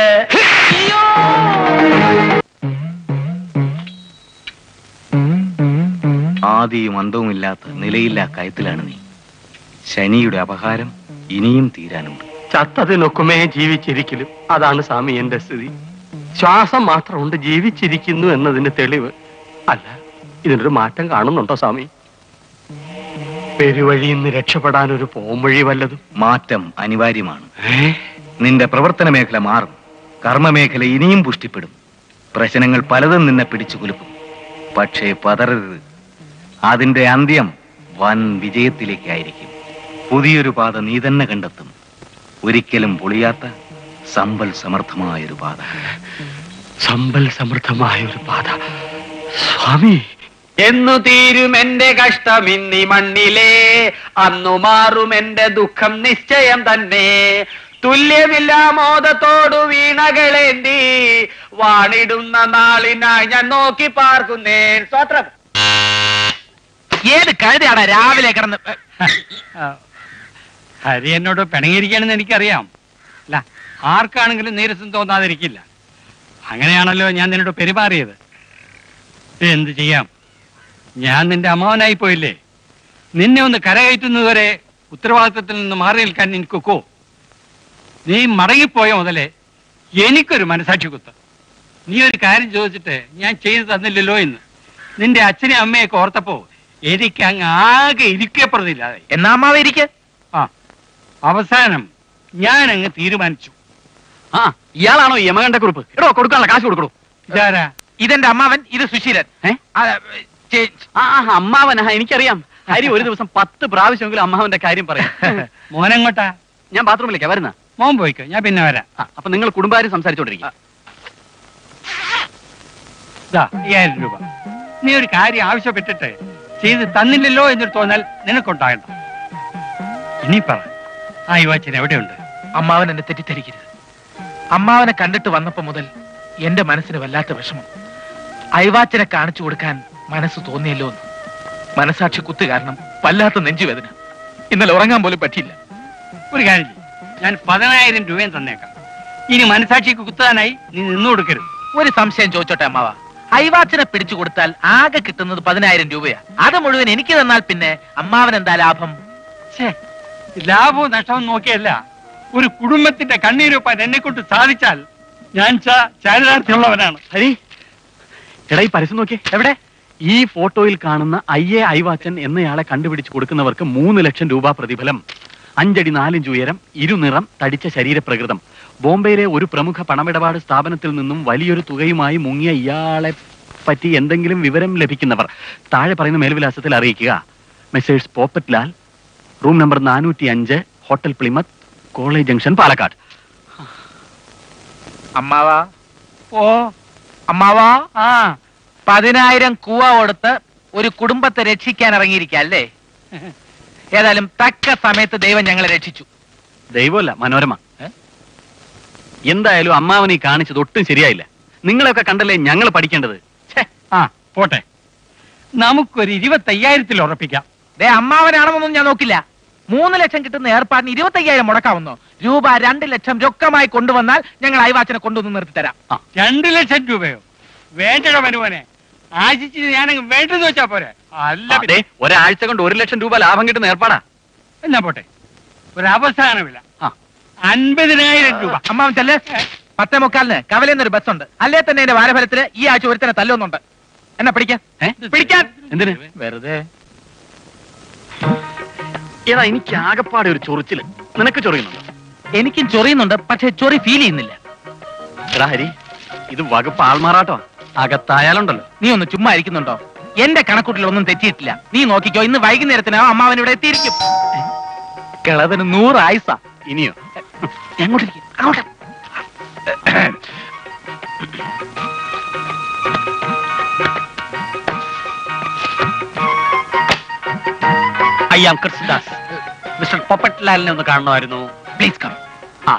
ആദിയും അന്തവുമില്ലാത്ത നിലയില്ലാ കയത്തിലാണ് നീ ശനിയുടെ അപഹാരം ഇനിയും തീരാനുണ്ട് ചത്തതിനൊക്കുമേ ജീവിച്ചിരിക്കലും അതാണ് സ്വാമി എന്റെ സ്ഥിതി ശ്വാസം മാത്രമുണ്ട് ജീവിച്ചിരിക്കുന്നു എന്നതിന് തെളിവ് അല്ല ഇതിനൊരു മാറ്റം കാണുന്നുണ്ടോ സ്വാമി പെരുവഴിയിൽ നിന്ന് രക്ഷപ്പെടാൻ ഒരു പോംവഴി വല്ലതും മാറ്റം അനിവാര്യമാണ് നിന്റെ പ്രവർത്തന മേഖല മാറും കർമ്മമേഖല ഇനിയും പുഷ്ടിപ്പെടും പ്രശ്നങ്ങൾ പലതും നിന്നെ പിടിച്ചു കുലുക്കും പക്ഷേ പതറരുത് അതിന്റെ അന്ത്യം വൻ വിജയത്തിലേക്കായിരിക്കും പുതിയൊരു പാത നീ തന്നെ കണ്ടെത്തും ഒരിക്കലും പൊളിയാത്ത സമ്പൽ സമർത്ഥമായൊരു പാത സമ്പൽ സമൃദ്ധമായ ഒരു പാത സ്വാമി എന്നു തീരും എന്റെ കഷ്ടം ഇന്നി മണ്ണിലേ അന്നു മാറും എന്റെ ദുഃഖം നിശ്ചയം തന്നെ തുല്യമില്ല മോദത്തോടു വീണകളേന്തി വാണിടുന്ന നാളിനായി ഞാൻ നോക്കി പാർക്കുന്നേൻ സ്വത്രം ഏത് കഴുതയാണ് രാവിലെ കിടന്ന് ഹരി എന്നോട് പിണങ്ങിയിരിക്കുകയാണെന്ന് എനിക്കറിയാം അല്ല ആർക്കാണെങ്കിലും നീരസം തോന്നാതിരിക്കില്ല അങ്ങനെയാണല്ലോ ഞാൻ നിന്നോട് പെരുമാറിയത് എന്ത് ചെയ്യാം ഞാൻ നിന്റെ അമ്മാവനായി പോയില്ലേ നിന്നെ ഒന്ന് കരകയറ്റുന്നതുവരെ ഉത്തരവാദിത്തത്തിൽ നിന്ന് മാറി നിൽക്കാൻ എനിക്കൊക്കോ നീ മടങ്ങിപ്പോയ മുതലേ എനിക്കൊരു മനസാക്ഷി കുത്ത് നീ ഒരു കാര്യം ചോദിച്ചിട്ട് ഞാൻ ചെയ്തു തന്നില്ലല്ലോ എന്ന് നിന്റെ അച്ഛനെ അമ്മയൊക്കെ ഓർത്തപ്പോ എനിക്ക് അങ്ങ് ആകെ ഇരിക്കപ്പെടുന്നില്ലാതെ എന്നാ അമ്മാവ ഇരിക്ക ആ അവസാനം ഞാൻ അങ്ങ് തീരുമാനിച്ചു ആ ഇയാളാണോ ഈ യമകണ്ഠ കുറിപ്പ് എടോ കൊടുക്കാനുള്ള കാശ് കൊടുക്കണോ ഇതാരാ ഇതെന്റെ അമ്മാവൻ ഇത് സുശീലൻ ഏ? ആ, ചേ- ആ ആ, അമ്മാവനാ എനിക്കറിയാം ഹരി ഒരു ദിവസം പത്ത് പ്രാവശ്യമെങ്കിലും അമ്മാവന്റെ കാര്യം പറയാം മോനെങ്ങോട്ടാ ഞാൻ ബാത്റൂമിലേക്കാ വരുന്ന മോൻ പോയിക്കോ ഞാൻ പിന്നെ വരാം അപ്പൊ നിങ്ങൾ കുടുംബകാര്യം സംസാരിച്ചോണ്ടിരിക്കും ഇതാ അയ്യായിരം രൂപ നീ ഒരു കാര്യം ആവശ്യപ്പെട്ടിട്ട് ചെയ്ത് തന്നില്ലല്ലോ എന്നൊരു തോന്നൽ നിനക്കുണ്ടാകണ്ട ഇനി പറ ആ യുവാച്ചൻ എവിടെയുണ്ട് അമ്മാവൻ എന്നെ തെറ്റിദ്ധരിക്കരുത് അമ്മാവനെ കണ്ടിട്ട് വന്നപ്പോ മുതൽ എന്റെ മനസ്സിന് വല്ലാത്ത വിഷമം അയവാച്ചനെ കാണിച്ചു കൊടുക്കാൻ മനസ്സ് തോന്നിയല്ലോ എന്ന് മനസാക്ഷി കുത്ത് കാരണം വല്ലാത്ത നെഞ്ചുവേദന ഇന്നലെ ഉറങ്ങാൻ പോലും പറ്റിയില്ല ഒരു കാര്യം ചെയ്യ്. ഞാൻ പതിനായിരം രൂപയും തന്നേക്കാം ഇനി മനസാക്ഷിക്ക് കുത്താനായി നീ നിന്നു കൊടുക്കരുത് ഒരു സംശയം ചോദിച്ചോട്ടെ അമ്മാവ അയവാച്ചനെ പിടിച്ചു കൊടുത്താൽ ആകെ കിട്ടുന്നത് പതിനായിരം രൂപയാ അത് മുഴുവൻ എനിക്ക് തന്നാൽ പിന്നെ അമ്മാവൻ എന്താ ലാഭം ഛേ ലാഭവും നഷ്ടവും നോക്കിയല്ല ഒരു കുടുംബത്തിന്റെ കണ്ണീരൊപ്പാൻ എന്നെ കൊണ്ട് സാധിച്ചാൽ ഞാൻ ച- ചാരിതാർത്ഥ്യമുള്ളവനാണ് ഹരി എടാ ഈ പരസ്യം നോക്കിയേ എവിടെ ഈ ഫോട്ടോയിൽ കാണുന്ന അയ്യേ ഐവാച്ചൻ എന്നയാളെ കണ്ടുപിടിച്ച് കൊടുക്കുന്നവർക്ക് മൂന്ന് ലക്ഷം രൂപ പ്രതിഫലം അഞ്ചടി നാലിഞ്ച് ഉയരം ഇരുനിറം തടിച്ച ശരീരപ്രകൃതം ബോംബെയിലെ ഒരു പ്രമുഖ പണമിടപാട് സ്ഥാപനത്തിൽ നിന്നും വലിയൊരു തുകയുമായി മുങ്ങിയ ഇയാളെ പറ്റി എന്തെങ്കിലും വിവരം ലഭിക്കുന്നവർ താഴെ പറയുന്ന മേൽവിലാസത്തിൽ അറിയിക്കുക Messrs Poppat Lal room number നാനൂറ്റി അഞ്ച് hotel Plymouth college junction Palakkad അമ്മാവാ ഓ അമ്മാവാ ആ പതിനായിരം കൂവ കൊടുത്ത് ഒരു കുടുംബത്തെ രക്ഷിക്കാൻ ഇറങ്ങിയിരിക്കുക അല്ലേ ഏതായാലും തക്ക സമയത്ത് ദൈവം ഞങ്ങളെ രക്ഷിച്ചു ദൈവമല്ല മനോരമ എന്തായാലും അമ്മാവനെ ഈ കാണിച്ചത് ഒട്ടും ശരിയായില്ല നിങ്ങളെയൊക്കെ കണ്ടല്ലേ ഞങ്ങൾ പഠിക്കേണ്ടത് ആ പോട്ടെ നമുക്കൊരു ഇരുപത്തയ്യായിരത്തിൽ ഉറപ്പിക്കാം ദേ അമ്മാവനാണെന്നൊന്നും ഞാൻ നോക്കില്ല മൂന്ന് ലക്ഷം കിട്ടുന്ന ഏർപ്പാടിന് ഇരുപത്തയ്യായിരം മുടക്കാവുന്നോ രൂപ രണ്ട് ലക്ഷം രൊക്കമായി കൊണ്ടുവന്നാൽ ഞങ്ങൾ അയവാച്ചനെ കൊണ്ടുവന്ന് നിർത്തി തരാം രണ്ട് ലക്ഷം രൂപയോ വേണ്ടടോ മനുവനെ ആശിച്ചിട്ട് ഞാനങ്ങ് വേണ്ടെന്ന് വെച്ചാ പോരെ അല്ല അതെ ഒരാഴ്ച കൊണ്ട് ഒരു ലക്ഷം രൂപ ലാഭം കിട്ടുന്ന ഏർപ്പാടാ എന്നാ പോട്ടെ ഒരു അവസാന വില ആ. അൻപതിനായിരം രൂപ അമ്മാവൻ ചെല്ലേ പത്തേ മുക്കാലിന് കവലെന്നൊരു ബസ്സുണ്ട് അല്ലേ തന്നെ എന്റെ വാരഫലത്തിന് ഈ ആഴ്ച ഒരുത്തനെ തല്ലുന്നുണ്ട് എന്നാ പിടിക്കാൻ ഏ? പിടിക്കാൻ എന്തിന് വെറുതെ ഏതാ എനിക്ക് ആകപ്പാടെ ഒരു ചൊറിച്ചില് നിനക്ക് ചൊറിയുന്നുണ്ടോ എനിക്കും ചൊറിയുന്നുണ്ട് പക്ഷെ ചൊറി ഫീൽ ചെയ്യുന്നില്ല എടാ ഹരി ഇത് വകുപ്പ് ആൾമാറാട്ടോ അകത്തായാലുണ്ടല്ലോ നീ ഒന്ന് ചുമ്മാ ഇരിക്കുന്നുണ്ടോ എന്റെ കണക്കൂട്ടിലൊന്നും തെറ്റിയിട്ടില്ല നീ നോക്കിക്കോ ഇന്ന് വൈകുന്നേരത്തിനോ അമ്മാവൻ ഇവിടെ എത്തിയിരിക്കും കിളവന് നൂറ് ആയുസ ഇനിയോ എങ്ങോട്ടിരിക്കും അങ്ങോട്ട് I am Krishnadas mister Poppat ലാലിനെ ഒന്ന് കാണണമായിരുന്നു please come ah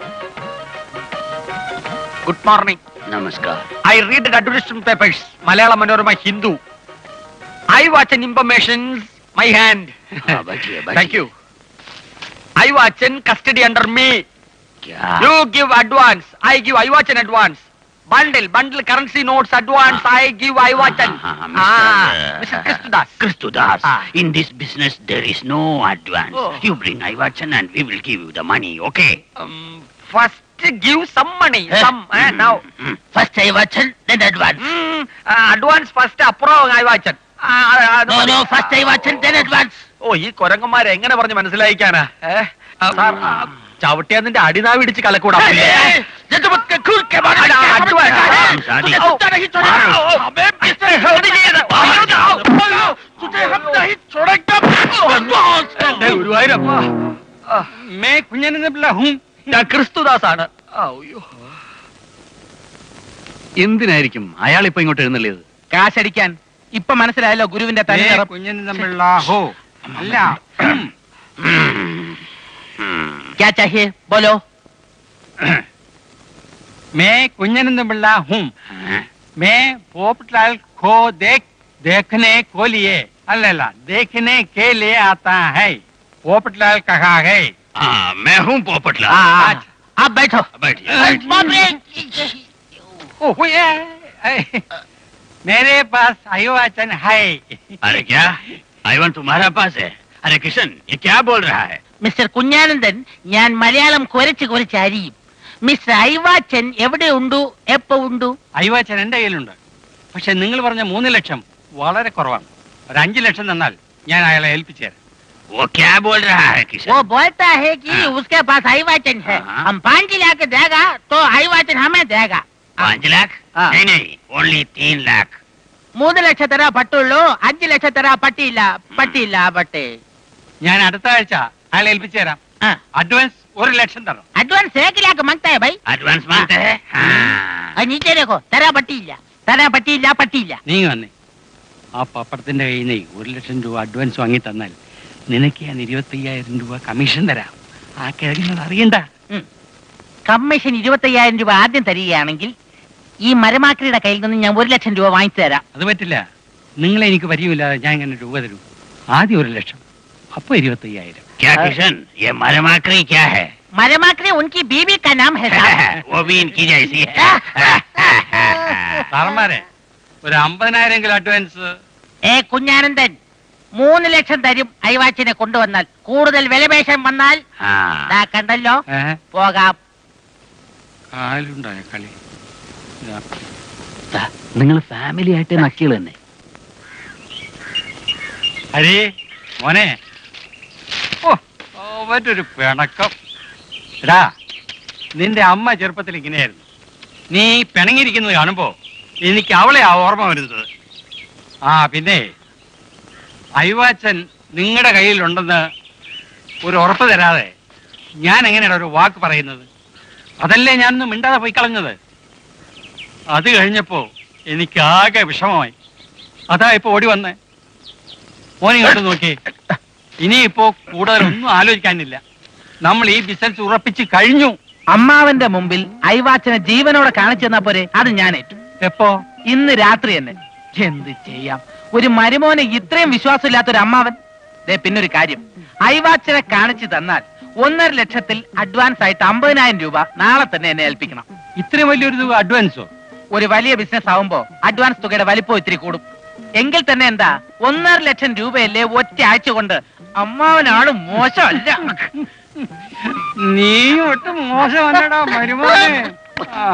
good morning നമസ്കാർ I read advertisement papers Malayala Manorama Hindu I watch an informations my hand हाँ, बैठिए, बैठिए। Thank you I watch in custody under me क्या you give advance I give I watch advance bundle bundle currency notes advance I give I watch हाँ, हाँ, Mr. Mister Krishnadas Kristudas, Ah. in this business there is no advance. Oh. You bring Ivachan and we will give you the money, okay? First give some money some now Mm. First Ivachan, then advance. Advance first അപ്പുറം Ivachan No, no, first Ivachan, then advance. ഓ ഈ കൊരങ്ങന്മാരെ എങ്ങനെ പറഞ്ഞ് മനസ്സിലായിക്കാനാ ഏ? ആ, sir ആ, ചവിട്ടിയാ നിന്റെ അടിനാവ് ഇടിച്ച് കലക്കൂടാ Hey, hey, gentlemen, cool, come on, അല്ല, advance. Shadi. ഓ, മാറോ. ദേ, ഗുരുവായൂരപ്പ. ആ, മേ കുഞ്ഞനെന്ന പിള്ള ഹും ഞാൻ ക്രിസ്തുദാസാണ് അയ്യോ എന്തിനായിരിക്കും അയാൾ ഇപ്പൊ ഇങ്ങോട്ട് എഴുന്നള്ളിയത് കാശടിക്കാൻ ഇപ്പൊ മനസ്സിലായല്ലോ ഗുരുവിന്റെ തനി മേ നിറം കുഞ്ഞനെന്ന പിള്ള ഹോ അല്ല ഹും. ക്യാ ചാഹിയേ ബോലോ മേ കുഞ്ഞനെന്ന പിള്ള ഹും मैं पोपटलाल को देख देखने को लिए अल्लाह देखने के लिए आता है पोपटलाल कहा है हाँ, मैं हूँ पोपटलाल आप बैठो बैठिए बैठिए। ओह, ये, ऐ, मेरे पास अयोवाचन है अरे क्या आईवन तुम्हारा पास है अरे किशन ये क्या बोल रहा है മിസ്റ്റർ കുഞ്ഞാനന്ദൻ ഞാൻ മലയാളം കുരച്ച് കുരച്ച് അരിയും മിസ്റ്റർ ഐവാച്ചൻ എവിടെ ഉണ്ടു എപ്പോ ഉണ്ടു അയ്യവാച്ചൻ എന്റെ കയ്യിലുണ്ട് പക്ഷെ നിങ്ങൾ പറഞ്ഞ മൂന്ന് ലക്ഷം വളരെ കുറവാണ് ഒരു അഞ്ചു ലക്ഷം തന്നാൽ ഞാൻ അയാളെ ഏൽപ്പിച്ചു തരാം वो क्या बोल रहा है किशन वो बोलता है कि उसके पास अहिवाचन है हाँ। हम पाँच लाख देगा तो अहिवाचन हमें देगा पाँच लाख हाँ। नहीं नहीं ओनली तीन लाख മൂന്ന് ലക്ഷം തരാ പട്ടുള്ളൂ അഞ്ച് ലക്ഷം തരാ പട്ടിയില്ല പട്ടിയില്ല പട്ടേ ഞാൻ അടുത്ത ആഴ്ച അയാളെ ഏൽപ്പിച്ചു തരാം ആ. അഡ്വാൻസ് ഒരു ലക്ഷം തരണം अडवांस एक लाख मांगता है भाई एडवांस मांगते हैं हाँ। और नीचे देखो तरा पट्टिയില്ല തരാ പട്ടിയില്ല പട്ടിയില്ല നീ വന്നേ ആ പപ്പടത്തിന്റെ കയ്യിൽ നിന്ന് ഒരു ലക്ഷം രൂപ അഡ്വാൻസ് വാങ്ങി തന്നാൽ നിനക്ക് ഞാൻ ഇരുപത്തയ്യായിരം രൂപ കമ്മീഷൻ തരാം ആ കിഴങ്ങിനത് അറിയണ്ട കമ്മീഷൻ ഇരുപത്തയ്യായിരം രൂപ ആദ്യം തരികയാണെങ്കിൽ ഈ മരമാക്രിയുടെ കയ്യിൽ നിന്ന് ഞാൻ ഒരു ലക്ഷം രൂപ വാങ്ങിച്ചു തരാം അത് പറ്റില്ല നിങ്ങളെ എനിക്ക് പരിചയമില്ലാതെ ഞാൻ ഇങ്ങനെ രൂപ തരും ആദ്യം ഒരു ലക്ഷം അപ്പൊ ഇരുപത്തയ്യായിരം क्या किशन ये मरमाकरी क्या है മരമാക്രി ഉൻകി ബീബി का नाम है साहब वो भी इनकी जैसी है സാറന്മാരെ ഒരു അമ്പതിനായിരം കിലോ അഡ്വാൻസ് ഏ കുഞ്ഞാനന്ദൻ മൂന്ന് ലക്ഷം തരും ഐവാച്ചിനെ കൊണ്ടുവന്നാൽ കൂടുതൽ വിലപേശം വന്നാൽ ദാ കണ്ടല്ലോ പോകാം കാലുണ്ടായ കളി നിങ്ങൾ ഫാമിലി ആയിട്ട് നക്കികൾ തന്നെ ഹരി മോനെ ഓ ഓ, മറ്റൊരു പിണക്കം എടാ നിന്റെ അമ്മ ചെറുപ്പത്തിൽ ഇങ്ങനെയായിരുന്നു നീ പിണങ്ങിയിരിക്കുന്നത് കാണുമ്പോ എനിക്ക് അവളെ ആ ഓർമ്മ വരുന്നത് ആ പിന്നെ അയവാച്ചൻ നിങ്ങളുടെ കയ്യിലുണ്ടെന്ന് ഒരു ഉറപ്പ് തരാതെ ഞാൻ എങ്ങനെയാണ് ഒരു വാക്ക് പറയുന്നത് അതല്ലേ ഞാനൊന്നും മിണ്ടാതെ പോയി കളഞ്ഞത് അത് കഴിഞ്ഞപ്പോ എനിക്ക് ആകെ വിഷമമായി അതാ ഇപ്പൊ ഓടി വന്നേ മോനെ ഇങ്ങോട്ട് നോക്കി ഇനിയിപ്പോ കൂടുതലൊന്നും ആലോചിക്കാനില്ല നമ്മൾ ഈ ബിസിനസ് ഉറപ്പിച്ച് കഴിഞ്ഞു അമ്മാവന്റെ മുമ്പിൽ ഐവാച്ചനെ ജീവനോടെ കാണിച്ചു തന്നാ പോരെ അത് ഞാൻ ഏറ്റു എപ്പോ ഇന്ന് രാത്രി തന്നെ എന്ത് ചെയ്യാം ഒരു മരുമോനെ ഇത്രയും വിശ്വാസമില്ലാത്ത ഒരു അമ്മാവൻ ദേ പിന്നൊരു കാര്യം ഐവാച്ചനെ കാണിച്ചു തന്നാൽ ഒന്നര ലക്ഷത്തിൽ അഡ്വാൻസ് ആയിട്ട് അമ്പതിനായിരം രൂപ നാളെ തന്നെ എന്നെ ഏൽപ്പിക്കണം ഇത്രയും വലിയൊരു തുക അഡ്വാൻസോ ഒരു വലിയ ബിസിനസ് ആവുമ്പോ അഡ്വാൻസ് തുകയുടെ വലിപ്പം ഇത്തിരി കൂടും എങ്കിൽ തന്നെ എന്താ ഒന്നര ലക്ഷം രൂപയല്ലേ ഒറ്റ ആഴ്ച കൊണ്ട് അമ്മാവനാണ് മോശമല്ല നീ ഒട്ടും മോശമല്ലടാ മരുമോനെ ആ.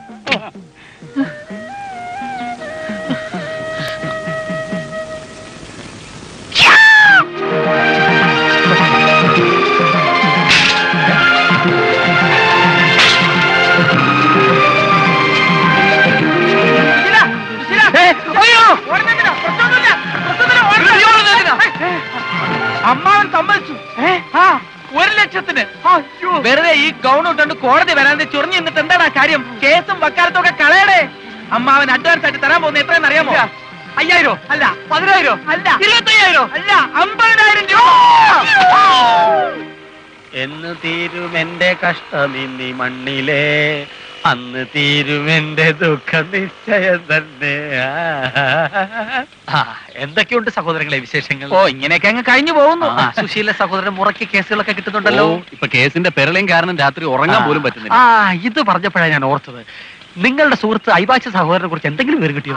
അമ്മാവൻ സമ്മതിച്ചു ആ ഒരു ലക്ഷത്തിന് വെറുതെ ഈ ഗൗൺ ഇട്ടുകൊണ്ട് കോടതി വരാതെ ചൊറിഞ്ഞു നിന്നിട്ട് എന്താണ് ആ കാര്യം കേസും വക്കാലത്തും ഒക്കെ കളയടേ അമ്മാവൻ അഡ്വാൻസ് ആയിട്ട് തരാൻ പോകുന്ന എത്രയെന്ന് അറിയാമോ അയ്യായിരോ അല്ല പതിനായിരോ അല്ല ഇരുപത്തയ്യായിരോ അല്ല അമ്പതിനായിരം രൂപ എന്ന് തീരും എന്റെ കഷ്ടം ഇനി മണ്ണിലെ അന്ന് തീരും എന്റെ ദുഃഖം നിശ്ചയം തന്നെ ആ, എന്തൊക്കെയുണ്ട് സഹോദരങ്ങളെ വിശേഷങ്ങൾ ഓ ഇങ്ങനെയൊക്കെ അങ്ങ് കഴിഞ്ഞു പോകുന്നു ആ, സുശീല സഹോദരൻ മുറയ്ക്ക് കേസുകളൊക്കെ കിട്ടുന്നുണ്ടല്ലോ ഓ, ഇപ്പൊ കേസിന്റെ പെരളയും കാരണം രാത്രി ഉറങ്ങാൻ ആ. പോലും പറ്റുന്നില്ല ആ ഇത് പറഞ്ഞപ്പോഴാണ് ഞാൻ ഓർത്തത് നിങ്ങളുടെ സുഹൃത്ത് ഐവാച്ച സഹോദരനെ കുറിച്ച് എന്തെങ്കിലും പേര് കിട്ടിയോ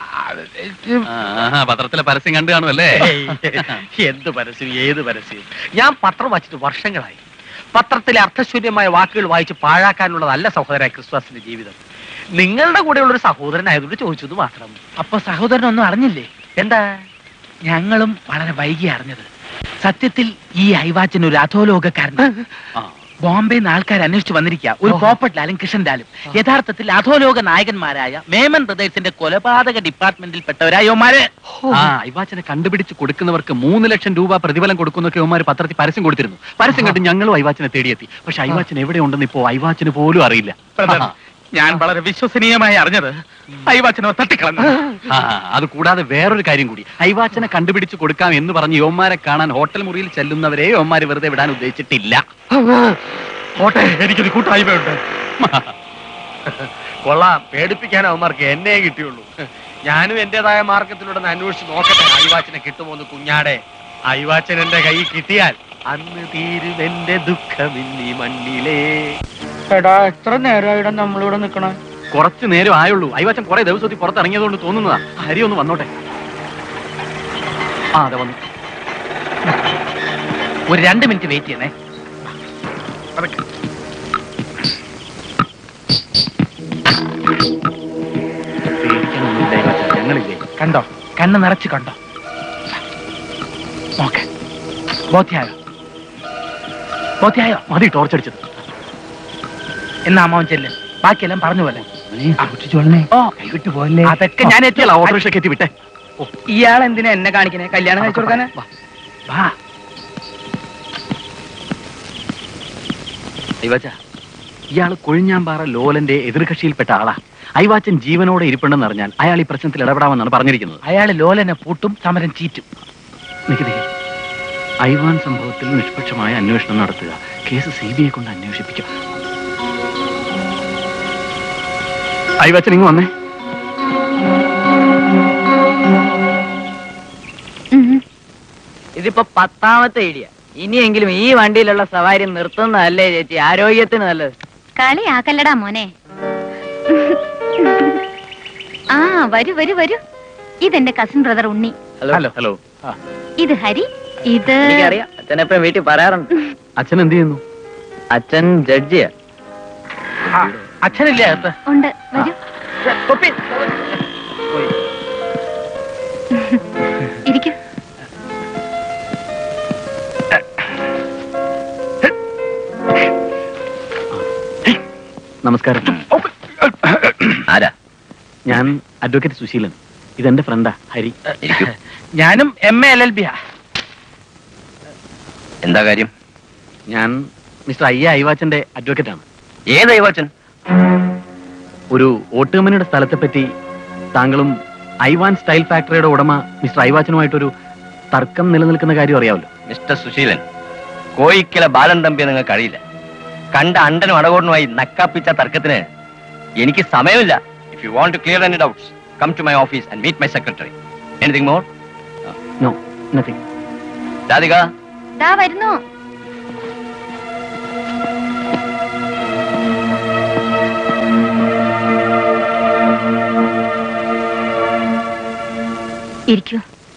ആ, പത്രത്തിലെ പരസ്യം കണ്ടു കാണുമല്ലേ ഏയ്, എന്ത് പരസ്യം ഏത് പരസ്യം ഞാൻ പത്രം വായിച്ചിട്ട് വർഷങ്ങളായി പത്രത്തിലെ അർത്ഥശൂന്യമായ വാക്കുകൾ വായിച്ച് പാഴാക്കാനുള്ളതല്ല സഹോദര ക്രിസ്തുവാസിന്റെ ജീവിതം നിങ്ങളുടെ കൂടെയുള്ള ഒരു സഹോദരനായതുകൊണ്ട് ചോദിച്ചു എന്ന് മാത്രം അപ്പൊ സഹോദരനൊന്നും അറിഞ്ഞില്ലേ എന്താ ഞങ്ങളും വളരെ വൈകി അറിഞ്ഞത് സത്യത്തിൽ ഈ ഐവാച്ചൻ ഒരു അധോലോകക്കാരനാണ് ബോംബെ നിന്ന് ആൾക്കാർ അന്വേഷിച്ചു വന്നിരിക്കുക ഒരു പോപ്പട്ട് ലാലും കിഷൻ ലാലും യഥാർത്ഥത്തിൽ അധോലോക നായകന്മാരായ മേമൻ ബ്രദേഴ്സിന്റെ കൊലപാതക ഡിപ്പാർട്ട്മെന്റിൽപ്പെട്ടവരായോമാര് ആ ഇവാച്ചനെ കണ്ടുപിടിച്ച് കൊടുക്കുന്നവർക്ക് മൂന്ന് ലക്ഷം രൂപ പ്രതിഫലം കൊടുക്കുന്നൊക്കെ ഇവന്മാർ പത്രത്തിൽ പരസ്യം കൊടുത്തിരുന്നു പരസ്യം കണ്ട് ഞങ്ങളും ഐവാച്ചനെ തേടിയെത്തി പക്ഷെ ഐവാച്ചൻ എവിടെ ഉണ്ടെന്ന് ഇപ്പോ ഐവാച്ചന് പോലും അറിയില്ല ബ്രദർ, ഞാൻ വളരെ വിശ്വസനീയമായി അറിഞ്ഞത് ഐവാച്ചനോ തട്ടിക്കളഞ്ഞു ആ, അത് കൂടാതെ വേറൊരു കാര്യം കൂടി ഐവാച്ചനെ കണ്ടുപിടിച്ച് കൊടുക്കാം എന്ന് പറഞ്ഞ് യോമാരെ കാണാൻ ഹോട്ടൽ മുറിയിൽ ചെല്ലുന്നവരെ യോമാര് വെറുതെ വിടാൻ ഉദ്ദേശിച്ചിട്ടില്ല കോട്ടെ എനിക്കൊരു കൂട്ടായ്മയുണ്ട് കൊള്ളാം പേടിപ്പിക്കാൻ അവന്മാർക്ക് എന്നെ കിട്ടിയുള്ളൂ ഞാനും എന്റേതായ മാർഗത്തിലൂടെ ഒന്ന് അന്വേഷിച്ച് നോക്കട്ടെ അയവാച്ചനെ കിട്ടുമോ എന്ന് കുഞ്ഞാടെ അയവാച്ചൻ എന്റെ കൈ കിട്ടിയാൽ അന്ന് തീരും എന്റെ ദുഃഖമില്ലി മണ്ണിലേ എടാ എത്ര നേരമായിടാ നമ്മളിവിടെ നിക്കണേ കുറച്ച് നേരം ആയുള്ളൂ ഐവാച്ചൻ കുറെ ദിവസത്തിൽ പുറത്തിറങ്ങിയതുകൊണ്ട് തോന്നുന്നതാ ഹരി ഒന്ന് വന്നോട്ടെ ആ അതെ വന്നു ഒരു രണ്ട് മിനിറ്റ് വെയിറ്റ് ചെയ്യണേ പേടിക്കാനൊന്നുമില്ല ഐവാച്ചൻ ഞങ്ങളില്ലേ കണ്ടോ കണ്ണ് നിറച്ച് കണ്ടോ നോക്ക് ബോധ്യായോ ബോധ്യായോ മതി ടോർച്ചടിച്ചത് എന്നാ അമ്മാവൻ ചെല്ല് ബാക്കിയെല്ലാം പറഞ്ഞു പോലെ ഓ കൈവിട്ട് പോലെ അതൊക്കെ ഞാൻ എത്തിയല്ല ഓട്ടോറിക്ഷ കയറ്റി വിട്ടെ ഇയാൾ എന്തിനാ എന്നെ കാണിക്കണേ കല്യാണം കഴിച്ചു കൊടുക്കാനാ വാ ഐവാച്ച ഇയാള് കൊഴിഞ്ഞാമ്പാറ ലോലന്റെ എതിർകക്ഷിയിൽപ്പെട്ട ആളാ ഐവാച്ചൻ ജീവനോടെ ഇരിപ്പുണ്ടെന്ന് അറിഞ്ഞാൽ അയാൾ ഈ പ്രശ്നത്തിൽ ഇടപെടാമെന്നാണ് പറഞ്ഞിരിക്കുന്നത് അയാള് ലോലനെ പൂട്ടും സമരം ചീറ്റും നിക്ക് നിക്ക്. ഐവാൻ സംഭവത്തിൽ നിഷ്പക്ഷമായ അന്വേഷണം നടത്തുക കേസ് സി ബി ഐ കൊണ്ട് അന്വേഷിപ്പിക്കും ഐവാച്ചൻ ഇങ്ങ് വന്നേ ഇതിപ്പോ പത്താമത്തെ ഐഡിയ ഇനിയെങ്കിലും ഈ വണ്ടിയിലുള്ള സവാരി നിർത്തുന്നതല്ലേ ചേച്ചി ആരോഗ്യത്തിന് നല്ലത് കളിയാക്കല്ലടാ മോനെ ആ വരൂ വരൂ വരൂ ഇതെന്റെ cousin brother Unni hello hello ഇത് ഹരി ഇത് എനിക്കറിയാം അച്ഛൻ എപ്പോഴും വീട്ടിൽ പറയാറുണ്ട് അച്ഛൻ എന്ത് ചെയ്യുന്നു അച്ഛൻ ജഡ്ജിയാ അച്ഛനില്ലേ അകത്ത് ഉണ്ട് വരൂ ഇരിക്കൂ നമസ്കാരം ആരാ ഞാൻ അഡ്വക്കേറ്റ് സുശീലൻ ഇതെന്റെ ഫ്രണ്ടാ ഹരി ഞാനും എം എ എൽ എൽ ബിയാ എന്താ കാര്യം ഞാൻ മിസ്റ്റർ അയ്യ ഐവാച്ചന്റെ അഡ്വക്കേറ്റ് ആണ് ഏത് ഐവാച്ചൻ ഒരു ഓട്ടുകമ്പനിയുടെ സ്ഥലത്തെ പറ്റി താങ്കളും ഐവാൻ സ്റ്റൈൽ ഫാക്ടറിയുടെ ഉടമ മിസ്റ്റർ ഐവാച്ചനുമായിട്ടൊരു തർക്കം നിലനിൽക്കുന്ന കാര്യം അറിയാമല്ലോ മിസ്റ്റർ സുശീലൻ കോയിക്കല ബാലൻ തമ്പി നിങ്ങൾക്ക് അറിയില്ല കണ്ട അണ്ടനും അടകോടനുമായി നക്കാപ്പിച്ച തർക്കത്തിന് എനിക്ക് സമയമില്ല if you want to clear any doubts come to my office and meet my secretary anything more no nothing Radhika ദാ വരുന്നു ഇരിക്കൂ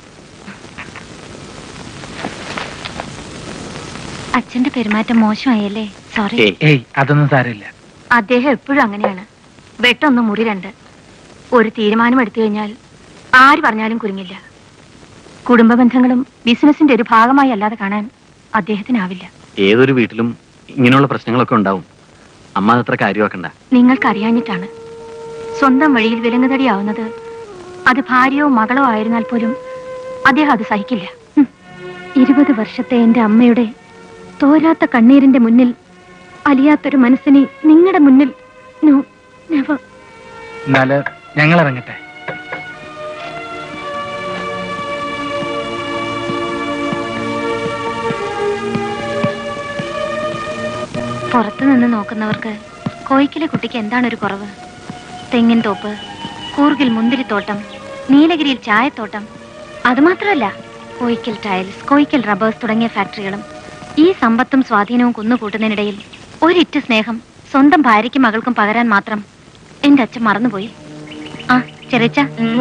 അച്ഛന്റെ പെരുമാറ്റം മോശമായല്ലേ സോറി ഏയ് അതൊന്നും സാരമില്ല അദ്ദേഹം എപ്പോഴും അങ്ങനെയാണ് വെട്ടൊന്ന് മുറി രണ്ട് ഒരു തീരുമാനം എടുത്തു കഴിഞ്ഞാൽ ആര് പറഞ്ഞാലും കുരുങ്ങില്ല കുടുംബ ബന്ധങ്ങളും ബിസിനസിന്റെ ഒരു ഭാഗമായി അല്ലാതെ കാണാൻ അദ്ദേഹത്തിനാവില്ല ഏതൊരു വീട്ടിലും ഇങ്ങനെയുള്ള പ്രശ്നങ്ങളൊക്കെ ഉണ്ടാവും അമ്മ അതത്ര കാര്യമാക്കണ്ട നിങ്ങൾക്കറിയാഞ്ഞിട്ടാണ് സ്വന്തം വഴിയിൽ വിലങ്ങുതടിയാവുന്നത് അത് ഭാര്യയോ മകളോ ആയിരുന്നാൽ പോലും അദ്ദേഹം അത് സഹിക്കില്ല ഹും. ഇരുപത് വർഷത്തെ എന്റെ അമ്മയുടെ തോരാത്ത കണ്ണീരിന്റെ മുന്നിൽ അലിയാത്തൊരു മനസ്സിനെ നിങ്ങളുടെ മുന്നിൽ no, never. എന്നാല് ഞങ്ങൾ ഇറങ്ങട്ടെ പുറത്തു നിന്ന് നോക്കുന്നവർക്ക് കോയിക്കിലെ കുട്ടിക്ക് എന്താണ് ഒരു കുറവ് തെങ്ങിൻ തോപ്പ് കൂർഗിൽ മുന്തിരിത്തോട്ടം നീലഗിരിയിൽ ചായത്തോട്ടം അതുമാത്രമല്ല കോയിക്കൽ ടൈൽസ് കോയിക്കൽ റബ്ബേഴ്സ് തുടങ്ങിയ ഫാക്ടറികളും ഈ സമ്പത്തും സ്വാധീനവും കുന്നുകൂട്ടുന്നതിനിടയിൽ ഒരിറ്റ് സ്നേഹം സ്വന്തം ഭാര്യയ്ക്കും മകൾക്കും പകരാൻ മാത്രം എന്റെ അച്ഛൻ മറന്നുപോയി ആ ചെറിച്ച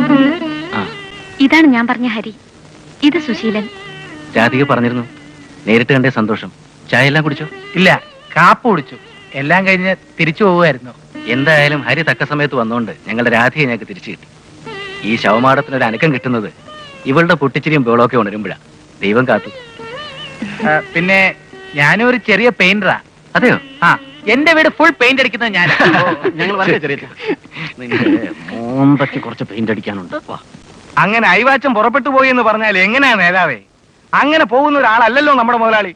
ഇതാണ് ഞാൻ പറഞ്ഞ ഹരി ഇത് സുശീലൻ രാധിക പറഞ്ഞിരുന്നു നേരിട്ട് കണ്ടേ സന്തോഷം ചായ എല്ലാം കുടിച്ചോ ഇല്ല കാപ്പ് കുടിച്ചു എല്ലാം കഴിഞ്ഞ് തിരിച്ചു പോവുമായിരുന്നു എന്തായാലും ഹരി തക്ക സമയത്ത് വന്നുകൊണ്ട് ഞങ്ങളുടെ രാധിയെ ഞങ്ങൾക്ക് തിരിച്ചു കിട്ടി ഈ ശവമാടത്തിനൊരു അനക്കം കിട്ടുന്നത് ഇവളുടെ പൊട്ടിച്ചിരിയും ബേളൊക്കെ ഉണരുമ്പോഴാ ദൈവം കാത്തു ആ, പിന്നെ ഞാനും ഒരു ചെറിയ പെയിന്ററാ അതെയോ ആ എന്റെ വീട് ഫുൾ പെയിന്റ് അടിക്കുന്നത് ഞാൻ ഞങ്ങൾ വളരെ ചെറിയ നിന്റെ മോന്തയ്ക്ക് കുറച്ച് പെയിന്റ് അടിക്കാനുണ്ട് വാ അങ്ങനെ അയവാച്ചം പുറപ്പെട്ടു പോയി എന്ന് പറഞ്ഞാൽ എങ്ങനെയാ നേതാവേ അങ്ങനെ പോകുന്ന ഒരാളല്ലല്ലോ നമ്മുടെ മുതലാളി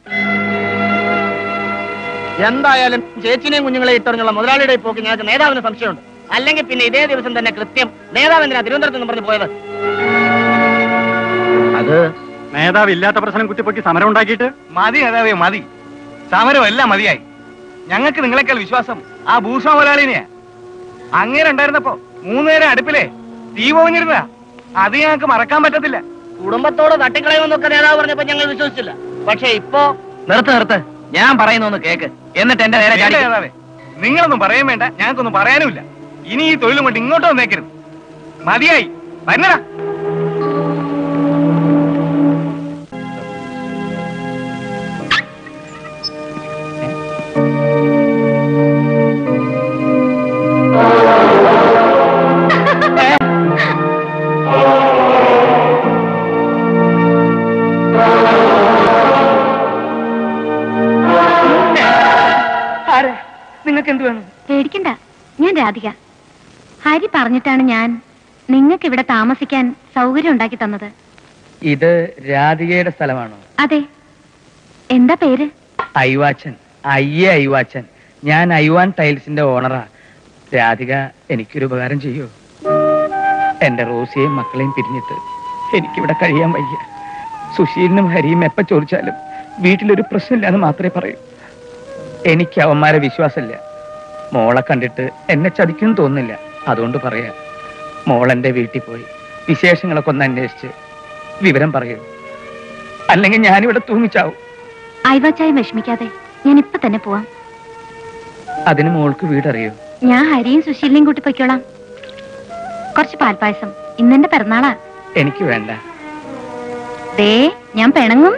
എന്തായാലും ചേച്ചിനെയും കുഞ്ഞുങ്ങളെ ഇട്ടെറിഞ്ഞുള്ള മുതലാളിയുടെ ഈ പോക്ക് ഞങ്ങൾക്ക് നേതാവിന് സംശയമുണ്ട് അല്ലെങ്കിൽ പിന്നെ ഇതേ ദിവസം തന്നെ കൃത്യം നേതാവ് എന്തിനാ തിരുവനന്തപുരത്ത് നിന്ന് പറഞ്ഞു പോയത് അത് നേതാവ് ഇല്ലാത്ത പ്രശ്നം കുത്തിപ്പൊക്കി സമരം ഉണ്ടാക്കിയിട്ട് മതി നേതാവേ മതി സമരം എല്ലാം മതിയായി ഞങ്ങൾക്ക് നിങ്ങളെക്കാൾ വിശ്വാസം ആ ഭൂഷണ മുതലാളിനെയാ അങ്ങനെ ഉണ്ടായിരുന്നപ്പോ മൂന്നുനേരം അടുപ്പിലെ തീ പോഞ്ഞിരുന്നതാ അത് ഞങ്ങൾക്ക് മറക്കാൻ പറ്റത്തില്ല കുടുംബത്തോട് തട്ടിക്കളയുമെന്നൊക്കെ നേതാവ് പറഞ്ഞപ്പോ ഞങ്ങൾ വിശ്വസിച്ചില്ല പക്ഷെ ഇപ്പോ നിർത്ത് നിർത്ത് ഞാൻ പറയുന്നൊന്ന് കേക്ക് എന്നിട്ട് എന്റെ നേരെ വേണ്ട ചാടിക്ക്. നേതാവേ നിങ്ങളൊന്നും പറയാൻ വേണ്ട ഞങ്ങൾക്കൊന്നും പറയാനുമില്ല ഇനി ഈ തൊഴിലും കൊണ്ട് ഇങ്ങോട്ട് വന്നേക്കരുത് മതിയായി വരണടാ നിങ്ങൾക്ക് എന്ത് വേണം പേടിക്കണ്ട ഞാൻ രാധിക ഹരി പറഞ്ഞിട്ടാണ് ഞാൻ നിങ്ങൾക്ക് ഇവിടെ താമസിക്കാൻ സൗകര്യം ഉണ്ടാക്കി തന്നത് ഇത് രാധികയുടെ സ്ഥലമാണോ അതെ എന്താ പേര് ഐവാച്ചൻ അയ്യേ ഐവാച്ചൻ ഞാൻ ഐവാൻ ടൈൽസിന്റെ ഓണറാ രാധിക എനിക്കൊരു ഉപകാരം ചെയ്യൂ എന്റെ റോസിയെയും മക്കളെയും പിരിഞ്ഞിട്ട് എനിക്കിവിടെ കഴിയാൻ വയ്യ സുശീലിനും ഹരിയും എപ്പ ചോദിച്ചാലും വീട്ടിലൊരു പ്രശ്നമില്ലാന്ന് മാത്രമേ പറയൂ എനിക്ക് അവന്മാരെ വിശ്വാസമില്ല മോളെ കണ്ടിട്ട് എന്നെ ചതിക്കും തോന്നുന്നില്ല അതുകൊണ്ട് പറയാ മോൾ എന്റെ വീട്ടിൽ പോയി വിശേഷങ്ങളൊക്കെ ഒന്ന് അന്വേഷിച്ച് വിവരം പറയൂ അല്ലെങ്കിൽ ഞാനിവിടെ തൂങ്ങിച്ചാവും അയവാച്ചായും വിഷമിക്കാതെ ഞാൻ ഇപ്പൊ തന്നെ പോവാം അതിന് മോൾക്ക് വീടറിയോ ഞാൻ ഹരിയും സുശീലിനെയും കൂട്ടി പൊയ്ക്കോളാം കുറച്ച് പാൽപ്പായസം ഇന്നെന്റെ പിറന്നാളാ എനിക്ക് വേണ്ട ദേ ഞാൻ പിണങ്ങും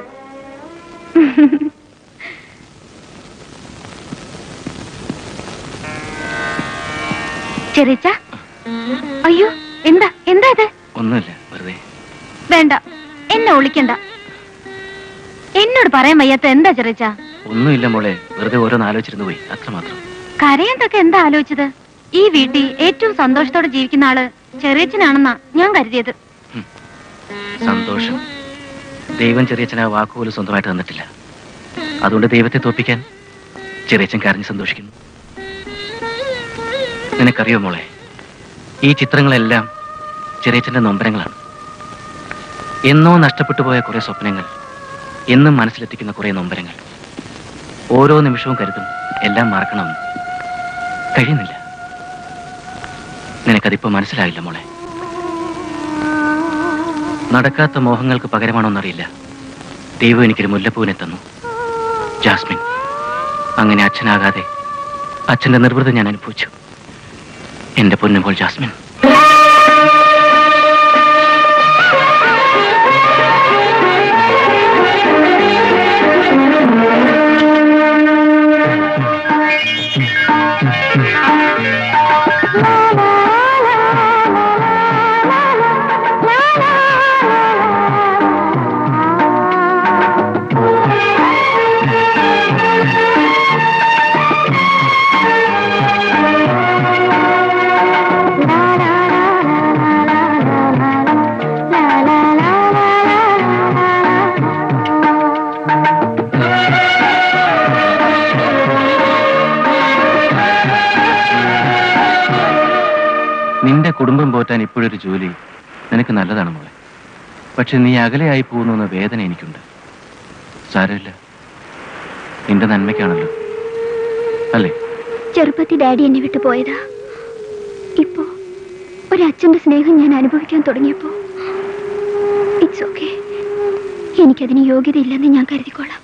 ചെറിച്ച അയ്യോ എന്താ എന്താ ഇത് ഒന്നുമില്ല വെറുതെ വേണ്ട എന്നെ ഒളിക്കണ്ട എന്നോട് പറയാൻ വയ്യാത്ത എന്താ ചെറിച്ച ഒന്നുമില്ല മോളെ വെറുതെ ഓരോന്ന് ആലോചിച്ചിരുന്നു പോയി അത്രമാത്രം കരയന്തൊക്കെ എന്താ ആലോചിച്ചത് ഈ വീട്ടിൽ ഏറ്റവും സന്തോഷത്തോടെ ജീവിക്കുന്ന ആള് ചെറിയച്ചനാണെന്നാ ഞാൻ കരുതിയത് സന്തോഷം ദൈവം ചെറിയച്ഛൻ ആ വാക്കുപോലും സ്വന്തമായിട്ട് തന്നിട്ടില്ല അതുകൊണ്ട് ദൈവത്തെ തോപ്പിക്കാൻ ചെറിയച്ഛൻ കരഞ്ഞ് സന്തോഷിക്കുന്നു നിനക്കറിയോ മോളെ ഈ ചിത്രങ്ങളെല്ലാം ചെറിയച്ഛന്റെ നൊമ്പരങ്ങളാണ് എന്നോ നഷ്ടപ്പെട്ടു പോയ കുറെ സ്വപ്നങ്ങൾ എന്നും മനസ്സിലെത്തിക്കുന്ന കുറെ നൊമ്പരങ്ങൾ ഓരോ നിമിഷവും കരുതും എല്ലാം മറക്കണമെന്ന് കഴിയുന്നില്ല നിനക്കതിപ്പോ മനസ്സിലായില്ല മോളെ നടക്കാത്ത മോഹങ്ങൾക്ക് പകരമാണോന്നറിയില്ല ദൈവം എനിക്കൊരു മുല്ലപ്പൂവിനെ തന്നു ജാസ്മിൻ അങ്ങനെ അച്ഛനാകാതെ അച്ഛന്റെ നിർവൃതി ഞാൻ അനുഭവിച്ചു എന്റെ പൊന്നുമ്പോൾ ജാസ്മിൻ നിന്റെ കുടുംബം പോറ്റാൻ ഇപ്പോഴൊരു ജോലി നിനക്ക് നല്ലതാണ് മോളെ പക്ഷെ നീ അകലെയായി പോകുന്നു എന്ന വേദന എനിക്കുണ്ട് സാരമില്ല നിന്റെ നന്മയ്ക്കാണല്ലോ അല്ലേ ചെറുപ്പത്തിൽ ഡാഡി എന്നെ വിട്ടു പോയതാ ഇപ്പോ ഒരച്ഛന്റെ സ്നേഹം ഞാൻ അനുഭവിക്കാൻ തുടങ്ങിയപ്പോ ഇറ്റ്സ് ഓക്കെ എനിക്കതിന് യോഗ്യതയില്ലെന്ന് ഞാൻ കരുതിക്കോളാം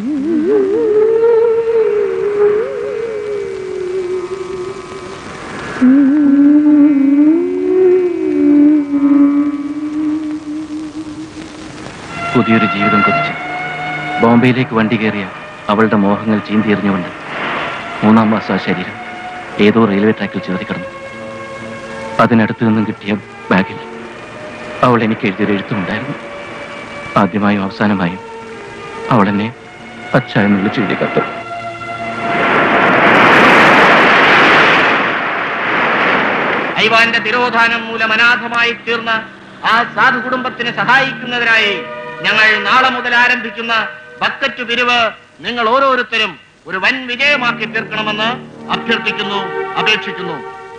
പുതിയൊരു ജീവിതം കൊതിച്ച് ബോംബെയിലേക്ക് വണ്ടി കയറിയ അവളുടെ മോഹങ്ങൾ ചീന്തിയെറിഞ്ഞുകൊണ്ട് മൂന്നാം മാസം ആ ശരീരം ഏതോ റെയിൽവേ ട്രാക്കിൽ ചേർത്തി കിടന്നു അതിനടുത്ത് നിന്നും കിട്ടിയ ബാഗിൽ അവൾ എനിക്ക് എഴുതിയൊരു എഴുത്തുമുണ്ടായിരുന്നു ആദ്യമായും അവസാനമായും അവൾ എന്നെ അച്ഛ എന്ന് വിളിച്ചെഴുതിയ കത്ത് ഐവാന്റെ തിരോധാനം മൂലം അനാഥമായി തീർന്ന ആ സാധു കുടുംബത്തിനെ സഹായിക്കുന്നതിനായി ഞങ്ങൾ നാളെ മുതൽ ആരംഭിക്കുന്ന ബക്കറ്റ് പിരിവ് നിങ്ങൾ ഓരോരുത്തരും ഒരു വൻ വിജയമാക്കി തീർക്കണമെന്ന് അഭ്യർത്ഥിക്കുന്നു അപേക്ഷിക്കുന്നു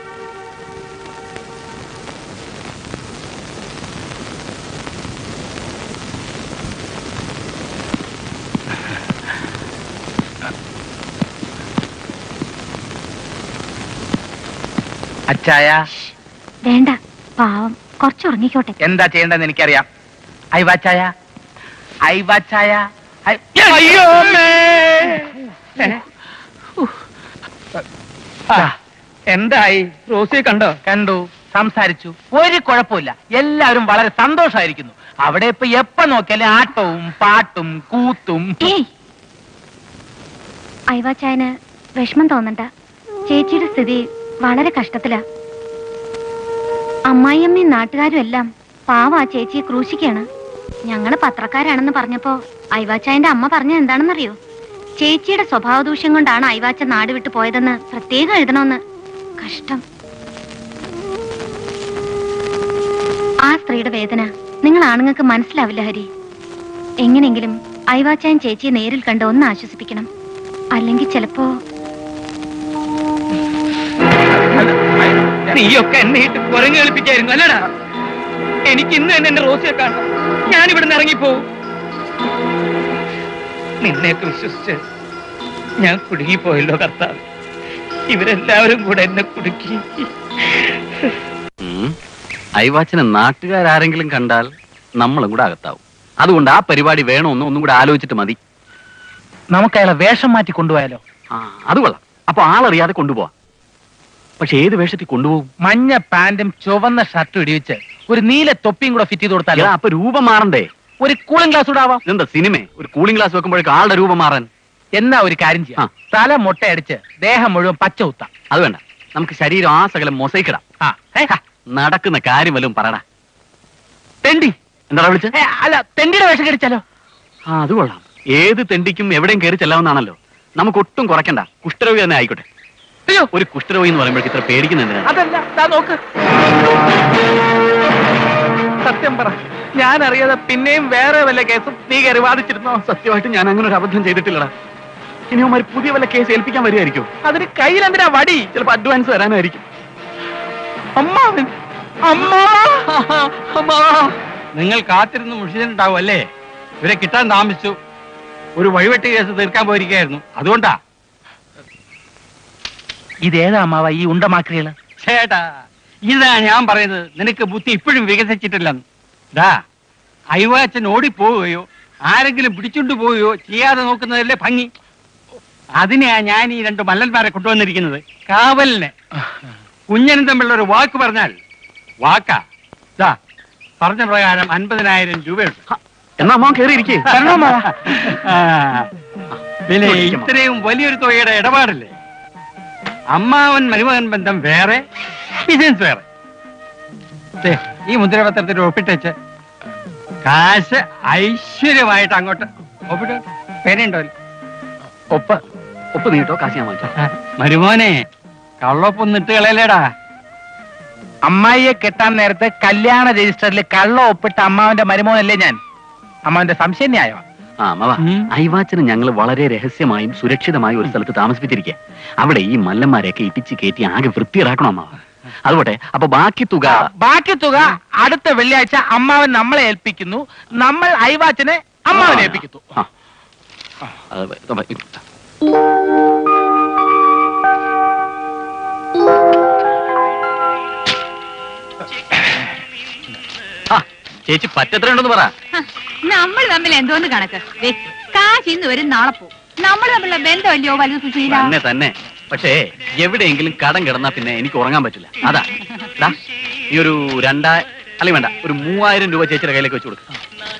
അച്ചായ വേണ്ട പാവം കുറച്ച് ഉറങ്ങിക്കോട്ടെ എന്താ ചെയ്യേണ്ടതെന്ന് എനിക്കറിയാം ഐവാച്ചായ ഐവാച്ചായ ഐ- അയ്യോ അമ്മേ. ആ, എന്തായി റോസിയെ കണ്ടോ കണ്ടു സംസാരിച്ചു ഒരു കുഴപ്പമില്ല എല്ലാവരും വളരെ സന്തോഷമായിരിക്കുന്നു അവിടെ ഇപ്പൊ എപ്പ നോക്കിയാലും ആട്ടവും പാട്ടും കൂത്തും ഏയ് ഐവാച്ചായന് വിഷമം തോന്നണ്ട ചേച്ചിയുടെ സ്ഥിതി വളരെ കഷ്ടത്തിലാ അമ്മായിയമ്മയും നാട്ടുകാരും എല്ലാം പാവ ആ ചേച്ചിയെ ക്രൂശിക്കാണ് ഞങ്ങള് പത്രക്കാരാണെന്ന് പറഞ്ഞപ്പോ ഐവാച്ചായന്റെ അമ്മ പറഞ്ഞത് എന്താണെന്നറിയോ ചേച്ചിയുടെ സ്വഭാവ ദൂഷ്യം കൊണ്ടാണ് ഐവാച്ച നാട് വിട്ടു പോയതെന്ന് പ്രത്യേകം എഴുതണമെന്ന് കഷ്ടം ആ സ്ത്രീയുടെ വേദന നിങ്ങൾ ആണുങ്ങൾക്ക് മനസ്സിലാവില്ല ഹരി എങ്ങനെങ്കിലും ഐവാച്ചായൻ ചേച്ചിയെ നേരിൽ കണ്ട് ഒന്ന് ആശ്വസിപ്പിക്കണം അല്ലെങ്കിൽ ചിലപ്പോ നീയൊക്കെ എന്നെ ഇട്ട് കുരങ്ങ് കളിപ്പിക്കായിരുന്നു അല്ലടാ എനിക്ക് ഇന്ന് തന്നെ എന്റെ റോസിയെ കാണണം ഞാൻ ഇവിടുന്ന് ഇറങ്ങിപ്പോവും നിന്നെയൊക്കെ വിശ്വസിച്ച് ഞാൻ കുടുങ്ങിപ്പോയല്ലോ കർത്താവ് ഇവരെല്ലാവരും കൂടെ എന്നെ കുടുക്കി ഉം. അയവാച്ചനെ നാട്ടുകാരാരെങ്കിലും കണ്ടാൽ നമ്മളും കൂടെ അകത്താവും അതുകൊണ്ട് ആ പരിപാടി വേണമെന്ന് ഒന്നും കൂടെ ആലോചിച്ചിട്ട് മതി നമുക്ക് അയാളെ വേഷം മാറ്റി കൊണ്ടുപോയാലോ ആ അത് കൊള്ളാം അപ്പൊ ആളറിയാതെ കൊണ്ടുപോവാം പക്ഷെ ഏത് വേഷത്തിൽ കൊണ്ടുപോകും മഞ്ഞ പാന്റും ചുവന്ന ഷർട്ടും ഇടിവിച്ച് ഒരു നീല തൊപ്പിയും കൂടെ ഫിറ്റ് ചെയ്ത് കൊടുത്താലോ എടാ, അപ്പൊ രൂപം മാറണ്ടേ ഒരു കൂളിംഗ് ഗ്ലാസ് കൂടെ ആവാം ഇതെന്താ സിനിമ ഒരു കൂളിംഗ് ഗ്ലാസ് വെക്കുമ്പോഴേക്കും ആളുടെ രൂപം മാറാൻ എന്നാ ഒരു കാര്യം ചെയ്യാം തല മുട്ടയടിച്ച് ദേഹം മുഴുവൻ പച്ച കുത്താം അത് വേണ്ട നമുക്ക് ശരീരം ആ സകലം മൊസൈക്ക് ഇടാം ആ ഏ, ഹ, നടക്കുന്ന കാര്യം വല്ലതും പറടാ തെണ്ടി എന്താ വിളിച്ച ഏ, അല്ല തെണ്ടിയുടെ വേഷം കടിച്ചാലോ ആ അത് കൊള്ളാം ഏത് തെണ്ടിക്കും എവിടെയും കയറി ചെല്ലാവുന്നതാണല്ലോ നമുക്ക് ഒട്ടും കുറയ്ക്കണ്ട കുഷ്ഠരോഗി തന്നെ ആയിക്കോട്ടെ അയ്യോ ഒരു കുഷ്ഠരോഗി എന്ന് പറയുമ്പോഴേക്ക് ഇത്ര പേടിക്കുന്നുണ്ട് അതല്ല ദാ നോക്ക് സത്യം പറ ഞാൻ അറിയാതെ പിന്നെയും വേറെ വല്ല കേസും നീ കയറി വാദിച്ചിരുന്നോ സത്യമായിട്ട് ഞാൻ അങ്ങനെ ഒരു അബദ്ധം ചെയ്തിട്ടില്ലടാ ഇനി അവന്മാർ പുതിയ വല്ല കേസ് ഏൽപ്പിക്കാൻ വരികയായിരിക്കും അതിന് കയ്യിൽ എന്തിനാ വടി ചിലപ്പോ അഡ്വാൻസ് തരാനായിരിക്കും അമ്മാവൻ അമ്മാ അമ്മാ നിങ്ങൾ കാത്തിരുന്ന് മുഷിച്ചിട്ടുണ്ടാവും അല്ലേ ഇവരെ കിട്ടാൻ താമസിച്ചു ഒരു വഴിവെട്ട് കേസ് തീർക്കാൻ പോയിരിക്കായിരുന്നു അതുകൊണ്ടാ ഇതേതാ അമ്മാവ ഈ ഉണ്ടമാക്രികള് ചേട്ടാ ഇതാ ഞാൻ പറയുന്നത് നിനക്ക് ബുദ്ധി ഇപ്പോഴും വികസിച്ചിട്ടില്ലെന്ന് ദാ അയവാച്ചൻ ഓടിപ്പോവുകയോ ആരെങ്കിലും പിടിച്ചുകൊണ്ട് പോവുകയോ ചെയ്യാതെ നോക്കുന്നതല്ലേ ഭംഗി അതിനെയാ ഞാൻ ഈ രണ്ട് മല്ലന്മാരെ കൊണ്ടുവന്നിരിക്കുന്നത് കാവലിന് കുഞ്ഞനും തമ്മിലുള്ള ഒരു വാക്ക് പറഞ്ഞാൽ വാക്കാ ദാ പറഞ്ഞ പ്രകാരം അൻപതിനായിരം രൂപയുണ്ട് എന്നാ അമ്മ കയറിയിരിക്കേ ആ, പിന്നെ ഇത്രയും വലിയൊരു തുകയുടെ ഇടപാടല്ലേ അമ്മാവൻ മരുമകൻ ബന്ധം വേറെ ബിസിനസ് വേറെ ദേ, ഈ മുദ്രപത്രത്തിൽ ഒപ്പിട്ടേച്ച് കാശ് ഐശ്വര്യമായിട്ട് അങ്ങോട്ട് ഒപ്പിട്ട് പേരുണ്ടോ ഒപ്പ് ഒപ്പ് നീട്ടോ കാശ് ഞാൻ വാങ്ങിച്ചോ മരുമോനെ കള്ളൊപ്പൊന്നും ഇട്ട് കളയലേടാ അമ്മായിയെ കെട്ടാൻ നേരത്തെ കല്യാണ രജിസ്റ്ററിൽ കള്ള ഒപ്പിട്ട അമ്മാവന്റെ മരുമോനല്ലേ ഞാൻ അമ്മാവന്റെ സംശയം ന്യായോ ആ അമ്മവാ അയവാച്ചന് ഞങ്ങൾ വളരെ രഹസ്യമായും സുരക്ഷിതമായും ഒരു സ്ഥലത്ത് താമസിപ്പിച്ചിരിക്കുക അവിടെ ഈ മല്ലന്മാരെയൊക്കെ ഇടിച്ച് കയറ്റി ആകെ വൃത്തിയിടാക്കണം അമ്മാവ അതുപോട്ടെ അപ്പൊ ബാക്കി തുക ബാക്കി തുക അടുത്ത വെള്ളിയാഴ്ച അമ്മാവൻ നമ്മളെ ഏൽപ്പിക്കുന്നു നമ്മൾ ഐവാച്ചനെ അമ്മാവനെ ഏൽപ്പിക്കുന്നു ആ. അത് ഇപ്പൊ- ഇപ്പൊ- ആ, ചേച്ചി പറ്റത്രയുണ്ടെന്ന് പറ നമ്മൾ തമ്മിൽ എന്തോന്ന് കണക്ക് ദേ, കാശ് ഇന്ന് വരും നാളെ പോവും നമ്മൾ തമ്മിലുള്ള ബന്ധമല്ലയോ വലുത് സുശീല തന്നെ തന്നെ പക്ഷേ എവിടെയെങ്കിലും കടം കിടന്നാ പിന്നെ എനിക്ക് ഉറങ്ങാൻ പറ്റില്ല അതാ ദാ, ഈ ഒരു രണ്ടാ അല്ലെങ്കിൽ വേണ്ട ഒരു മൂവായിരം രൂപ ചേച്ചിയുടെ കയ്യിലേക്ക് വെച്ച് കൊടുക്ക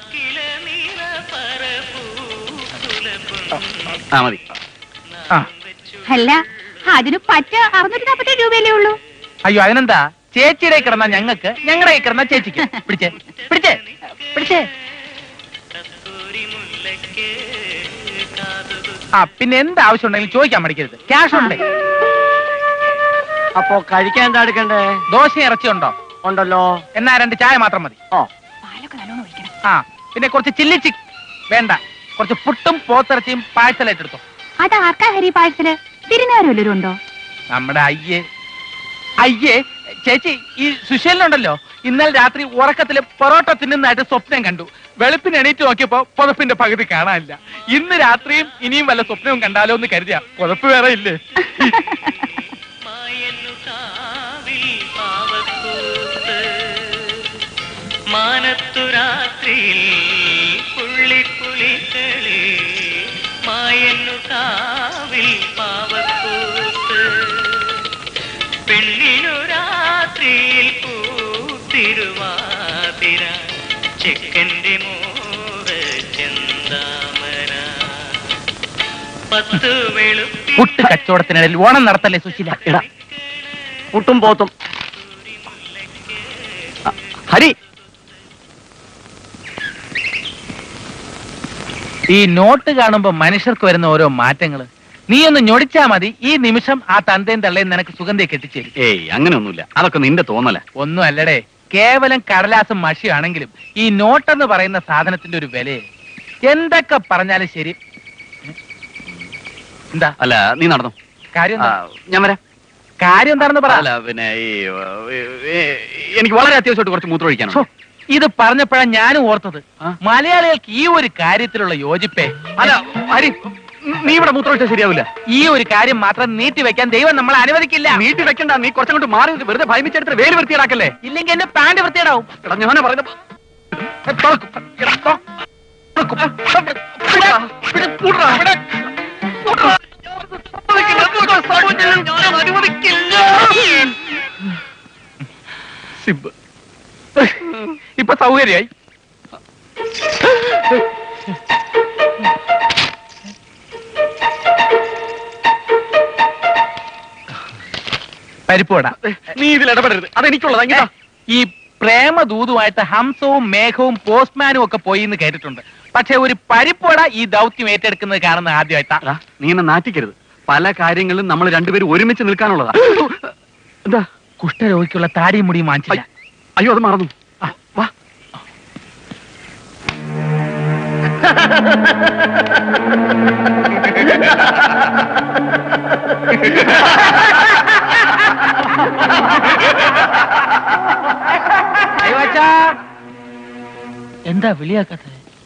ആ മതി അല്ല അതിന് പറ്റ അറുന്നൂറ്റി നാപ്പത്തി രൂപയല്ലേ ഉള്ളൂ അയ്യോ അതിനെന്താ ചേച്ചിയുടെ കിടന്ന ഞങ്ങൾക്ക് ഞങ്ങളുടെ കിടന്ന ചേച്ചിക്ക് പിടിച്ചേ പിടിച്ചേ പിടിച്ചേ ആ പിന്നെ എന്ത് ആവശ്യം ഉണ്ടെങ്കിലും ചോദിക്കാൻ മടിക്കരുത് ക്യാഷ് ഉണ്ട് അപ്പോ കഴിക്കാൻ എന്താ എടുക്കണ്ടേ ദോശ ഇറച്ചി ഉണ്ടോ ഉണ്ടല്ലോ എന്നാ രണ്ട് ചായ മാത്രം മതി ഓ ആ പിന്നെ കുറച്ച് ചില്ലി ചിക്ക് വേണ്ട കുറച്ച് പുട്ടും പോത്തിറച്ചിയും പാഴ്സലായിട്ട് എടുത്തോ അത് ആർക്കാ ഹരി പാഴ്സല് തിരുനാരും ഉണ്ടോ നമ്മുടെ അയ്യേ അയ്യേ ചേച്ചി ഈ സുശീലനുണ്ടല്ലോ ഇന്നലെ രാത്രി ഉറക്കത്തില് പൊറോട്ട തിന്നുന്നതായിട്ട് സ്വപ്നം കണ്ടു വെളുപ്പിന് എണീറ്റ് നോക്കിയപ്പോ പുതപ്പിന്റെ പകുതി കാണാനില്ല ഇന്ന് രാത്രിയും ഇനിയും വല്ല സ്വപ്നവും കണ്ടാലോ എന്ന് കരുതിയ പുതപ്പ് വേറെ ഇല്ലേ മാനത്തു രാത്രിയിൽ പുള്ളിപ്പുലികളെ മായന്നു കാവിൽ പാവക്കൂത്ത് പെണ്ണിനു രാത്രിയിൽ കൂത്തിരുവാതിര ചെക്കന്റെ മോഹ ചെന്താമര പത്തു വെളുപ്പി പുട്ട് കച്ചവടത്തിനിടയിൽ ഓണം നടത്തല്ലേ സുശീല പുട്ടും പോത്തും ഹരി ഈ നോട്ട് കാണുമ്പോ മനുഷ്യർക്ക് വരുന്ന ഓരോ മാറ്റങ്ങള് നീ ഒന്ന് ഞൊടിച്ചാ മതി ഈ നിമിഷം ആ തന്തയും തള്ളയും നിനക്ക് സുഗന്ധിയെ കെട്ടിച്ചേരും ഏയ് അങ്ങനെയൊന്നുമില്ല അതൊക്കെ നിന്റെ തോന്നല ഒന്നും അല്ലടേ കേവലം കടലാസും മഷിയാണെങ്കിലും ഈ നോട്ടെന്ന് പറയുന്ന സാധനത്തിന്റെ ഒരു വില എന്തൊക്കെ പറഞ്ഞാലും ശരി എന്താ അല്ല നീ നടന്നു കാര്യം ആ, എന്താ? ഞാൻ വരാം കാര്യം എന്താണെന്ന് പറ അല്ല പിന്നെ ഈ ഏ, ഏ, എനിക്ക് വളരെ അത്യാവശ്യമായിട്ട് കുറച്ച് മൂത്രം ഒഴിക്കാനുണ്ട് ഛോ, ഇത് പറഞ്ഞപ്പോഴാണ് ഞാനും ഓർത്തത് മലയാളികൾക്ക് ഈ ഒരു കാര്യത്തിലുള്ള യോജിപ്പേ അല്ല ഹരി നീ ഇവിടെ മൂത്രം ഒഴിച്ചാൽ ശരിയാവില്ല ഈ ഒരു കാര്യം മാത്രം നീട്ടി വെക്കാൻ ദൈവം നമ്മളെ അനുവദിക്കില്ല നീട്ടി വെക്കണ്ട നീ കുറച്ചങ്ങോട്ട് മാറി നിന്ന് വെറുതെ ഭയമിച്ചെടുത്ത് വേല് വൃത്തിയിടാക്കല്ലേ ഇല്ലെങ്കിൽ എന്റെ പാന്റ് വൃത്തിയിടാവും എടാ ഞാനാ പറയുന്നത് ഇപ്പൊ സൗകര്യായി പരിപ്പുവട നീ ഇതിൽ ഇടപെടരുത് അതെനിക്കുള്ളതാ ഇങ്ങതാ ഈ പ്രേമദൂതുമായിട്ട് ഹംസവും മേഘവും പോസ്റ്റ്മാനും ഒക്കെ പോയി എന്ന് കേട്ടിട്ടുണ്ട് പക്ഷെ ഒരു പരിപ്പുവട ഈ ദൗത്യം ഏറ്റെടുക്കുന്നത് കാണുന്ന ആദ്യമായിട്ടാ നീ എന്നെ നാറ്റിക്കരുത് പല കാര്യങ്ങളും നമ്മൾ രണ്ടുപേരും ഒരുമിച്ച് നിൽക്കാനുള്ളതാ എന്താ കുഷ്ഠരോഗിക്കുള്ള താടിയും മുടിയും വാങ്ങിച്ചില്ല അയ്യോ അത് മറന്നു ആ, വാ എന്താ വിളിയാക്കത്തെ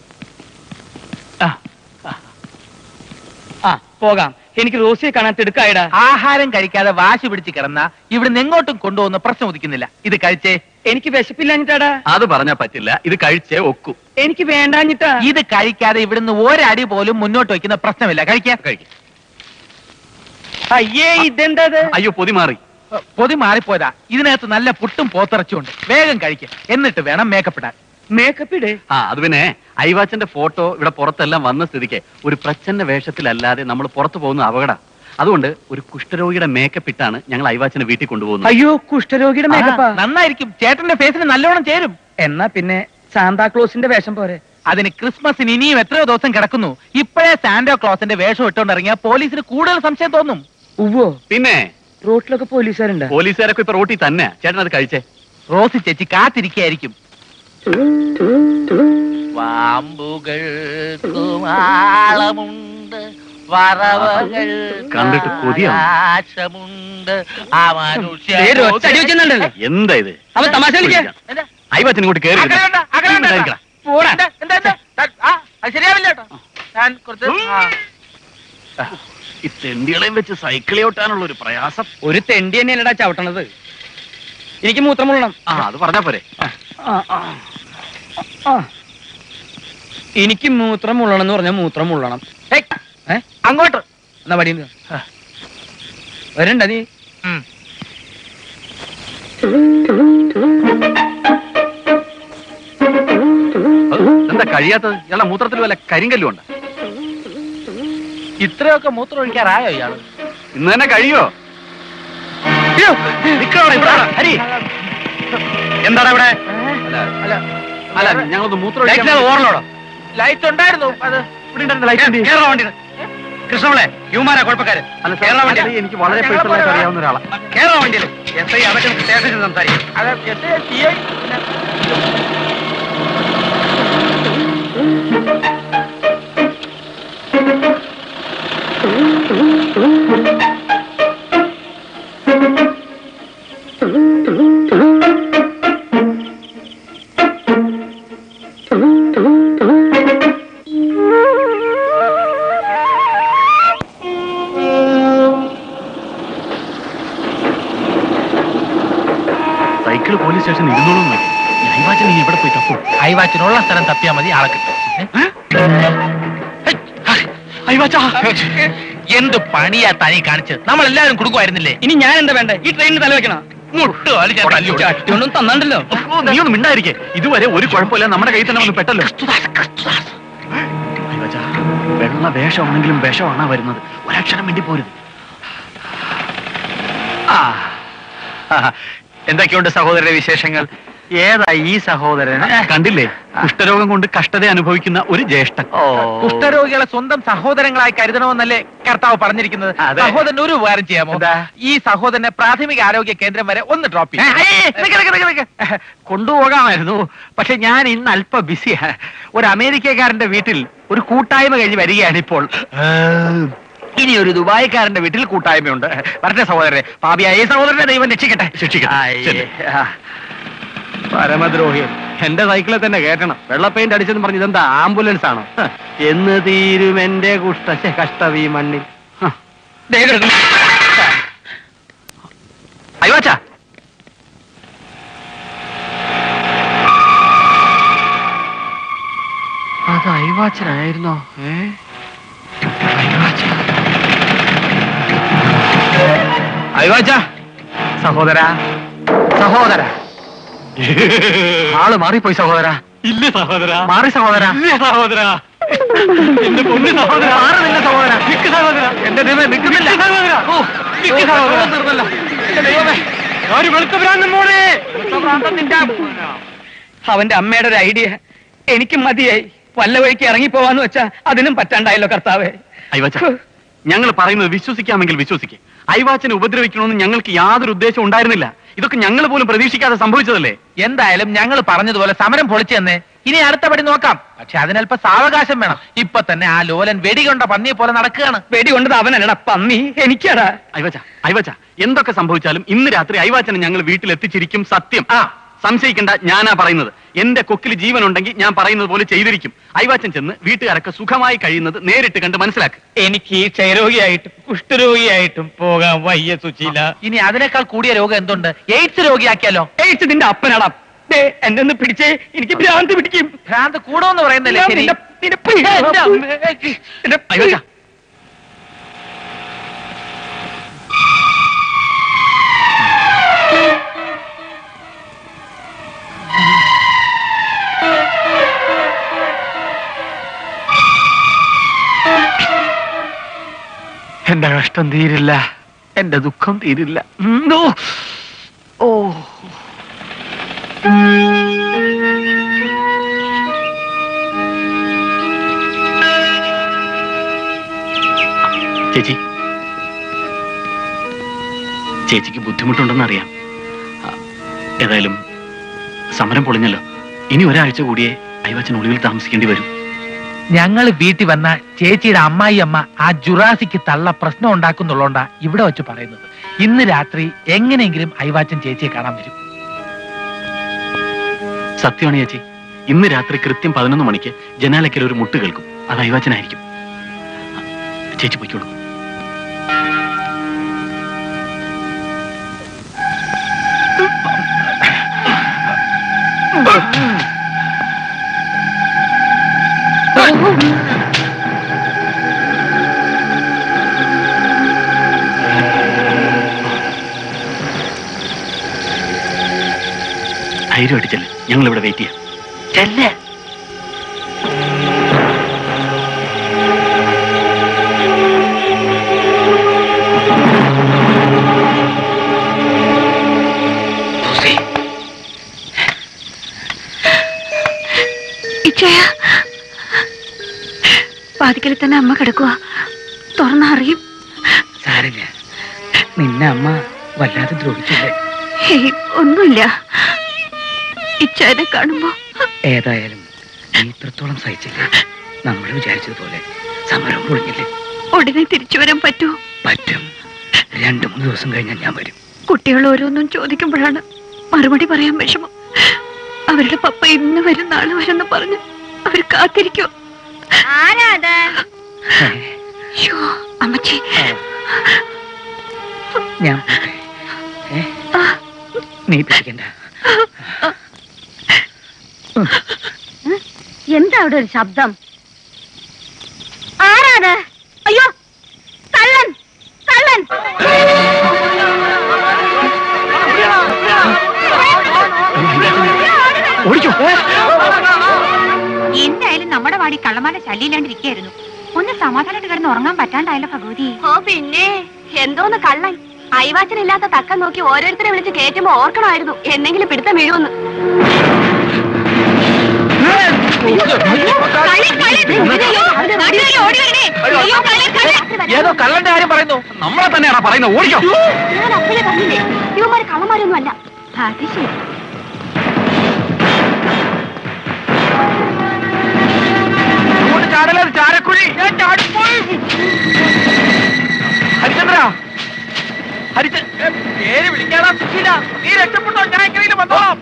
ആ പോകാം എനിക്ക് റോസിയെ കാണാൻ തിടുക്കായടാ ആഹാരം കഴിക്കാതെ വാശി പിടിച്ച് കിടന്ന ഇവിടുന്ന് എങ്ങോട്ടും കൊണ്ടുപോകുന്ന പ്രശ്നം ഉദിക്കുന്നില്ല ഇത് കഴിച്ചേ എനിക്ക് വിശപ്പില്ലാഞ്ഞിട്ടാടാ അത് പറഞ്ഞാ പറ്റില്ല ഇത് കഴിച്ചേ ഒക്കൂ എനിക്ക് വേണ്ടാഞ്ഞിട്ടാ ഇത് കഴിക്കാതെ ഇവിടുന്ന് ഒരടി പോലും മുന്നോട്ട് വയ്ക്കുന്ന പ്രശ്നമില്ല കഴിക്കാം കഴിക്കും അയ്യേ ഇതെന്താ അയ്യോ പൊതി മാറി പൊതി മാറിപ്പോയതാ ഇതിനകത്ത് നല്ല പുട്ടും പോത്തിറച്ചുണ്ട് വേഗം കഴിക്കുക എന്നിട്ട് വേണം മേക്കപ്പ് ഇടാൻ മേക്കപ്പ് ഇടേ ആ അത് പിന്നെ ഐവാച്ചന്റെ ഫോട്ടോ ഇവിടെ പുറത്തെല്ലാം വന്ന സ്ഥിതിക്ക് ഒരു പ്രച്ഛന്ന വേഷത്തിലല്ലാതെ നമ്മൾ പുറത്തു പോകുന്ന അപകട അതുകൊണ്ട് ഒരു കുഷ്ഠരോഗിയുടെ മേക്കപ്പ് ഇട്ടാണ് ഞങ്ങൾ ഐവാച്ചനെ വീട്ടിൽ കൊണ്ടുപോകുന്നത് അയ്യോ കുഷ്ഠരോഗിയുടെ മേക്കപ്പാ നന്നായിരിക്കും ചേട്ടന്റെ ഫേസിന് നല്ലോണം ചേരും എന്നാ പിന്നെ സാന്താക്ലോസിന്റെ വേഷം പോരെ അതിന് ക്രിസ്മസിന് ഇനിയും എത്രയോ ദിവസം കിടക്കുന്നു ഇപ്പോഴേ സാന്റോ ക്ലോസിന്റെ വേഷം ഇട്ടുകൊണ്ടിറങ്ങിയ പോലീസിന് കൂടുതൽ സംശയം തോന്നും ഉവ്വോ പിന്നെ റോട്ടിലൊക്കെ പോലീസുകാരുണ്ട് പോലീസുകാരൊക്കെ ഇപ്പൊ റോട്ടിൽ തന്നെ ചേട്ടൻ അത് കഴിച്ചേ റോസി ചേച്ചി കാത്തിരിക്കായിരിക്കും വാമ്പുകൾക്കുമാളമുണ്ട് വറവകൾ കണ്ടിട്ട് കൊതിയാണ് ആശമുണ്ട് ആ മനുഷ്യ ദേ, ഒറ്റ അടി വെച്ചെന്നുണ്ടല്ലോ. എന്താ ഇത് അവൻ തമാശ കളിക്കാ ഐവാച്ചൻ ഇങ്ങോട്ട് കയറി ഇരുന്ന്. അകലെയുണ്ട്, അകലെയുണ്ട്. ഉണ്ടായിരിക്കണം. പോടാ. എന്താ, എന്താ, എന്താ? ആ, അത് ശരിയാവില്ല കേട്ടോ ഞാൻ കുറച്ച് ആ. ഈ തെണ്ടികളെയും വെച്ച് സൈക്കിൾ ഓട്ടാനുള്ള ഒരു പ്രയാസം ഒരു തെണ്ടി തന്നെയല്ലടാ ചവിട്ടണത് എനിക്ക് മൂത്രം മുള്ളണം ആ അത് പറഞ്ഞാ പോരെ ആ, ആ. ആ. എനിക്ക് മൂത്രം മുള്ളണം എന്ന് പറഞ്ഞാൽ മൂത്രം മുള്ളണം ഏയ്, ഏ അങ്ങോട്ട് എന്നാ പടി വരണ്ട നീ ഉം. അത് എന്താ കഴിയാത്തത് ഇയാളുടെ മൂത്രത്തിൽ വല്ല കരിങ്കല്ലും ഉണ്ട് ഇത്രയൊക്കെ മൂത്രം ഒഴിക്കാറായോ ഇയാള് ഇന്ന് തന്നെ കഴിയോ അയ്യോ, നിക്കണോടാ ഇവിടെ. ഹരി എന്താണ് ഇവിടെ അല്ല അല്ല അല്ല ഞങ്ങളൊന്ന് മൂത്രം ലൈറ്റ് ഓർലോടോ ലൈറ്റ് ഉണ്ടായിരുന്നു അത് കേരള വണ്ടി കൃഷ്ണപിള്ളെ യുമാരാ കുഴപ്പക്കാര് അല്ല കേരള വണ്ടി എനിക്ക് വളരെ പേഴ്സണൽ ആയിട്ട് അറിയാവുന്ന ഒരാളാ കേരള വണ്ടിയിൽ എസ് ഐ അതൊക്കെ സ്റ്റേഷനിൽ സംസാരിക്കും അത് എട്ട് CI പിന്നെ സൈക്കിൾ പോലീസ് സ്റ്റേഷൻ ഇരുന്നോളൂ നൈവാച്ചൻ നീ ഇവിടെ പോയി തപ്പും അയവാച്ചിനുള്ള സ്ഥലം തപ്പിയാ മതി ആളെ കിട്ടും അയ്യവാച്ചാ എന്ത് പണിയാ തനി കാണിച്ചത് നമ്മൾ എല്ലാവരും കൊടുക്കുമായിരുന്നില്ലേ ഇനി ഞാൻ എന്താ വേണ്ടേ ഈ ട്രെയിനിൽ തല വെക്കണം മുട്ട് കളി ഞാൻ തല്ലിവിടും. ചട്ടിയൊന്നും തന്നണ്ടല്ലോ നീ ഒന്നും മിണ്ടായിരിക്കെ ഇതുവരെ ഒരു കുഴപ്പമില്ല നമ്മുടെ കയ്യിൽ തന്നെ വന്ന് പെട്ടല്ലോ അയ്യവാച്ചാ, വെള്ള വേഷമാണെങ്കിലും വിഷമാണ് വരുന്നത് ഒരക്ഷരം വേണ്ടി പോരുത് ആ ആ. എന്തൊക്കെയുണ്ട് സഹോദരന്റെ വിശേഷങ്ങൾ ഏതാ ഈ സഹോദരൻ കണ്ടില്ലേ കുഷ്ഠരോഗം കൊണ്ട് കഷ്ടത അനുഭവിക്കുന്ന ഒരു ജ്യേഷ്ഠൻ ഓ കുഷ്ഠരോഗികളെ സ്വന്തം സഹോദരങ്ങളായി കരുതണമെന്നല്ലേ കർത്താവ് പറഞ്ഞിരിക്കുന്നത് അതെ. സഹോദരൻ ഒരു ഉപകാരം ചെയ്യാമോ എന്താ? ഈ സഹോദരനെ പ്രാഥമിക ആരോഗ്യ കേന്ദ്രം വരെ ഒന്ന് ഡ്രോപ്പ് ഏ, ഏയ്, ഏയ്, നിക്ക്, നിക്ക്, നിക്ക്, നിക്ക്. കൊണ്ടുപോകാമായിരുന്നു പക്ഷെ ഞാൻ ഇന്ന് അല്പം ബിസിയാ ഒരു അമേരിക്കക്കാരന്റെ വീട്ടിൽ ഒരു കൂട്ടായ്മ കഴിഞ്ഞ് വരികയാണ് ഇപ്പോൾ ഇനി ഒരു ദുബായിക്കാരന്റെ വീട്ടിൽ കൂട്ടായ്മയുണ്ട് വരട്ടെ സഹോദരനെ പാപിയായ ഈ സഹോദരനെ ദൈവം രക്ഷിക്കട്ടെ ശിക്ഷിക്കട്ടെ. ആയേ. ശരി. ആ. പരമദ്രോഹി എന്റെ സൈക്കിളിൽ തന്നെ കയറ്റണം വെള്ള പെയിന്റ് അടിച്ചെന്ന് പറഞ്ഞ് ഇതെന്താ ആംബുലൻസ് ആണോ ഹ, എന്ന് തീരും എന്റെ കുഷ്ട ശ്ശെ, കഷ്ടം ഈ മണ്ണിൽ ഹ. ദേ കിടക്കുന്നു. അയ്യോച്ചാ അത് അയവാച്ചനായിരുന്നോ ഏ അയവാച്ച സഹോദര സഹോദര ആള് മാറിപ്പോയി സഹോദര ഇല്ല സഹോദര മാറി സഹോദര ഇല്ല സഹോദര എന്റെ പൊന്നു സഹോദര മാറുന്നില്ല സഹോദര നിക്ക് സഹോദര എന്റെ ദൈവം നിൽക്കുന്നില്ല സഹോദര ഓ നിക്ക് സഹോദര തീർന്നല്ല എന്റെ ദൈവമേ ഒരു വെളുത്ത ഭ്രാന്തൻ മോനെ അവന്റെ അമ്മയുടെ ഒരു ഐഡിയ എനിക്ക് മതിയായി വല്ല വഴിക്ക് ഇറങ്ങി പോവാന്ന് വെച്ചാ അതിനും പറ്റാണ്ടായല്ലോ കർത്താവേ അയവാച്ച ഞങ്ങൾ പറയുന്നത് വിശ്വസിക്കാമെങ്കിൽ വിശ്വസിക്കേ അയവാച്ചനെ ഉപദ്രവിക്കണമെന്ന് ഞങ്ങൾക്ക് യാതൊരു ഉദ്ദേശവും ഉണ്ടായിരുന്നില്ല ഇതൊക്കെ ഞങ്ങൾ പോലും പ്രതീക്ഷിക്കാതെ സംഭവിച്ചതല്ലേ എന്തായാലും ഞങ്ങൾ പറഞ്ഞതുപോലെ സമരം പൊളിച്ചു തന്നെ ഇനി അടുത്ത പടി നോക്കാം പക്ഷെ അതിനല്പ സാവകാശം വേണം ഇപ്പൊ തന്നെ ആ ലോലൻ വെടികൊണ്ട പന്നിയെ പോലെ നടക്കുകയാണ് വെടി കൊണ്ടത് അവനല്ലടാ പന്നി എനിക്കാടാ അയവച്ച അയവച്ച എന്തൊക്കെ സംഭവിച്ചാലും ഇന്ന് രാത്രി അയവാച്ചനെ ഞങ്ങൾ വീട്ടിലെത്തിച്ചിരിക്കും സത്യം ആ സംശയിക്കണ്ട ഞാനാ പറയുന്നത് എന്റെ കൊക്കിൽ ജീവൻ ഉണ്ടെങ്കിൽ ഞാൻ പറയുന്നത് പോലെ ചെയ്തിരിക്കും അയവാച്ചൻ ചെന്ന് വീട്ടുകാരൊക്കെ സുഖമായി കഴിയുന്നത് നേരിട്ട് കണ്ട് മനസ്സിലാക്കുക എനിക്ക് ഈ ക്ഷയരോഗിയായിട്ടും കുഷ്ഠരോഗിയായിട്ടും പോകാൻ വയ്യ സുശീല ഇനി അതിനേക്കാൾ കൂടിയ രോഗം എന്തുണ്ട് എയ്ഡ്സ് രോഗിയാക്കിയാലോ എയ്ഡ്സ് നിന്റെ അപ്പനാടാ ദേ, എന്നെ ഒന്ന് പിടിച്ചേ എനിക്ക് ഭ്രാന്ത് പിടിക്കും ഭ്രാന്ത് കൂടോന്ന് പറയുന്നില്ലേ ഞാൻ ശരി നിന്റെ- നിന്റെ പി- എന്റെ അമ്മേ. എന്റെ പി- അയവച്ച എന്റെ കഷ്ടം തീരില്ല എന്റെ ദുഃഖം തീരില്ല ഉം, ഓ. ഓ ചേച്ചി ചേച്ചിക്ക് ബുദ്ധിമുട്ടുണ്ടെന്ന് അറിയാം ആ, ഏതായാലും സമരം പൊളിഞ്ഞല്ലോ ഇനി ഒരാഴ്ച കൂടിയേ അയവാച്ചൻ ഒളിവിൽ താമസിക്കേണ്ടി വരും ഞങ്ങൾ വീട്ടിൽ വന്ന ചേച്ചിയുടെ അമ്മായി അമ്മ ആ ജുറാസിക്ക് തള്ള പ്രശ്നം ഉണ്ടാക്കുന്നുള്ളോണ്ടാ ഇവിടെ വെച്ച് പറയുന്നത് ഇന്ന് രാത്രി എങ്ങനെയെങ്കിലും അയവാച്ചൻ ചേച്ചിയെ കാണാൻ വരും സത്യമാണ് ചേച്ചി ഇന്ന് രാത്രി കൃത്യം പതിനൊന്ന് മണിക്ക് ജനാലയ്ക്കൽ ഒരു മുട്ട് കേൾക്കും അത് അയവാച്ചനായിരിക്കും ചേച്ചി പൊയ്ക്കോളൂ ധൈര്യമായിട്ട് ചെല്ല് ഞങ്ങൾ ഇവിടെ വെയിറ്റ് ചെയ്യാം ചെല്ലേ ഇച്ചയ വാതിക്കൽ തന്നെ അമ്മ കിടക്കുക തുറന്നറിയും സാരില്ല നിന്നെ അമ്മ വല്ലാതെ ദ്രോഹിച്ചില്ലേ ഹേയ് ഒന്നുമില്ല ഇച്ചയനെ കാണുമ്പോ ഏതായാലും നീ ഇത്രത്തോളം സഹിച്ചില്ലേ നമ്മൾ വിചാരിച്ചതുപോലെ സമരം പൊളിഞ്ഞില്ലേ ഉടനെ തിരിച്ചു വരാൻ പറ്റുമോ പറ്റും രണ്ടു മൂന്ന് ദിവസം കഴിഞ്ഞാൽ ഞാൻ വരും കുട്ടികൾ ഓരോന്നും ചോദിക്കുമ്പോഴാണ് മറുപടി പറയാൻ വിഷമം അവരുടെ പപ്പ ഇന്ന് വരും നാളെ വരും പറഞ്ഞു അവർ കാത്തിരിക്കോ ആരാ അത് ശ്ശോ, അമ്മച്ചി ഞാൻ പോട്ടെ. ഏ? നീ പിടിക്കണ്ട എന്താ അവിടെ ഒരു ശബ്ദം ആരാത് അയ്യോ കള്ളൻ കള്ളൻ എന്തായാലും നമ്മുടെ വാടി കള്ളമാല ശല്യമില്ലാണ്ടിരിക്കായിരുന്നു ഒന്ന് സമാധാനമായിട്ട് കിടന്ന് ഉറങ്ങാൻ പറ്റാണ്ടായല്ലോ ഭഗവതി ഓ പിന്നെ എന്തോന്ന് കള്ളൻ അയവാച്ചനില്ലാത്ത തക്കം നോക്കി ഓരോരുത്തരെ വിളിച്ച് കയറ്റുമ്പോ ഓർക്കണമായിരുന്നു എന്നെങ്കിലും പിടുത്തം വീഴുമെന്ന് ഏതോ കള്ളന്റെ കാര്യം പറയുന്നു നമ്മളെ തന്നെയാണോ പറയുന്നത് ഓടിക്കോ ഞാൻ അപ്പോഴേ പറഞ്ഞില്ലേ ഇവന്മാര് കള്ളന്മാരൊന്നും അല്ല അത് ശരി അങ്ങോട്ട് ചാടല ചാരക്കുഴി ഞാൻ ചാടിപ്പോയി ഹരിചന്ദ്ര ഹരിച ഏ, പേര് വിളിക്കാടാ സുശീല നീ രക്ഷപ്പെട്ടോ ഞാൻ എങ്ങനെയും വന്നോളാം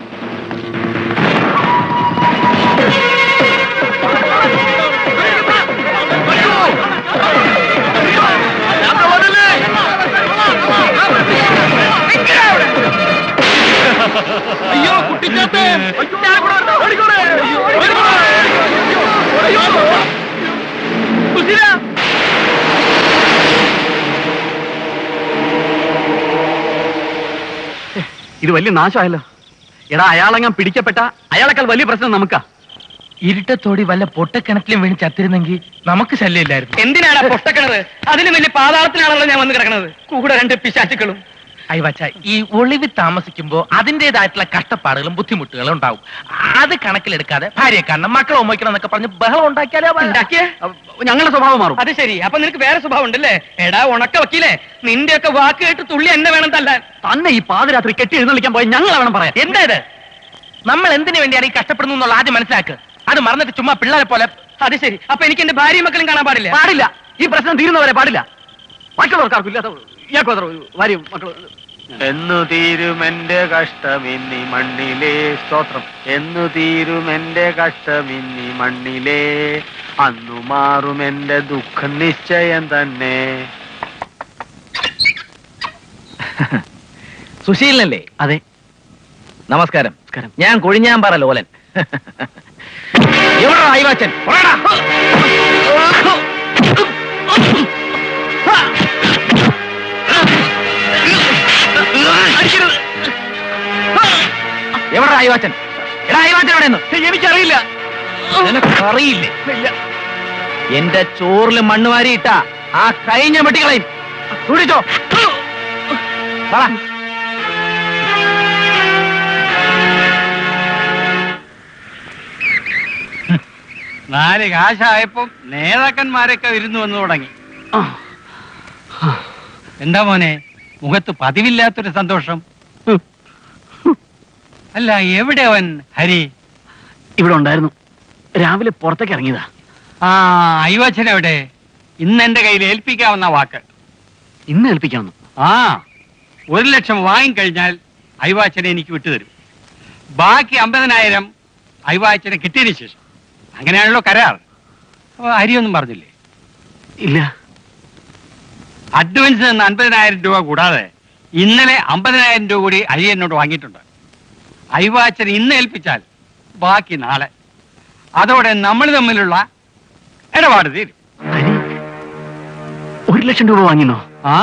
അയ്യോ കുട്ടിച്ചാത്തേ അയ്യോ, ഞാൻ കൂടെ വരുന്നു. ഓടിക്കോളെ. ഓടിക്കോളെ. അയ്യോ. സുശീല ഇത് വലിയ നാശമായല്ലോ എടാ അയാളെങ്ങാൻ പിടിക്കപ്പെട്ട അയാളെക്കാൾ വലിയ പ്രശ്നം നമുക്കാ ഇരുട്ടത്തോടി വല്ല പൊട്ടക്കിണറ്റിലും വീണ് ചത്തിരുന്നെങ്കിൽ നമുക്ക് ശല്യമില്ലായിരുന്നു എന്തിനാണ് പൊട്ടക്കിണറ് അതിന് വലിയ പാതാളത്തിനാണല്ലോ ഞാൻ വന്ന് കിടക്കണത് കൂടെ രണ്ട് പിശാചുക്കളും അയ്യവച്ച ഈ ഒളിവിൽ താമസിക്കുമ്പോ അതിന്റേതായിട്ടുള്ള കഷ്ടപ്പാടുകളും ബുദ്ധിമുട്ടുകളും ഉണ്ടാവും അത് കണക്കിലെടുക്കാതെ ഭാര്യയെ കാണണം മക്കളെ ഉമ്മയ്ക്കണം എന്നൊക്കെ പറഞ്ഞ് ബഹളം ഉണ്ടാക്കിയാലേ ഉണ്ടാക്കിയ ഞങ്ങളുടെ സ്വഭാവം മാറും അത് ശരി അപ്പൊ നിനക്ക് വേറെ സ്വഭാവം ഉണ്ടല്ലേ എടാ ഉണക്ക വക്കീലേ നിന്റെ ഒക്കെ വാക്ക് കേട്ട് തുള്ളി എന്നെ വേണം തല്ലാൻ തന്നെ ഈ പാതിരാത്രി കെട്ടി എഴുന്നള്ളിക്കാൻ പോയി ഞങ്ങൾ വേണം പറയാൻ എന്താ ഇത് നമ്മൾ എന്തിനു വേണ്ടിയാണ് ഈ കഷ്ടപ്പെടുന്നു എന്നുള്ള ആദ്യം മനസ്സിലാക്ക് അത് മറന്നിട്ട് ചുമ്മാ പിള്ളേരെ പോലെ അത് ശരി അപ്പൊ എനിക്ക് എന്റെ ഭാര്യയും മക്കളും കാണാൻ പാടില്ല പാടില്ല ഈ പ്രശ്നം തീരുന്നവരെ പാടില്ല മറ്റുള്ളവർക്കാർക്കും ഇല്ലാത്ത ഇയാൾക്ക് മാത്രം ഭാര്യയും മക്കളും എന്നു തീരുമെന്റെ കഷ്ടമിന്നി മണ്ണിലെ സ്തോത്രം എന്നു തീരുമെന്റെ കഷ്ടമിന്നി മണ്ണിലെ അന്നു മാറുമെന്റെ ദുഃഖം നിശ്ചയം തന്നെ സുശീലനല്ലേ അതെ നമസ്കാരം ഞാൻ കൊഴിഞ്ഞാമ്പാറ ലോലൻ എവിടെ അയവാച്ചൻ എവിടെ അയവാച്ചൻ എടാ അയവാച്ചൻ എവിടെ എനിക്കറിയില്ല നിനക്കറിയില്ലേ എന്റെ ചോറിൽ മണ്ണ് വാരിയിട്ട ആ കഴിഞ്ഞ വെട്ടികളെയും തുടിച്ചോ പറ നാല് കാശായപ്പം നേതാക്കന്മാരൊക്കെ ഇരുന്നു വന്നു തുടങ്ങി എന്താ മോനെ മുഖത്ത് പതിവില്ലാത്തൊരു സന്തോഷം അല്ല എവിടെ അവൻ ഹരി ഇവിടെ ഉണ്ടായിരുന്നു രാവിലെ പുറത്തേക്ക് ഇറങ്ങിയതാ ആ അയ്യോച്ചൻ എവിടെ ഇന്ന് എന്റെ കയ്യിൽ ഏൽപ്പിക്കാവുന്ന വാക്ക് ഇന്ന് ഏൽപ്പിക്കാമെന്ന് ആ ഒരു ലക്ഷം വാങ്ങിക്കഴിഞ്ഞാൽ അയ്വാച്ചനെ എനിക്ക് വിട്ടുതരും ബാക്കി അമ്പതിനായിരം അയ്വാച്ചനെ കിട്ടിയതിന് ശേഷം അങ്ങനെയാണല്ലോ കരാർ അപ്പൊ ഹരിയൊന്നും പറഞ്ഞില്ലേ ഇല്ല അഡ്വാൻസ് നിന്ന് അൻപതിനായിരം രൂപ കൂടാതെ ഇന്നലെ അമ്പതിനായിരം രൂപ കൂടി അരി എന്നോട് വാങ്ങിയിട്ടുണ്ട് അയ്വാച്ചൻ ഇന്ന് ഏൽപ്പിച്ചാൽ ബാക്കി നാളെ അതോടെ നമ്മൾ തമ്മിലുള്ള ഇടപാട് തീരും ഒരു ലക്ഷം രൂപ വാങ്ങിനോ ആ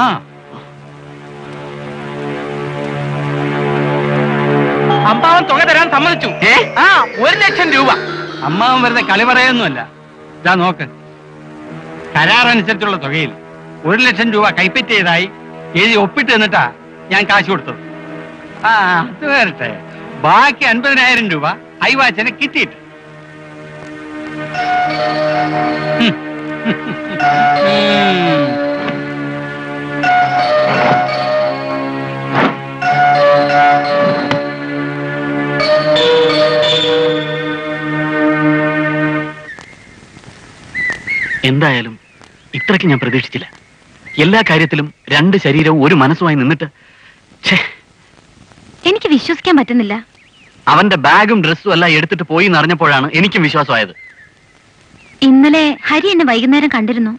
അമ്പാവൻ തുക തരാൻ സമ്മതിച്ചു ആ ഒരു ലക്ഷം രൂപ അമ്മാവൻ വെറുതെ കളി പറയൊന്നുമല്ല ഇതാ നോക്ക് കരാറനുസരിച്ചുള്ള തുകയിൽ ഒരു ലക്ഷം രൂപ കൈപ്പറ്റ് ചെയ്തായി എഴുതി ഒപ്പിട്ട് തന്നിട്ടാ ഞാൻ കാശ് കൊടുത്തത് ആ അത് വരട്ടെ ബാക്കി അൻപതിനായിരം രൂപ അയവാച്ചനെ കിട്ടിയിട്ട് ഹും. ഉം. എന്തായാലും ഇത്രയ്ക്ക് ഞാൻ പ്രതീക്ഷിച്ചില്ല എല്ലാ കാര്യത്തിലും രണ്ട് ശരീരവും ഒരു മനസ്സുമായി നിന്നിട്ട് ഛേ എനിക്ക് വിശ്വസിക്കാൻ പറ്റുന്നില്ല അവന്റെ ബാഗും ഡ്രസ്സും എല്ലാം എടുത്തിട്ട് പോയി എന്ന് അറിഞ്ഞപ്പോഴാണ് എനിക്കും വിശ്വാസമായത് ഇന്നലെ ഹരി എന്നെ വൈകുന്നേരം കണ്ടിരുന്നു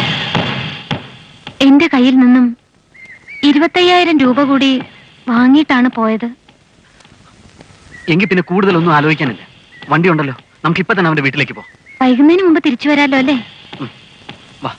എന്റെ കയ്യിൽ നിന്നും ഇരുപത്തയ്യായിരം രൂപ കൂടി വാങ്ങിയിട്ടാണ് പോയത് എങ്കിൽ പിന്നെ കൂടുതലൊന്നും ആലോചിക്കാനില്ല വണ്ടി ഉണ്ടല്ലോ നമുക്ക് ഇപ്പൊ തന്നെ അവന്റെ വീട്ടിലേക്ക് പോ വൈകുന്നതിന് മുമ്പ് തിരിച്ചു വരാലോ അല്ലേ വാ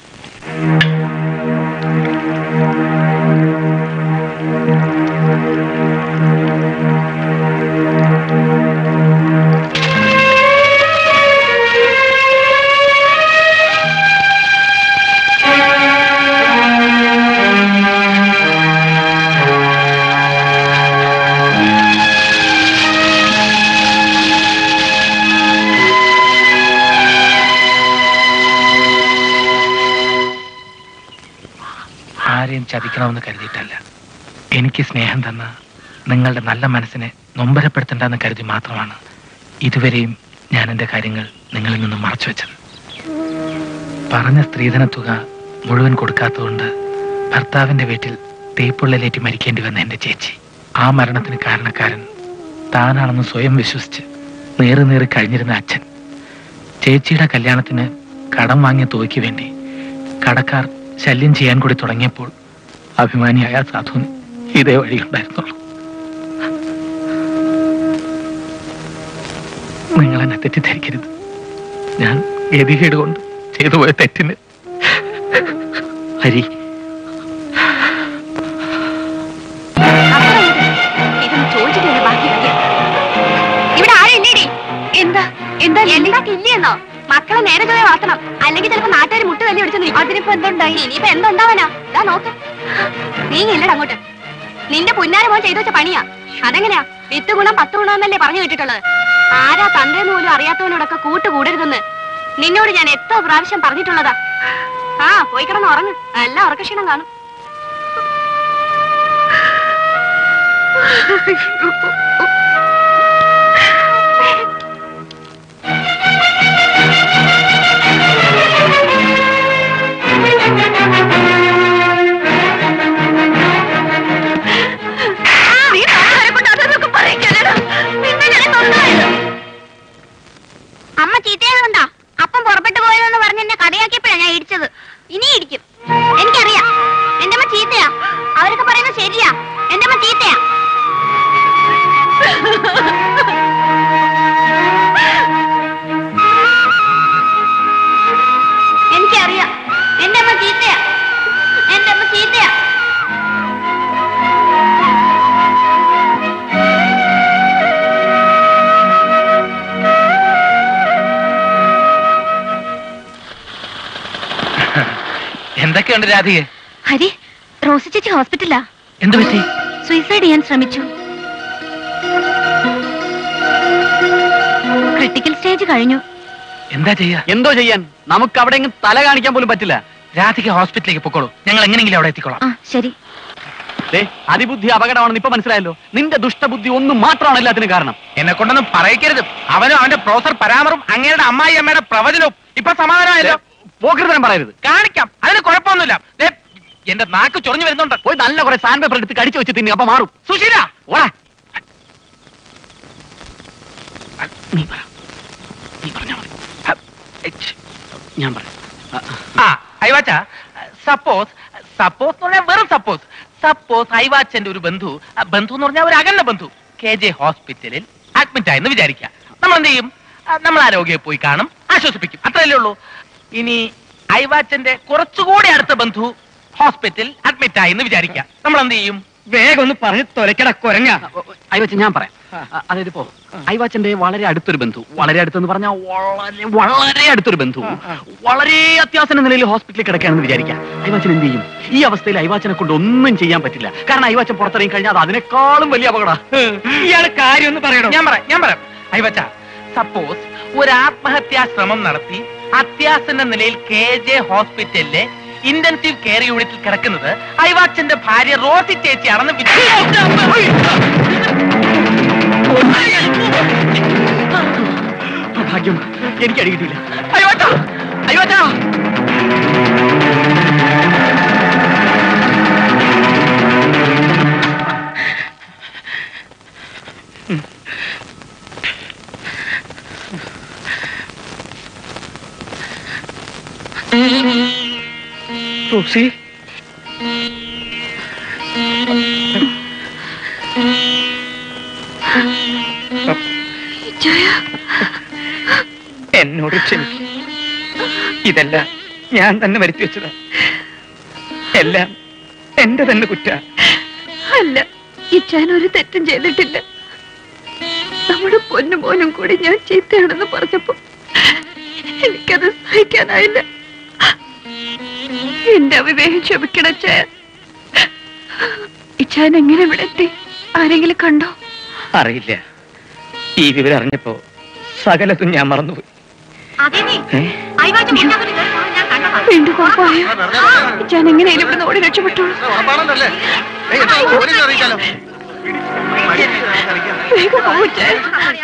ആരെയും ചതിക്കണമെന്ന് കരുതിയിട്ടല്ല എനിക്ക് സ്നേഹം തന്ന നിങ്ങളുടെ നല്ല മനസ്സിനെ നൊമ്പരപ്പെടുത്തണ്ടെന്ന് കരുതി മാത്രമാണ് ഇതുവരെയും ഞാൻ എൻ്റെ കാര്യങ്ങൾ നിങ്ങളിൽ നിന്നും മറച്ചു വെച്ചത് പറഞ്ഞ സ്ത്രീധന തുക മുഴുവൻ കൊടുക്കാത്തതുകൊണ്ട് ഭർത്താവിന്റെ വീട്ടിൽ തീപ്പൊള്ളലേറ്റി മരിക്കേണ്ടി വന്ന എൻ്റെ ചേച്ചി ആ മരണത്തിന് കാരണക്കാരൻ താനാണെന്ന് സ്വയം വിശ്വസിച്ച് നേറി നേറി കഴിഞ്ഞിരുന്ന അച്ഛൻ ചേച്ചിയുടെ കല്യാണത്തിന് കടം വാങ്ങിയ തുകയ്ക്ക് വേണ്ടി കടക്കാർ ശല്യം ചെയ്യാൻ കൂടി തുടങ്ങിയപ്പോൾ അഭിമാനിയായ ആ സാധുവിന് ഇതേ വഴിയുണ്ടായിരുന്നുള്ളൂ നിങ്ങൾ എന്നെ തെറ്റിദ്ധരിക്കരുത് ഞാൻ ഗതികേട് കൊണ്ട് ചെയ്തു പോയ തെറ്റിന് ഹരി ഇതൊന്ന് ചോദിച്ചിട്ട് തന്നെ ബാക്കി വയ്ക്കാം. ഇവിടെ ആരും ഇല്ലേടി എന്താ എന്താ എന്താക്കില്ലെന്നോ മക്കളെ നേരെ ചൊവ്വേ വളർത്തണം അല്ലെങ്കിൽ ചിലപ്പോ നാട്ടുകാർ മുട്ട് തല്ലി പിടിച്ചു അതിനിപ്പോ എന്തുണ്ടായി ഇനിയിപ്പോ എന്തുണ്ടാവാനാ ഇതാ നോക്ക് നീ ഇല്ലടാ അങ്ങോട്ട് നിന്റെ പുന്നാര മോൻ ചെയ്തു വെച്ച പണിയാ അതെങ്ങനെയാ വിത്ത് ഗുണം പത്ത് ഗുണം എന്നല്ലേ പറഞ്ഞു കേട്ടിട്ടുള്ളത് ആരാ തന്തേന്ന് പോലും അറിയാത്തവനോടൊക്കെ കൂട്ടുകൂടരുതെന്ന് നിന്നോട് ഞാൻ എത്ര പ്രാവശ്യം പറഞ്ഞിട്ടുള്ളതാ ആ പോയി കിടന്ന് ഉറങ്ങ് നല്ല ഉറക്കക്ഷീണം കാണും നീ നാട്ടുകാരെ കൊണ്ട് അതൊക്കെ പറയിക്കാനാണ് നിന്നെ ഞാൻ തൊണ്ടായത് അമ്മ ചീത്തയാകുണ്ടാ അപ്പം പുറപ്പെട്ടു പോയതെന്ന് പറഞ്ഞ് എന്നെ കടയാക്കിയപ്പോഴാ ഞാൻ ഇടിച്ചത് ഇനി ഇടിക്കും എനിക്കറിയാം എന്റെ അമ്മ ചീത്തയാ അവരൊക്കെ പറയുന്നത് ശരിയാ എന്റെ അമ്മ ചീത്തയാ എനിക്കറിയാം എന്റെ അമ്മ ചീത്തയാ എന്റെ അമ്മ ചീത്തയാ എന്തൊക്കെയുണ്ട് രാധികെ ഹരി റോസി ചേച്ചി ഹോസ്പിറ്റലാ എന്തു പറ്റി സൂയിസൈഡ് ചെയ്യാൻ ശ്രമിച്ചു ക്രിട്ടിക്കൽ സ്റ്റേജ് കഴിഞ്ഞു എന്താ ചെയ്യാ എന്തോ ചെയ്യാൻ നമുക്ക് അവിടെ എങ്ങും തല കാണിക്കാൻ പോലും പറ്റില്ല രാധിക ഹോസ്പിറ്റലിലേക്ക് പൊക്കോളൂ ഞങ്ങൾ എങ്ങനെയെങ്കിലും അവിടെ എത്തിക്കോളാം ആ ശരി ദേ, അതിബുദ്ധി അപകടമാണെന്ന് ഇപ്പൊ മനസ്സിലായല്ലോ നിന്റെ ദുഷ്ടബുദ്ധി ഒന്നും മാത്രമാണ് എല്ലാത്തിനും കാരണം എന്നെ കൊണ്ടൊന്നും പറയിക്കരുത് അവനും അവന്റെ പ്രൊഫസർ പരാമറും അങ്ങയുടെ അമ്മായി അമ്മയുടെ പ്രവചനവും ഇപ്പൊ സമാധാനമായല്ലോ പോക്കരുതരം പറയരുത് കാണിക്കാം അതിന് കുഴപ്പമൊന്നുമില്ല ദേ, എന്റെ നാക്ക് ചൊറിഞ്ഞു വരുന്നുണ്ട് പോയി നല്ല കുറെ സാൻഡ് പേപ്പർ എടുത്ത് കടിച്ചു വെച്ച് തിന്നു അപ്പൊ മാറും സുശീല ഓടാ നീ പറ നീ പറഞ്ഞാ മതി ഹ, എച്ച്. ഞാൻ പറയാം ആ അയവാച്ച സപ്പോസ് സപ്പോസ് എന്ന് പറഞ്ഞാൽ വെറും സപ്പോസ് സപ്പോസ് അയവാച്ചന്റെ ഒരു ബന്ധു ആ ബന്ധു എന്ന് പറഞ്ഞാൽ ഒരു അകന്ന ബന്ധു കെ ജെ ഹോസ്പിറ്റലിൽ അഡ്മിറ്റ് ആയെന്ന് വിചാരിക്കാം നമ്മൾ എന്ത് ചെയ്യും ആ, നമ്മൾ ആരോഗ്യം പോയി കാണും ആശ്വസിപ്പിക്കും അത്രയല്ലേ ഉള്ളൂ ഇനി അയവാച്ചന്റെ കുറച്ചുകൂടി അടുത്ത ബന്ധു ഹോസ്പിറ്റലിൽ അഡ്മിറ്റ് ആയി എന്ന് വിചാരിക്കാം നമ്മൾ എന്ത് ചെയ്യും വേഗം ഒന്ന് പറഞ്ഞ് തൊലക്കട കുരങ്ങ അയവച്ചൻ ഞാൻ പറയാം അ- അതായത് ഇപ്പോ അയവാച്ചന്റെ വളരെ അടുത്തൊരു ബന്ധു വളരെ അടുത്തെന്ന് പറഞ്ഞാൽ വളരെ വളരെ അടുത്തൊരു ബന്ധു വളരെ അത്യാസന്ന നിലയിൽ ഹോസ്പിറ്റലിൽ കിടക്കുകയാണെന്ന് വിചാരിക്കാം അയവാച്ചൻ എന്ത് ചെയ്യും ഈ അവസ്ഥയിൽ അയവാച്ചനെ കൊണ്ട് ഒന്നും ചെയ്യാൻ പറ്റില്ല കാരണം അയവാച്ചൻ പുറത്തിറങ്ങി കഴിഞ്ഞാൽ അത് അതിനേക്കാളും വലിയ അപകട ഇയാള് കാര്യം ഒന്ന് പറയണോ ഞാൻ പറയാം ഞാൻ പറയാം അയവച്ച സപ്പോസ് ഒരു ആത്മഹത്യാ ശ്രമം നടത്തി അത്യാസന്ന നിലയിൽ കെ ജെ ഹോസ്പിറ്റലിലെ ഇന്റൻസീവ് കെയർ യൂണിറ്റിൽ കിടക്കുന്നത് അയവാച്ചന്റെ ഭാര്യ റോസി ചേച്ചിയാണെന്ന് ഭാഗ്യം എനിക്ക് അടി കിട്ടിയില്ല അയ്യോട്ടാ അയ്യോട്ടാ റോസി എന്നോട് ക്ഷമിക്കും ഇതെല്ലാം ഞാൻ തന്നെ വരുത്തി വെച്ചതാ എല്ലാം എന്റെ തന്നെ കുറ്റ അല്ല ഇച്ചാൻ ഒരു തെറ്റും ചെയ്തിട്ടില്ല നമ്മുടെ പൊന്നു മോനും കൂടി ഞാൻ ചീത്തയാണെന്ന് പറഞ്ഞപ്പോ എനിക്കത് സഹിക്കാനായില്ല എന്റെ അവിവേകം ക്ഷമിക്കണം ചാൻ ഇച്ചാൻ എങ്ങനെ ഇവിടെ എത്തി ആരെങ്കിലും കണ്ടോ അറിയില്ല ഈ വിവരം അറിഞ്ഞപ്പോ സകലതും ഞാൻ മറന്നുപോയി ഏ? വീണ്ടും കുഴപ്പമായോ ഇച്ചാൻ എങ്ങനെയാലും ഇവിടെ ഓടി രക്ഷപ്പെട്ടോളൂ വേഗം പോകൂ ചാൻ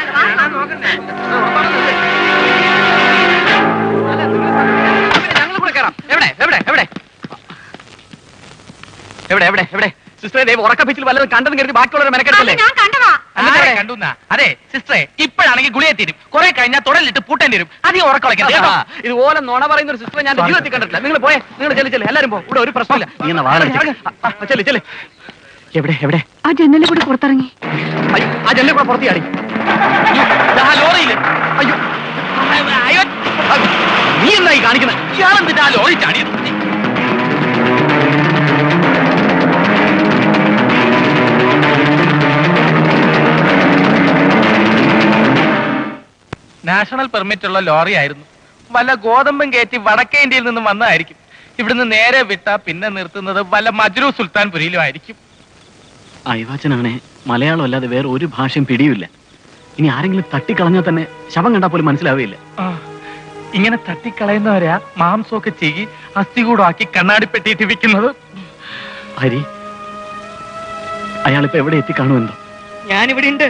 ഞങ്ങൾ കൂടെ കയറാം എവിടെ എവിടെ എവിടെ എവിടെ എവിടെ എവിടെ സിസ്റ്ററെ ദൈവം ഉറക്കപ്പിച്ചിൽ വല്ലതും കണ്ടെന്ന് കരുതി ബാക്കിയുള്ളവരെ മെനക്കെടുത്തല്ലേ ഞാൻ കണ്ടതാ ആരെ കണ്ടുന്നാ അതെ സിസ്റ്ററെ ഇപ്പോഴാണെങ്കിൽ ഗുളിയെ തീരും കുറെ കഴിഞ്ഞാൽ തുടലിട്ട് പൂട്ടേണ്ടി വരും അധികം ഉറക്കളയ്ക്കരുത് കേട്ടോ ഇത് ഓലെ നോണ പറയുന്ന ഒരു സിസ്റ്റർ ഞാൻ എന്റെ ജീവിതത്തിൽ കണ്ടിട്ടില്ല നിങ്ങൾ പോയേ നിങ്ങൾ ചെല്ലു ചെല്ലു എല്ലാരും പോ ഇവിടെ ഒരു പ്രശ്നമില്ല നീ എന്നാ വാഹനം ചെല്ലു ചെല്ലു എവിടെ എവിടെ ആ ജനലിൽ കൂടി പുറത്തിറങ്ങി അയ്യോ, ആ ജനലിൽ കൂടെ പുറത്ത് ചാടി ആ ലോറിയില് അയ്യോ അയ്യോ നീ എന്തായി കാണിക്കുന്നത് ഇയാളെന്തിനാ ആ ലോറി ചാടിയത് നാഷണൽ പെർമിറ്റ് ഉള്ള ലോറി ആയിരുന്നു വല്ല ഗോതമ്പും കയറ്റി വടക്കേ ഇന്ത്യയിൽ നിന്നും വന്നതായിരിക്കും ഇവിടുന്ന് നേരെ വിട്ടാ പിന്നെ നിർത്തുന്നത് വല്ല മജ്രു സുൽത്താൻപുരിയിലും ആയിരിക്കും അയവാച്ചനാണെ മലയാളം അല്ലാതെ വേറെ ഒരു ഭാഷയും പിടിയുമില്ല ഇനി ആരെങ്കിലും തട്ടിക്കളഞ്ഞാൽ തന്നെ ശവം കണ്ടാൽ പോലും മനസ്സിലാവുകയില്ല ആ, ഇങ്ങനെ തട്ടിക്കളയുന്നവരാ മാംസമൊക്കെ ചെയ്യി അസ്ഥി കൂടാക്കി കണ്ണാടിപ്പെട്ടിയിട്ട് വിൽക്കുന്നത് ഹരി അയാളിപ്പോ എവിടെ എത്തിക്കാണുമെന്തോ ഞാനിവിടെ ഉണ്ട്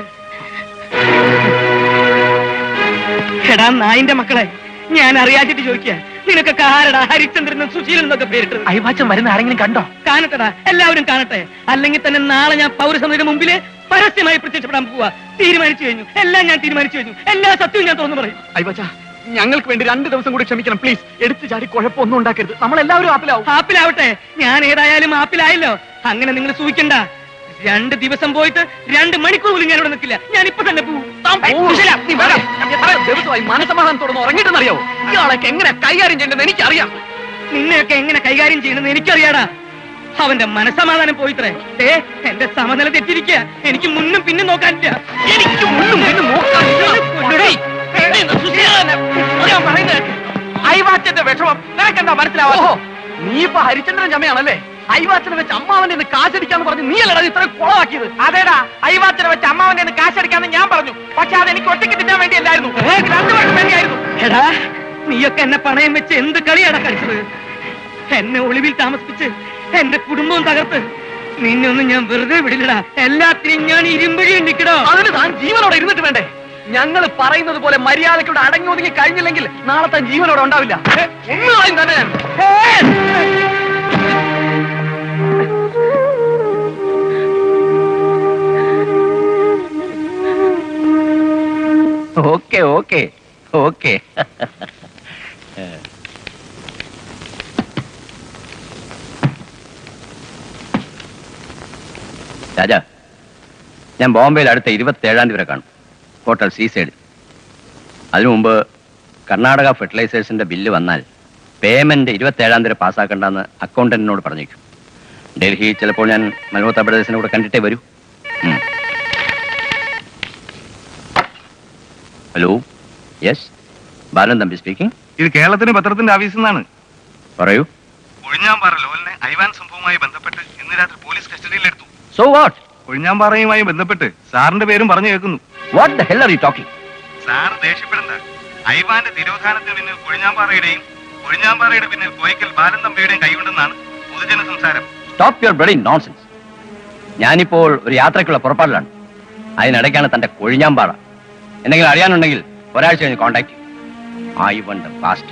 എടാ നായിന്റെ മക്കളെ ഞാൻ അറിയാച്ചിട്ട് ചോദിക്കുക നിനക്കൊക്കെ ആരടാ ഹരിചന്ദ്രൻ സുശീലൻ എന്നൊക്കെ പേരിട്ടത് അയവാച്ചൻ വരുന്ന ആരെങ്കിലും കണ്ടോ കാണട്ടെടാ എല്ലാവരും കാണട്ടെ അല്ലെങ്കിൽ തന്നെ നാളെ ഞാൻ പൗരസമിതിയുടെ മുമ്പില് പരസ്യമായി പ്രത്യക്ഷപ്പെടാൻ പോവാ തീരുമാനിച്ചു കഴിഞ്ഞു എല്ലാം ഞാൻ തീരുമാനിച്ചു കഴിഞ്ഞു എല്ലാ സത്യവും ഞാൻ തുറന്നു പറയും അയ്യവച്ച ഞങ്ങൾക്ക് വേണ്ടി രണ്ട് ദിവസം കൂടി ക്ഷമിക്കണം പ്ലീസ് എടുത്തു ചാടി കുഴപ്പമൊന്നും ഉണ്ടാക്കരുത് നമ്മളെല്ലാവരും ആപ്പിലാവും ആപ്പിലാവട്ടെ ഞാൻ ഏതായാലും ആപ്പിലായല്ലോ അങ്ങനെ നിങ്ങൾ സൂചിക്കണ്ട രണ്ട് ദിവസം പോയിട്ട് രണ്ട് മണിക്കൂർ പോലും ഞാൻ ഇവിടെ നിൽക്കില്ല ഞാൻ ഇപ്പൊ തന്നെ പോകും കുശല, നീ വരാ. എത്ര ദിവസമായി മനസമാധാനത്തോടൊന്ന് ഉറങ്ങിയിട്ടെന്നറിയാവോ ഇയാളൊക്കെ എങ്ങനെ കൈകാര്യം ചെയ്യേണ്ടത് എനിക്കറിയാം നിന്നെയൊക്കെ എങ്ങനെ കൈകാര്യം ചെയ്യണമെന്ന് എനിക്കറിയാടാ അവന്റെ മനസമാധാനം പോയിത്രേ ഏ എന്റെ സമനില തെറ്റിരിക്കുക എനിക്ക് മുന്നും പിന്നും നോക്കാനില്ല എനിക്ക് മുന്നും പിന്നും അയവാച്ചന്റെ വിഷമം നിനക്കെന്താ മനസ്സിലാവോ നീ ഇപ്പൊ ഹരിചന്ദ്രൻ ചമ്മയാണല്ലേ അയ്വാച്ചനെ വെച്ച് അമ്മാവന്റെ നിന്ന് കാശടിക്കാന്ന് പറഞ്ഞ് നീ അല്ലടാ ഇത്ര കുളമാക്കിയത് അതേടാ അയവാച്ചനെ വെച്ച് അമ്മാവന്റെ കയ്യിന്ന് കാശടിക്കാന്ന് ഞാൻ പറഞ്ഞു പക്ഷെ അത് എനിക്ക് ഒറ്റയ്ക്ക് തിന്നാൻ വേണ്ടിയല്ലായിരുന്നു എനിക്ക് രണ്ടു പേർക്ക് വേണ്ടിയായിരുന്നു എടാ നീയൊക്കെ എന്നെ പണയം വെച്ച് എന്ത് കളിയാടാ കളിച്ചത് എന്നെ ഒളിവിൽ താമസിപ്പിച്ച് എന്റെ കുടുംബവും തകർത്ത് നിന്നൊന്നും ഞാൻ വെറുതെ വിടില്ലടാ എല്ലാത്തിനും ഞാൻ ഇരുമ്പഴി എണ്ണിക്കടോ അതിന് താൻ ജീവനോടെ ഇരുന്നിട്ട് വേണ്ടേ ഞങ്ങൾ പറയുന്നത് പോലെ മര്യാദയ്ക്കൂടെ അടങ്ങി ഒതുങ്ങി കഴിഞ്ഞില്ലെങ്കിൽ നാളെ താൻ ജീവനോടെ ഉണ്ടാവില്ല ഏ, ഒന്ന് കളയും തന്നെ ഞാൻ. ഓക്കെ ഓക്കെ ഓക്കെ രാജ ഞാൻ ബോംബെയിൽ അടുത്ത ഇരുപത്തി ഏഴാം തീയതി വരെ കാണും ഹോട്ടൽ സീസൈഡ് അതിനു മുമ്പ് കർണാടക ഫെർട്ടിലൈസേഴ്സിന്റെ ബില്ല് വന്നാൽ പേയ്മെന്റ് ഇരുപത്തി ഏഴാം തീയതി പാസ്സാക്കണ്ടെന്ന് അക്കൗണ്ടന്റിനോട് പറഞ്ഞേക്കും ഡൽഹി ചിലപ്പോൾ ഞാൻ മൽഹോത്ര ബ്രദേഴ്സിനെ കൂടെ കണ്ടിട്ടേ വരൂ ഉം. Hello yes Balan Thampi speaking ഇത് കേരളത്തിന്റെ പത്രത്തിന്റെ ഓഫീസിൽ നിന്നാണ് പറയൂ ഒഴിഞ്ഞാമ്പാറ ലോലിനെ ഐവാൻ സംഭവവുമായി ബന്ധപ്പെട്ട് ഇന്ന് രാത്രി പോലീസ് കസ്റ്റഡിയിലെടുത്തു സോ വാട്ട് ഒഴിഞ്ഞാമ്പാറയുമായി ബന്ധപ്പെട്ട് സാറിന്റെ പേരും പറഞ്ഞു കേൾക്കുന്നു what the hell are you talking sir ദേഷ്യപ്പെടണ്ട ഐവാന്റെ തിരോധാനത്തിന് പിന്നിൽ കൊഴിഞ്ഞാമ്പാറയുടെയും കൊഴിഞ്ഞാമ്പാറയുടെ പിന്നിൽ കോയിക്കൽ ബാലൻ തമ്പിയുടെയും കൈയുണ്ടെന്നാണ് പൊതുജന സംസാരം സ്റ്റോപ്പ് യുവർ ബ്ലഡി നോൺസെൻസ് ഞാനിപ്പോൾ ഒരു യാത്രയ്ക്കുള്ള പുറപ്പാടിലാണ് അതിനിടയ്ക്കാണ് തന്റെ കൊഴിഞ്ഞാമ്പാറ എന്തെങ്കിലും അറിയാനുണ്ടെങ്കിൽ ഒരാഴ്ച കഴിഞ്ഞ് കോൺടാക്ട് ഐ വണ്ട് ഫാസ്റ്റ്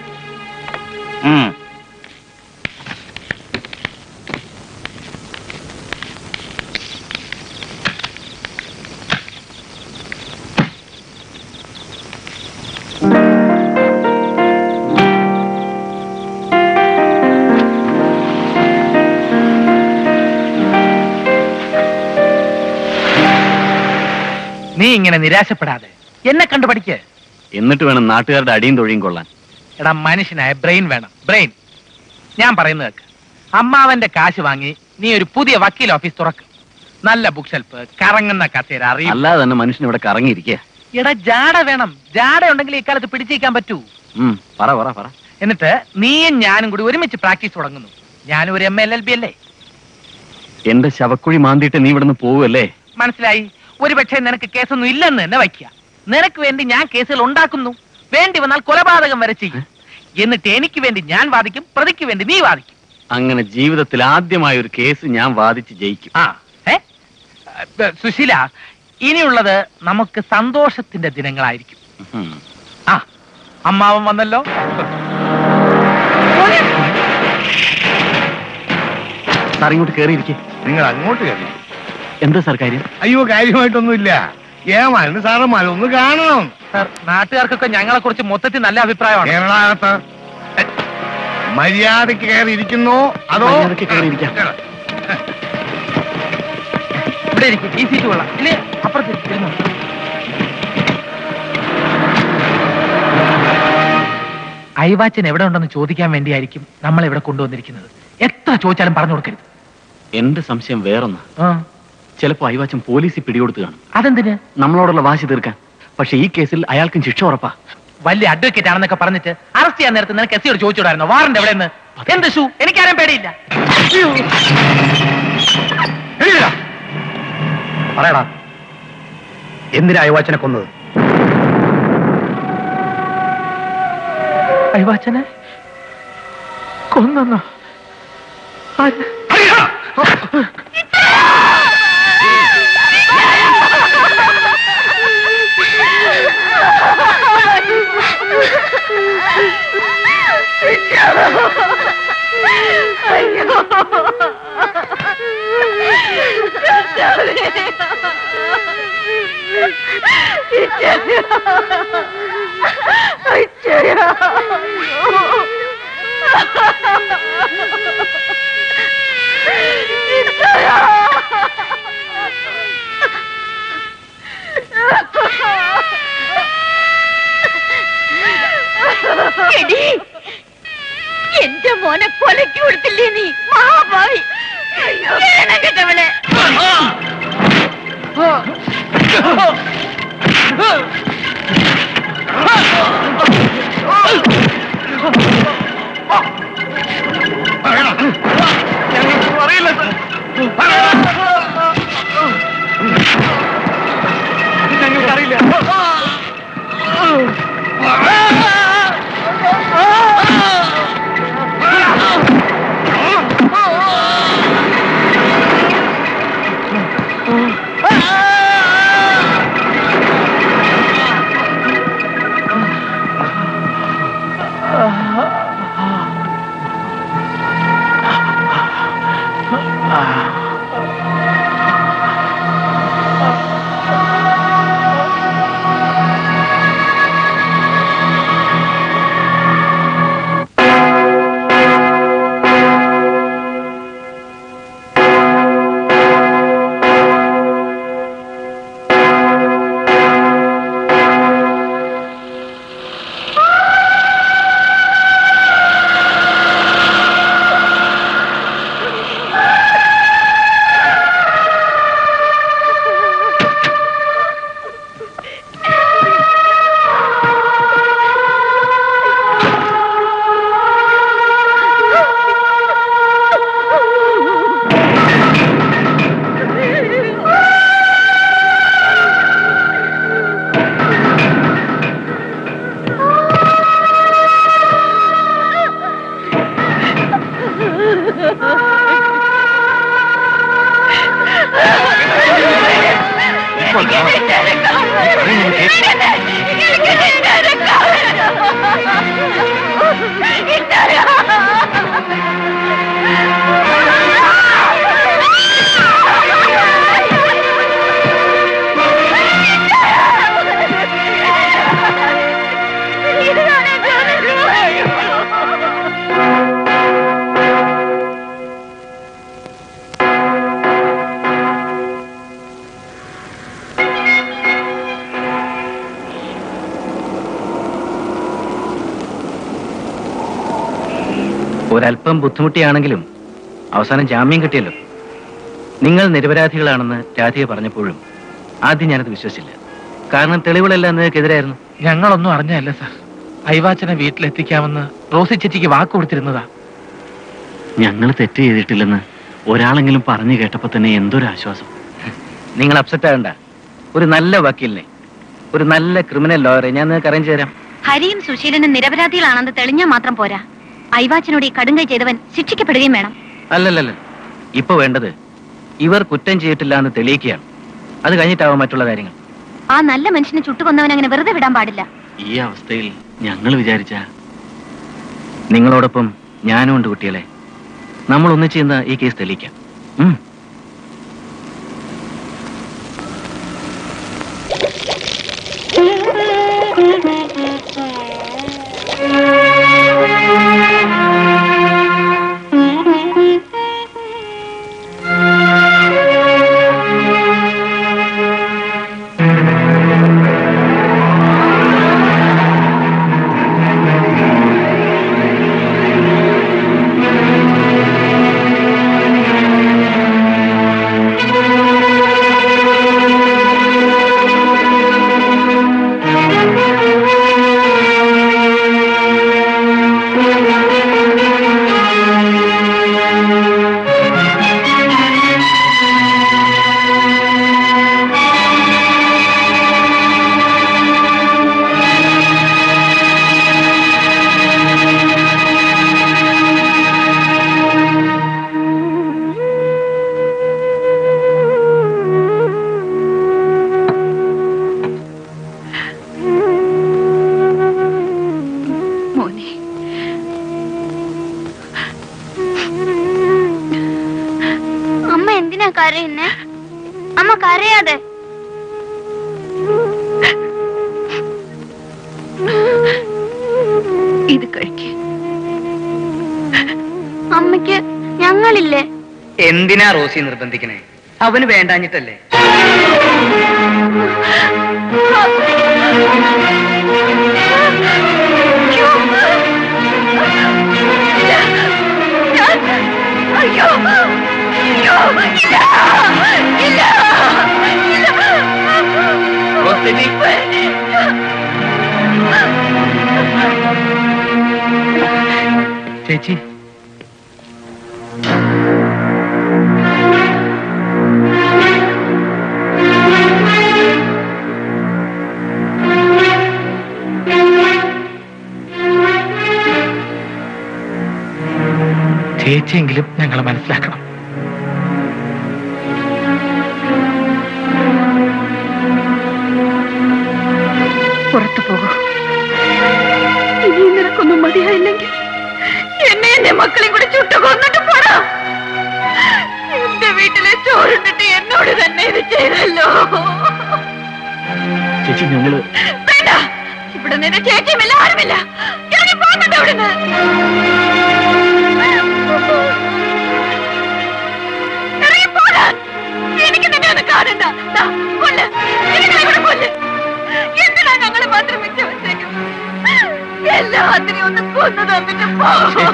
നീ ഇങ്ങനെ നിരാശപ്പെടാതെ എന്നെ കണ്ടു പഠിക്ക് എന്നിട്ട് വേണം നാട്ടുകാരുടെ അടിയും തൊഴിയും കൊള്ളാൻ എടാ മനുഷ്യനായ ബ്രെയിൻ വേണം ബ്രെയിൻ ഞാൻ പറയുന്നത് കേക്ക് അമ്മാവന്റെ കാശ് വാങ്ങി നീ ഒരു പുതിയ വക്കീൽ ഓഫീസ് തുറക്ക് നല്ല ബുക്ക് ഷെൽഫ് കറങ്ങുന്ന കസേര അറിയും അല്ലാതെ തന്നെ മനുഷ്യൻ ഇവിടെ കറങ്ങിയിരിക്കുക എടാ ജാട വേണം ജാട ഉണ്ടെങ്കിൽ ഈ കാലത്ത് പിടിച്ചിരിക്കാൻ പറ്റൂ പറ പറ പറ എന്നിട്ട് നീയും ഞാനും കൂടി ഒരുമിച്ച് പ്രാക്ടീസ് തുടങ്ങുന്നു ഞാനും ഒരു എം എൽ എൽ ബി അല്ലേ എന്റെ ശവക്കുഴി മാന്തിയിട്ട് നീ ഇവിടുന്ന് പോവുമല്ലേ മനസ്സിലായി ഒരുപക്ഷെ നിനക്ക് കേസൊന്നും ഇല്ലെന്ന് തന്നെ വയ്ക്കുക നിനക്ക് വേണ്ടി ഞാൻ കേസുകൾ ഉണ്ടാക്കുന്നു വേണ്ടി വന്നാൽ കൊലപാതകം വരെ ചെയ്യും എന്നിട്ട് എനിക്ക് വേണ്ടി ഞാൻ വാദിക്കും പ്രതിക്ക് വേണ്ടി നീ വാദിക്കും അങ്ങനെ ജീവിതത്തിൽ ആദ്യമായ ഒരു കേസ് ഞാൻ വാദിച്ച് ജയിക്കും ആ ഏ ഏ, സുശീല ഇനിയുള്ളത് നമുക്ക് സന്തോഷത്തിന്റെ ദിനങ്ങളായിരിക്കും ഉം. ആ അമ്മാവൻ വന്നല്ലോ സാർ ഇങ്ങോട്ട് കയറിയിരിക്കെ നിങ്ങൾ അങ്ങോട്ട് കയറി എന്താ സാർ കാര്യം അയ്യോ കാര്യമായിട്ടൊന്നുമില്ല ഏമായിരുന്നു സാറന്മാരെ ഒന്ന് കാണണം സാർ നാട്ടുകാർക്കൊക്കെ ഞങ്ങളെ കുറിച്ച് മൊത്തത്തിൽ നല്ല അഭിപ്രായമാണ് കേരളാകത്ത് മര്യാദക്ക് കയറി ഇരിക്കുന്നു അതോ മര്യാദയ്ക്ക് കയറിയിരിക്കാം. ഇവിടെ ഇരിക്കും ഈ സീറ്റ് കൊള്ളാം ഇല്ലേ അപ്പുറത്ത് ഇരുന്നോ. അയവാച്ചൻ എവിടെ ഉണ്ടെന്ന് ചോദിക്കാൻ വേണ്ടിയായിരിക്കും നമ്മൾ ഇവിടെ കൊണ്ടുവന്നിരിക്കുന്നത് എത്ര ചോദിച്ചാലും പറഞ്ഞു കൊടുക്കരുത് എന്റെ സംശയം വേറൊന്നാ ആ, ചിലപ്പോ അയവാച്ചൻ പോലീസിൽ പിടികൊടുത്ത് കാണും അതെന്തിന് നമ്മളോടുള്ള വാശി തീർക്കാൻ പക്ഷെ ഈ കേസിൽ അയാൾക്കും ശിക്ഷ ഉറപ്പാ വലിയ അഡ്വക്കേറ്റ് ആണെന്നൊക്കെ പറഞ്ഞിട്ട് അറസ്റ്റ് ചെയ്യാൻ നേരത്തെ നിനക്ക് എസ് സിയോട് ചോദിച്ചോടായിരുന്നോ വാറണ്ട് എവിടെ നിന്ന് എന്ത് ഷൂ എനിക്കാരും പേടിയില്ല എഴുതിടാ. പറയടാ എന്തിനാ അയവാച്ചനെ കൊന്നത് അയവാച്ചനെ കൊന്നോ എടീ, എന്റെ മോനെ കൊലക്ക് കൊടുത്തില്ലേ നീ മഹാഭാവി ഏണം കെട്ടവളെ അറിയില്ല ഞങ്ങൾക്ക് അറിയില്ല ഒരല്പം ബുദ്ധിമുട്ടിയാണെങ്കിലും അവസാനം ജാമ്യം കിട്ടിയല്ലോ നിങ്ങൾ നിരപരാധികളാണെന്ന് രാധിക പറഞ്ഞപ്പോഴും ആദ്യം ഞാനത് വിശ്വസിച്ചില്ല കാരണം തെളിവുകളെല്ലാം നിങ്ങൾക്കെതിരായിരുന്നു ഞങ്ങളൊന്നും അറിഞ്ഞല്ല സാർ അയവാച്ചനെ വീട്ടിലെത്തിക്കാമെന്ന് റോസി ചേച്ചിക്ക് വാക്ക് കൊടുത്തിരുന്നതാ ഞങ്ങൾ തെറ്റ് ചെയ്തിട്ടില്ലെന്ന് ഒരാളെങ്കിലും പറഞ്ഞു കേട്ടപ്പോ തന്നെ എന്തൊരു ആശ്വാസം നിങ്ങൾ അപ്സെറ്റ് ആകണ്ട ഒരു നല്ല വക്കീലിനെ ഒരു നല്ല ക്രിമിനൽ ലോയറെ ഞാൻ നിങ്ങൾക്ക് അറേഞ്ച് തരാം ഹരിയും സുശീലനും നിരപരാധികളാണെന്ന് തെളിഞ്ഞാൽ മാത്രം പോരാ ഐവാച്ചനോട് ഈ കടുങ്കൈ ചെയ്തവൻ ശിക്ഷിക്കപ്പെടുകയും വേണം അല്ലല്ലല്ല ഇപ്പൊ വേണ്ടത് ഇവർ കുറ്റം ചെയ്തിട്ടില്ല എന്ന് തെളിയിക്കുകയാണ് അത് കഴിഞ്ഞിട്ടാവും മറ്റുള്ള കാര്യങ്ങൾ ആ നല്ല മനുഷ്യനെ ചുട്ടുകൊന്നവൻ അങ്ങനെ വെറുതെ വിടാൻ പാടില്ല ഈ അവസ്ഥയിൽ ഞങ്ങൾ വിചാരിച്ച നിങ്ങളോടൊപ്പം ഞാനും ഉണ്ട് കുട്ടികളെ നമ്മൾ ഒന്നിച്ച് ചെയ്യുന്ന ഈ കേസ് തെളിയിക്കാം ഉം. ഇത് കഴിക്ക് അമ്മയ്ക്ക് ഞങ്ങളില്ലേ എന്തിനാ റോസി നിർബന്ധിക്കണേ അവന് വേണ്ടാഞ്ഞിട്ടല്ലേ അയ്യോ അയ്യോ ഇല്ല ഇല്ല ചേച്ചി ചേച്ചിയെങ്കിലും ഞങ്ങളെ മനസ്സിലാക്കണം പുറത്തു പോകൂ ഇനി നിനക്കൊന്നും മതിയായില്ലെങ്കിൽ എന്നെ എന്റെ മക്കളെയും കൂടെ ചുട്ടു കൊന്നിട്ട് പോടാ എന്റെ വീട്ടിലെ ചോറുണ്ടിട്ട് എന്നോട് തന്നെ ഇത് ചെയ്തല്ലോ ചേച്ചി ഞങ്ങള് വേണ്ട ഇവിടെ നിന്റെ ചേച്ചിയുമില്ല ആരുമില്ല ഇറങ്ങി പോകുന്നുണ്ട് ഇവിടുന്ന് ഇറങ്ങി പോകാൻ എനിക്ക് നിന്നെ ഒന്ന് കാണണ്ട ദാ, കൊല്ല് ഇതിനെ ഇവിടെ കൊല്ല് എന്തിനാ ഞങ്ങള് മാത്രം മിച്ച വെച്ചേക്കുന്നത് എല്ലാത്തിനെയും ഒന്ന് കൊന്നു തന്നിട്ട് പോ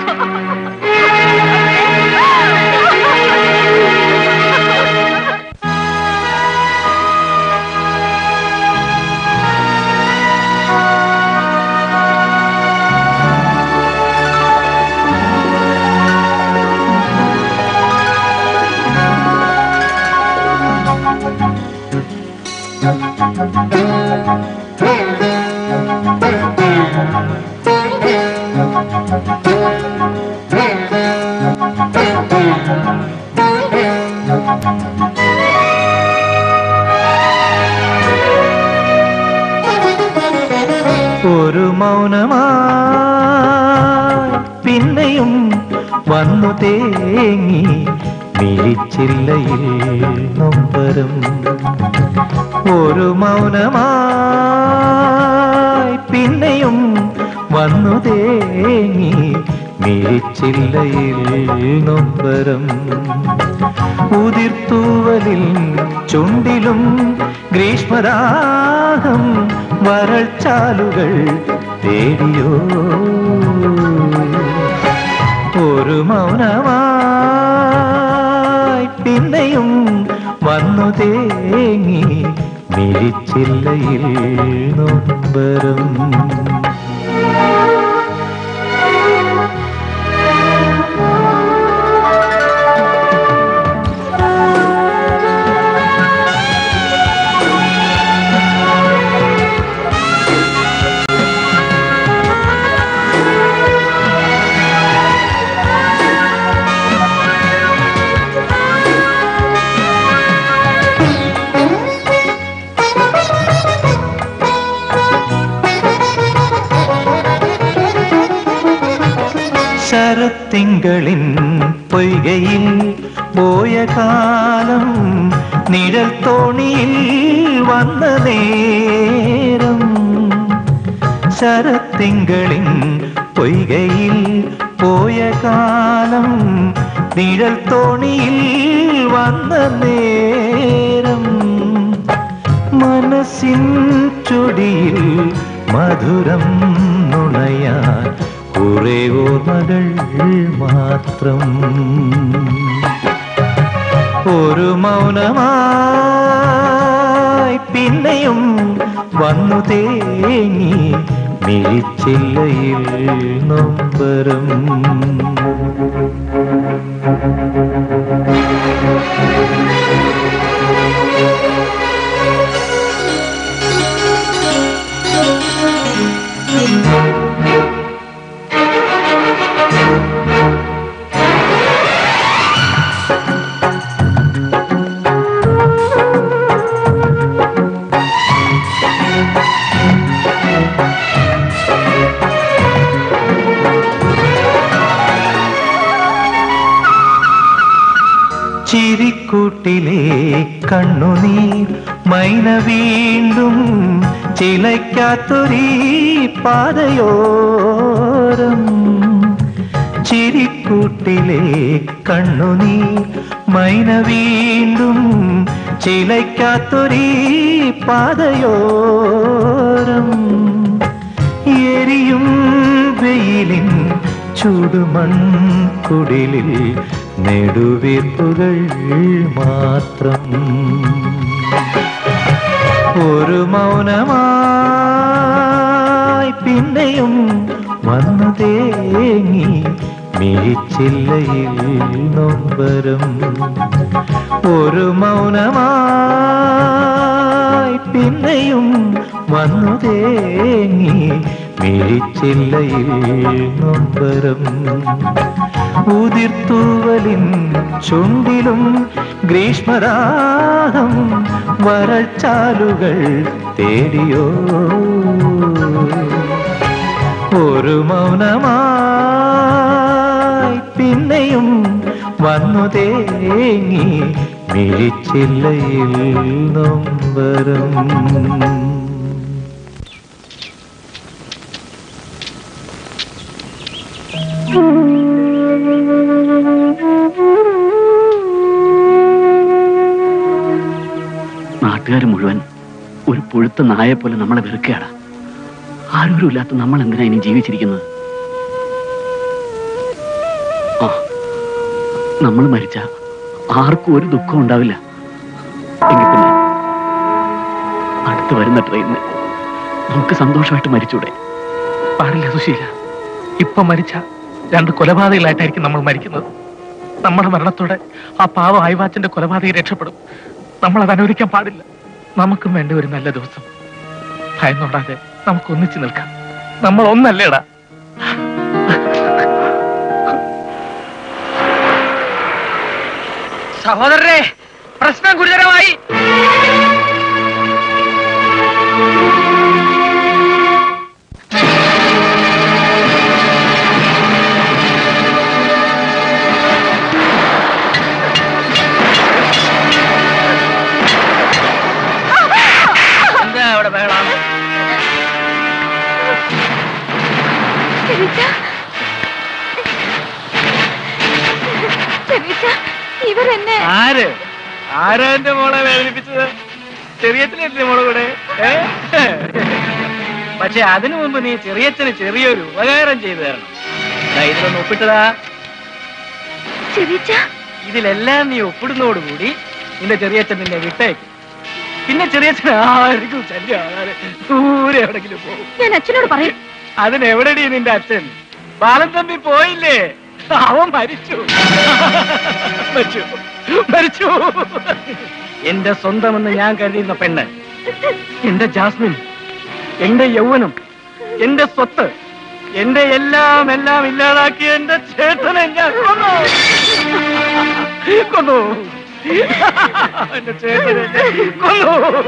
ഒരു മൗനമായി പിന്നെയും വന്നു തേങ്ങി മിഴിച്ചില്ലയിൽ നൊമ്പരം ഒരു മൗനമായി പിന്നെയും വന്നു തേങ്ങി മിഴിച്ചില്ലയിൽ നൊമ്പരം ഉതിർത്തൂവലിൽ ചുണ്ടിലും ഗ്രീഷ്മദാഹം വരൾച്ചാലുകൾ തേടിയോ ഒരു മൗനമായി പിന്നെയും വന്നു തേങ്ങി മിഴിച്ചില്ലയിൽ നൊമ്പരം ശരത്തിങ്കളിൻ പൊയ്കയിൽ പോയ കാലം നിഴൽ തോണിയിൽ വന്ന നേരം ശരത്തിങ്കളിൻ പൊയ്കയിൽ പോയ കാലം നിഴൽ തോണിയിൽ വന്ന നേരം മനസ്സിൻ ചൊടിയിൽ മധുരം നുണയാൻ കുറെ ഓർമ്മകൾ മാത്രം ഒരു മൗനമായി പിന്നെയും വന്നു തേങ്ങി മിഴിച്ചില്ലയിൽ നൊമ്പരം ചിരിക്കൂട്ടിലെ കണ്ണുനീർ മൈന വീണ്ടും ചിലയ്ക്കാത്തൊരീ പാതയോരം ചിരിക്കൂട്ടിലെ കണ്ണുനീർ മൈന വീണ്ടും ചിലയ്ക്കാത്തൊരീ പാതയോരം എരിയും വെയിലിൻ ചുടുമൺകുടിലിൽ നെടുവീർപ്പുകൾ മാത്രം ഒരു മൗനമായി പിന്നെയും വന്നു തേങ്ങി മിഴിച്ചില്ലയിൽ നൊമ്പരം ഒരു മൗനമായി പിന്നെയും വന്നു തേങ്ങി മിഴിച്ചില്ലയിൽ നൊമ്പരം ഉതിർത്തൂവലിൻ ചുണ്ടിലും ഗ്രീഷ്മരാഗം വരൾച്ചാലുകൾ തേടിയോ ഒരു മൗനമായി പിന്നെയും വന്നു തേങ്ങി മിഴിച്ചില്ലയിൽ നൊമ്പരം നാട്ടുകാർ മുഴുവൻ ഒരു പുഴുത്ത നായെ പോലെ നമ്മളെ വെറുക്കുകയാണ് ആരോരും ഇല്ലാത്ത നമ്മൾ എന്തിനാ ഇനി ജീവിച്ചിരിക്കുന്നത് ആ നമ്മൾ മരിച്ച ആർക്കും ഒരു ദുഃഖം ഉണ്ടാവില്ല എങ്കിൽ പിന്നെ അടുത്ത് വരുന്ന ട്രെയിനിന് നമുക്ക് സന്തോഷമായിട്ട് മരിച്ചൂടെ പാടില്ല സുശീല ഇപ്പൊ മരിച്ച രണ്ട് കൊലപാതകളായിട്ടായിരിക്കും നമ്മൾ മരിക്കുന്നത് നമ്മുടെ മരണത്തോടെ ആ പാവ ആയിവാച്ചന്റെ കൊലപാതകം രക്ഷപ്പെടും നമ്മൾ അത് അനുവദിക്കാൻ പാടില്ല നമുക്കും വേണ്ട ഒരു നല്ല ദിവസം ഭയന്നോടാതെ നമുക്ക് ഒന്നിച്ചു നിൽക്കാം നമ്മൾ ഒന്നല്ലേടാ സഹോദരരെ പ്രശ്നം ഗുരുതരമായി എന്താ അവിടെ ബഹളം ഇവരെന്നെ ആര് ആരാ എന്റെ മോളെ വേദനിപ്പിച്ചത് ചെറിയത്തിലല്ലേ മോളെ കൂടെ ഏ? പക്ഷെ അതിനു മുമ്പ് നീ ചെറിയച്ഛന് ചെറിയൊരു ഉപകാരം ചെയ്തു തരണം ദാ ഇതിലൊന്ന് ഒപ്പിട്ടതാ ചെറിയച്ച ഇതിലെല്ലാം നീ ഒപ്പിടുന്നതോടുകൂടി നിന്റെ ചെറിയച്ഛൻ നിന്നെ വിട്ടേക്കും പിന്നെ ചെറിയച്ഛൻ ആർക്കും ശല്യം ആകാതെ ദൂരെ എവിടെങ്കിലും പോകും ഞാൻ അച്ഛനോട് പറയും അതിനെവിടെടി നിന്റെ അച്ഛൻ ബാലൻ തമ്പി പോയില്ലേ അവൻ മരിച്ചു മരിച്ചു മരിച്ചു എന്റെ സ്വന്തമെന്ന് ഞാൻ കരുതിയിരുന്ന പെണ്ണ് എന്റെ ജാസ്മിൻ എന്റെ യൗവനം എന്റെ സ്വത്ത് എന്റെ എല്ലാം എല്ലാം ഇല്ലാതാക്കി എന്റെ ചേട്ടനെ ഞാൻ കൊന്നു കൊന്നു എന്റെ ചേട്ടനെ കൊന്നു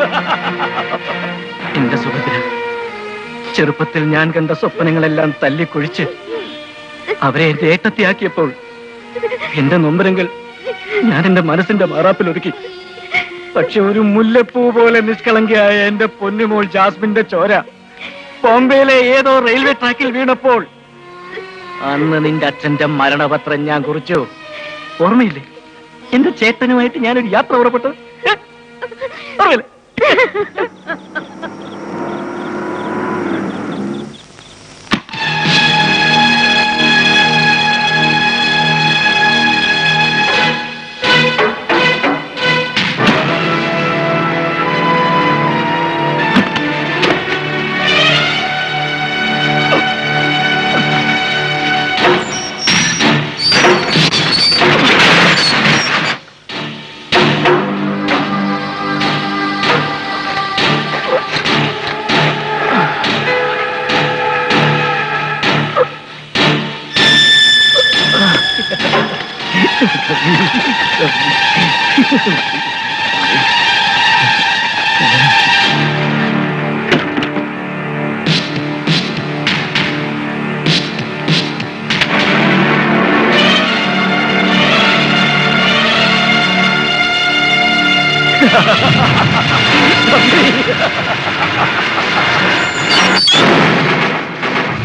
എന്റെ സുഭദ്ര ചെറുപ്പത്തിൽ ഞാൻ കണ്ട സ്വപ്നങ്ങളെല്ലാം തല്ലിക്കൊഴിച്ച് അവരെ എന്റെ ഏട്ടത്തിയാക്കിയപ്പോൾ എന്റെ നൊമ്പരങ്ങൾ ഞാൻ എന്റെ മനസ്സിന്റെ മാറാപ്പിൽ ഒരുക്കി പക്ഷെ ഒരു മുല്ലപ്പൂ പോലെ നിഷ്കളങ്കിയായ എന്റെ പൊന്നുമോൾ ജാസ്മിന്റെ ചോര ബോംബെയിലെ ഏതോ റെയിൽവേ ട്രാക്കിൽ വീണപ്പോൾ അന്ന് നിന്റെ അച്ഛന്റെ മരണപത്രം ഞാൻ കുറിച്ചു ഓർമ്മയില്ലേ എന്റെ ചേട്ടനുമായിട്ട് ഞാനൊരു യാത്ര പുറപ്പെട്ടു ഏ? ഓർമ്മയില്ലേ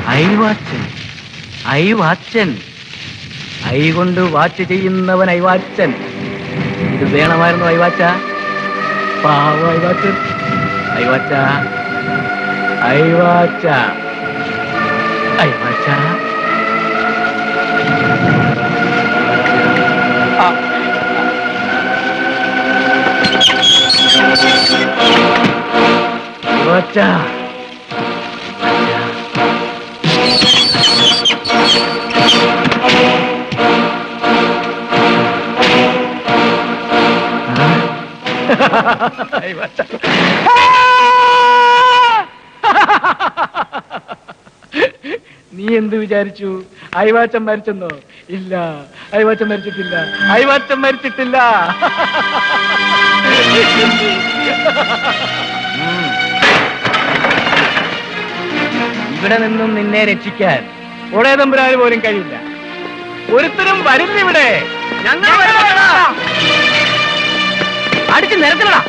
ഐവാച്ചൻ ഐവാച്ചൻ ഐ കൊണ്ട് വാച്ച് ചെയ്യുന്നവൻ ഐവാച്ചൻ ഇത് വേണമായിരുന്നു ഐവാച്ച പാവ ഐവാച്ചൻ ഐവാച്ച ഐവാച്ച ഐവാച്ച ഐവാച്ച ഐവാച്ച നീ എന്ത് വിചാരിച്ചു ഐവാച്ചൻ മരിച്ചെന്നോ ഇല്ല ഐവാച്ചൻ മരിച്ചിട്ടില്ല ഐവാച്ചൻ മരിച്ചിട്ടില്ല ഇവിടെ നിന്നും നിന്നെ രക്ഷിക്കാൻ ഒടേ തമ്പുരാന് പോലും കഴിയില്ല ഒരുത്തരും വരുന്നിവിടെ ഞങ്ങൾ അടിച്ച് നിരത്തിലടാ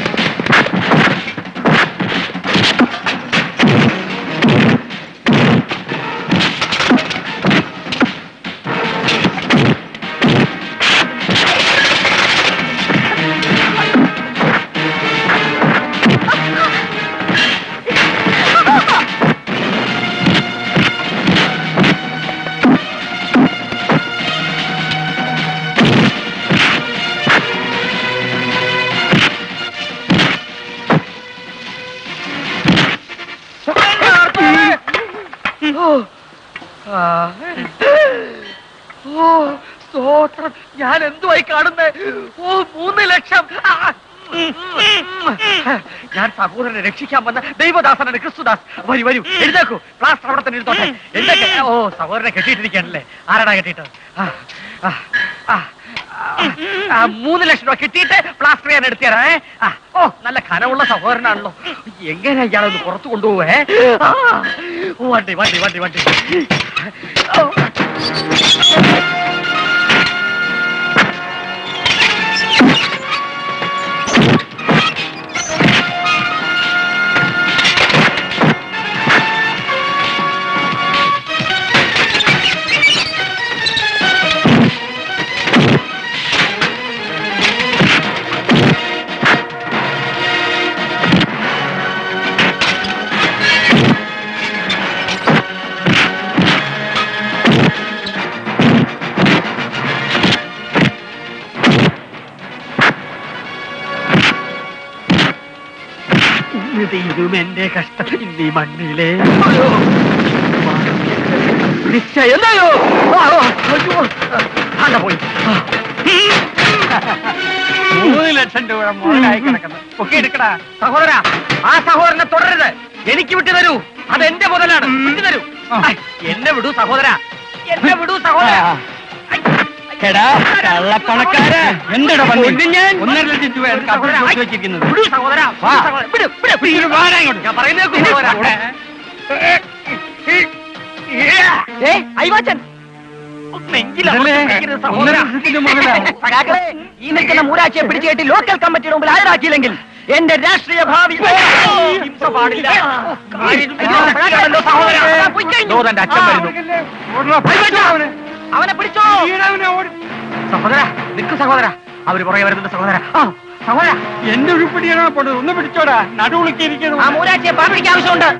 ഓ സ്തോത്രം ഞാൻ എന്തുവായി കാണുന്നേ ഓ മൂന്ന് ലക്ഷം ആ, ഉം, ഉം. ഞാൻ സഹോദരനെ രക്ഷിക്കാൻ വന്ന ദൈവദാസനാണ് ക്രിസ്തുദാസ് വരൂ വരൂ എഴുതേക്കൂ പ്ലാസ്റ്റർ അവിടെ തന്നെ ഇരുന്നോട്ടെ എന്റെ കെ- ഓ സഹോദരനെ കെട്ടിയിട്ടിരിക്കുകയാണല്ലേ ആരാടാ കെട്ടിയിട്ട് ആ, ആ, ആ, ആ, മൂന്ന് ലക്ഷം രൂപ കിട്ടിയിട്ട് പ്ലാസ്റ്റർ ഞാൻ എടുത്തുതരാം ഏ ആ, ഓ നല്ല കനമുള്ള സഹോദരനാണല്ലോ എങ്ങനെ ഇയാളൊന്ന് പുറത്തു കൊണ്ടുപോവേ ആ, ഓ, വണ്ടി വണ്ടി വണ്ടി വണ്ടി ഓ. ഇന്ന് തീരും എന്റെ കഷ്ടം ഇന്നീ മണ്ണിലെ നിശ്ചയം എന്തായോ ആ, ആ, അയ്യോ ആണ്ട പോയി ആ. മൂന്ന് ലക്ഷം രൂപ മുതലായി കിടക്കുന്നത് ഒക്കെ എടുക്കടാ സഹോദര ആ സഹോദരനെ തുടരരുത് എനിക്ക് വിട്ടു തരൂ അത് എന്റെ മുതലാണ് വിട്ടു തരൂ ഐ, എന്നെ വിടൂ സഹോദര എന്നെ വിടൂ സഹോദര എടാ കള്ളപ്പണക്കാര് എന്തെടാ പന്നി? കൊല്ലും ഞാൻ. ഒന്നര ലക്ഷം രൂപയാണ് കപ്പിൽ സഹോദരാ, കൊടുത്തു വെച്ചിരിക്കുന്നത് വിടൂ സഹോദര വാ. വിടൂ സഹോദരാ, വിടൂ, വിടൂ, വിടൂ. ഇങ്ങോട്ട് വാടാ ഇങ്ങോട്ട്. ഞാൻ പറയുന്നത് കേൾക്കൂ സഹോദരാ. ഏ, ഐവാച്ചൻ നെഞ്ചിൽ ഇതല്ലേ? അമർത്തി പിടിക്കരുത് സഹോദരാ. ഒന്നര ലക്ഷത്തിന്റെ മുതലാ. സഖാക്കളെ, ഈ നിൽക്കുന്ന മൂരാച്ചിയെ പിടിച്ചു കെട്ടി ലോക്കൽ കമ്മിറ്റിയുടെ മുമ്പിൽ ഹാജരാക്കിയില്ലെങ്കിൽ എന്റെ രാഷ്ട്രീയ ഭാവി ഹിംസ പാടില്ല കാര്യം മനസ്സിലാക്കണമല്ലോ സഹോദരാ. ദോ തന്റെ അച്ഛൻ വരുന്നു ഐവാച്ചാ, അവനെ പിടിച്ചോ സഹോദര നിൽക്കു സഹോദര അവര് പുറകെ വരുന്നുണ്ട് സഹോദര ആ സഹോദര എന്റെ ഉരുപ്പിടിയാണോ പോണത് ഒന്ന് പിടിച്ചോടാ നടുവുളുക്കിയിരിക്കുന്നു ആ മൂരാച്ചിയെ പാപ്പിടിക്ക് ആവശ്യമുണ്ട്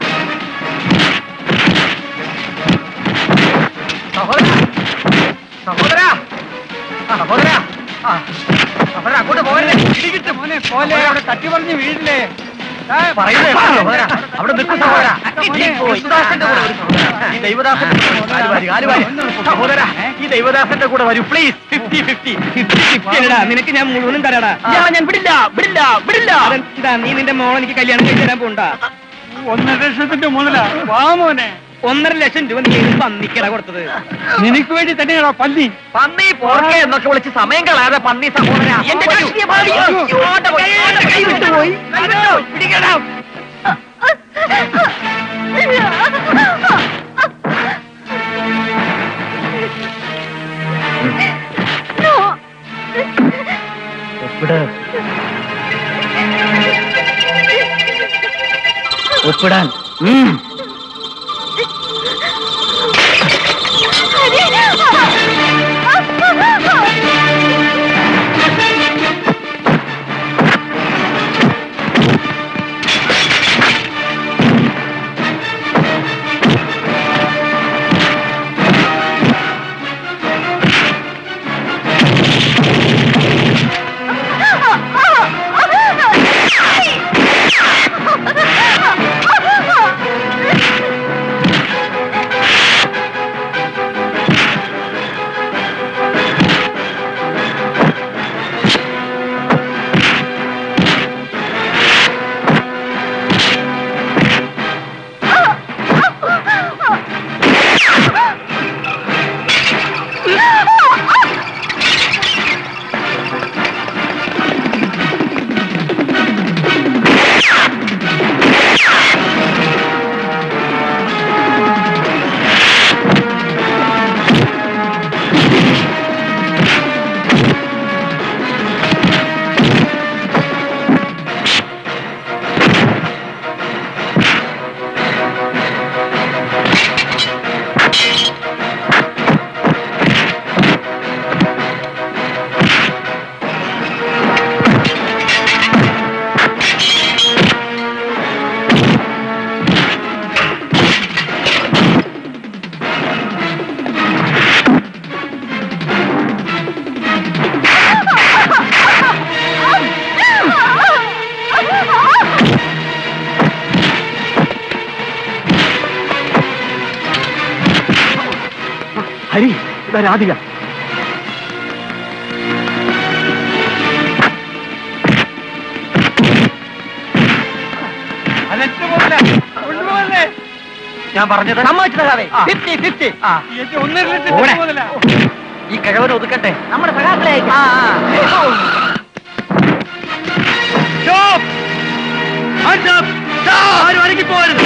സഹോദര സഹോദര ആ, സഹോദര ആ, സഹോദര അങ്ങോട്ട് പോകരുത് ഇടികിട്ടും മോനെ പോലെ അവിടെ തട്ടി പറഞ്ഞ് വീടില്ലേ പറയുന്നത് കേട്ടോ, സഹോദര അവിടെ നിൽക്കും സഹോദര ഈ ക്രിസ്തുദാസന്റെ കൂടെ വരൂ സഹോദര. ഈ ദൈവദാസന്റെ കൂടെ വരൂ. കാല് വാരി, കാല് വാരി. സഹോദര ഈ ദൈവദാസന്റെ കൂടെ വരൂ പ്ലീസ് ഫിഫ്റ്റി ഫിഫ്റ്റി എടാ, നിനക്ക് ഞാൻ മുഴുവനും തരാടാ ഞാൻ വിടില്ല വിടില്ല വിടില്ല അതെന്താ നീ നിന്റെ മോളെ എനിക്ക് കല്യാണം കഴിച്ചു തരാൻ പോണ്ട ഒന്നര ലക്ഷത്തിന്റെ മുതലാ വാ മോനെ ഒന്നര ലക്ഷം രൂപ നീ ഏത് പന്നിക്കട കൊടുത്തത് നിനക്ക് വേണ്ടി തന്നെയാണോ പന്നി പന്നി പോർക്കെ എന്നൊക്കെ വിളിച്ച് സമയം കളയാതെ പന്നി സഹോദര എന്റെ രാഷ്ട്രീയ ഭാവി ഇങ്ങോട്ട് പോയി, ഇങ്ങോട്ട് കൈ വിട്ടുപോയി. കൈവിട്ടോ, പിടിക്കണം. ഒപ്പിട് ഒപ്പിടാൻ ഉം. ഹരി ഇതാ രാധിക അതെന്റെ മുതല കൊണ്ടുപോകല്ലേ ഞാൻ പറഞ്ഞത് സമ്മതിച്ചതാവേ ഫിഫ്റ്റി ഫിഫ്റ്റി ഒന്നര ലക്ഷം ഓടെ. മുതല ഈ കിഴവൻ ഒതുക്കട്ടെ നമ്മുടെ സഹാക്കളെ ആരും അടങ്ങി പോകരുത്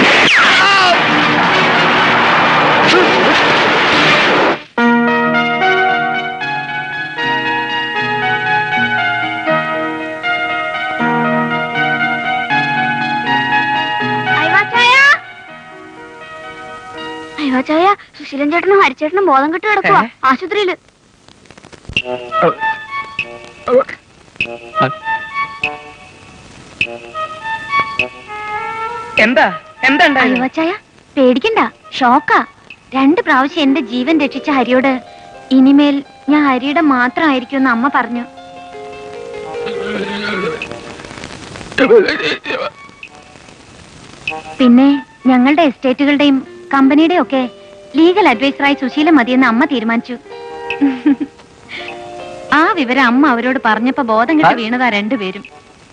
അയ്യോ ചായ സുശീലൻ ചേട്ടനും ഹരിച്ചേട്ടനും ബോധം കെട്ട് കിടക്കുക ആശുപത്രിയില് എന്താ എന്താ അയ്യോ ചായ പേടിക്കണ്ട ഷോക്കാ രണ്ട് പ്രാവശ്യം എന്റെ ജീവൻ രക്ഷിച്ച ഹരിയോട് ഇനിമേൽ ഞാൻ ഹരിയുടെ മാത്രമായിരിക്കുമെന്ന് അമ്മ പറഞ്ഞു പിന്നെ ഞങ്ങളുടെ എസ്റ്റേറ്റുകളുടെയും കമ്പനിയുടെയും ഒക്കെ ലീഗൽ അഡ്വൈസറായി സുശീല മതിയെന്ന് അമ്മ തീരുമാനിച്ചു ആ വിവരം അമ്മ അവരോട് പറഞ്ഞപ്പോ ബോധം കെട്ട് വീണതാ രണ്ടുപേരും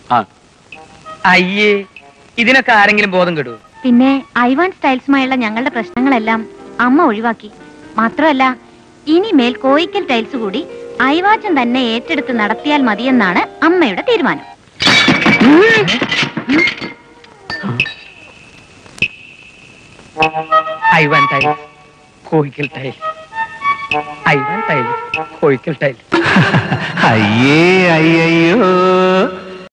അയ്യേ ഇതിനൊക്കെ ആരെങ്കിലും ബോധം കെടുവോ പിന്നെ ഐവാൻ സ്റ്റൈൽസുമായുള്ള ഞങ്ങളുടെ പ്രശ്നങ്ങളെല്ലാം അമ്മ ഒഴിവാക്കി മാത്രമല്ല ഇനിമേൽ കോയിക്കൽ ടൈൽസ് കൂടി ഐവാച്ചൻ തന്നെ ഏറ്റെടുത്ത് നടത്തിയാൽ മതിയെന്നാണ് അമ്മയുടെ തീരുമാനം Ivan tile Koyikkal tile Ivan tile Koyikkal tile അയ്യേ അയ്യയ്യോ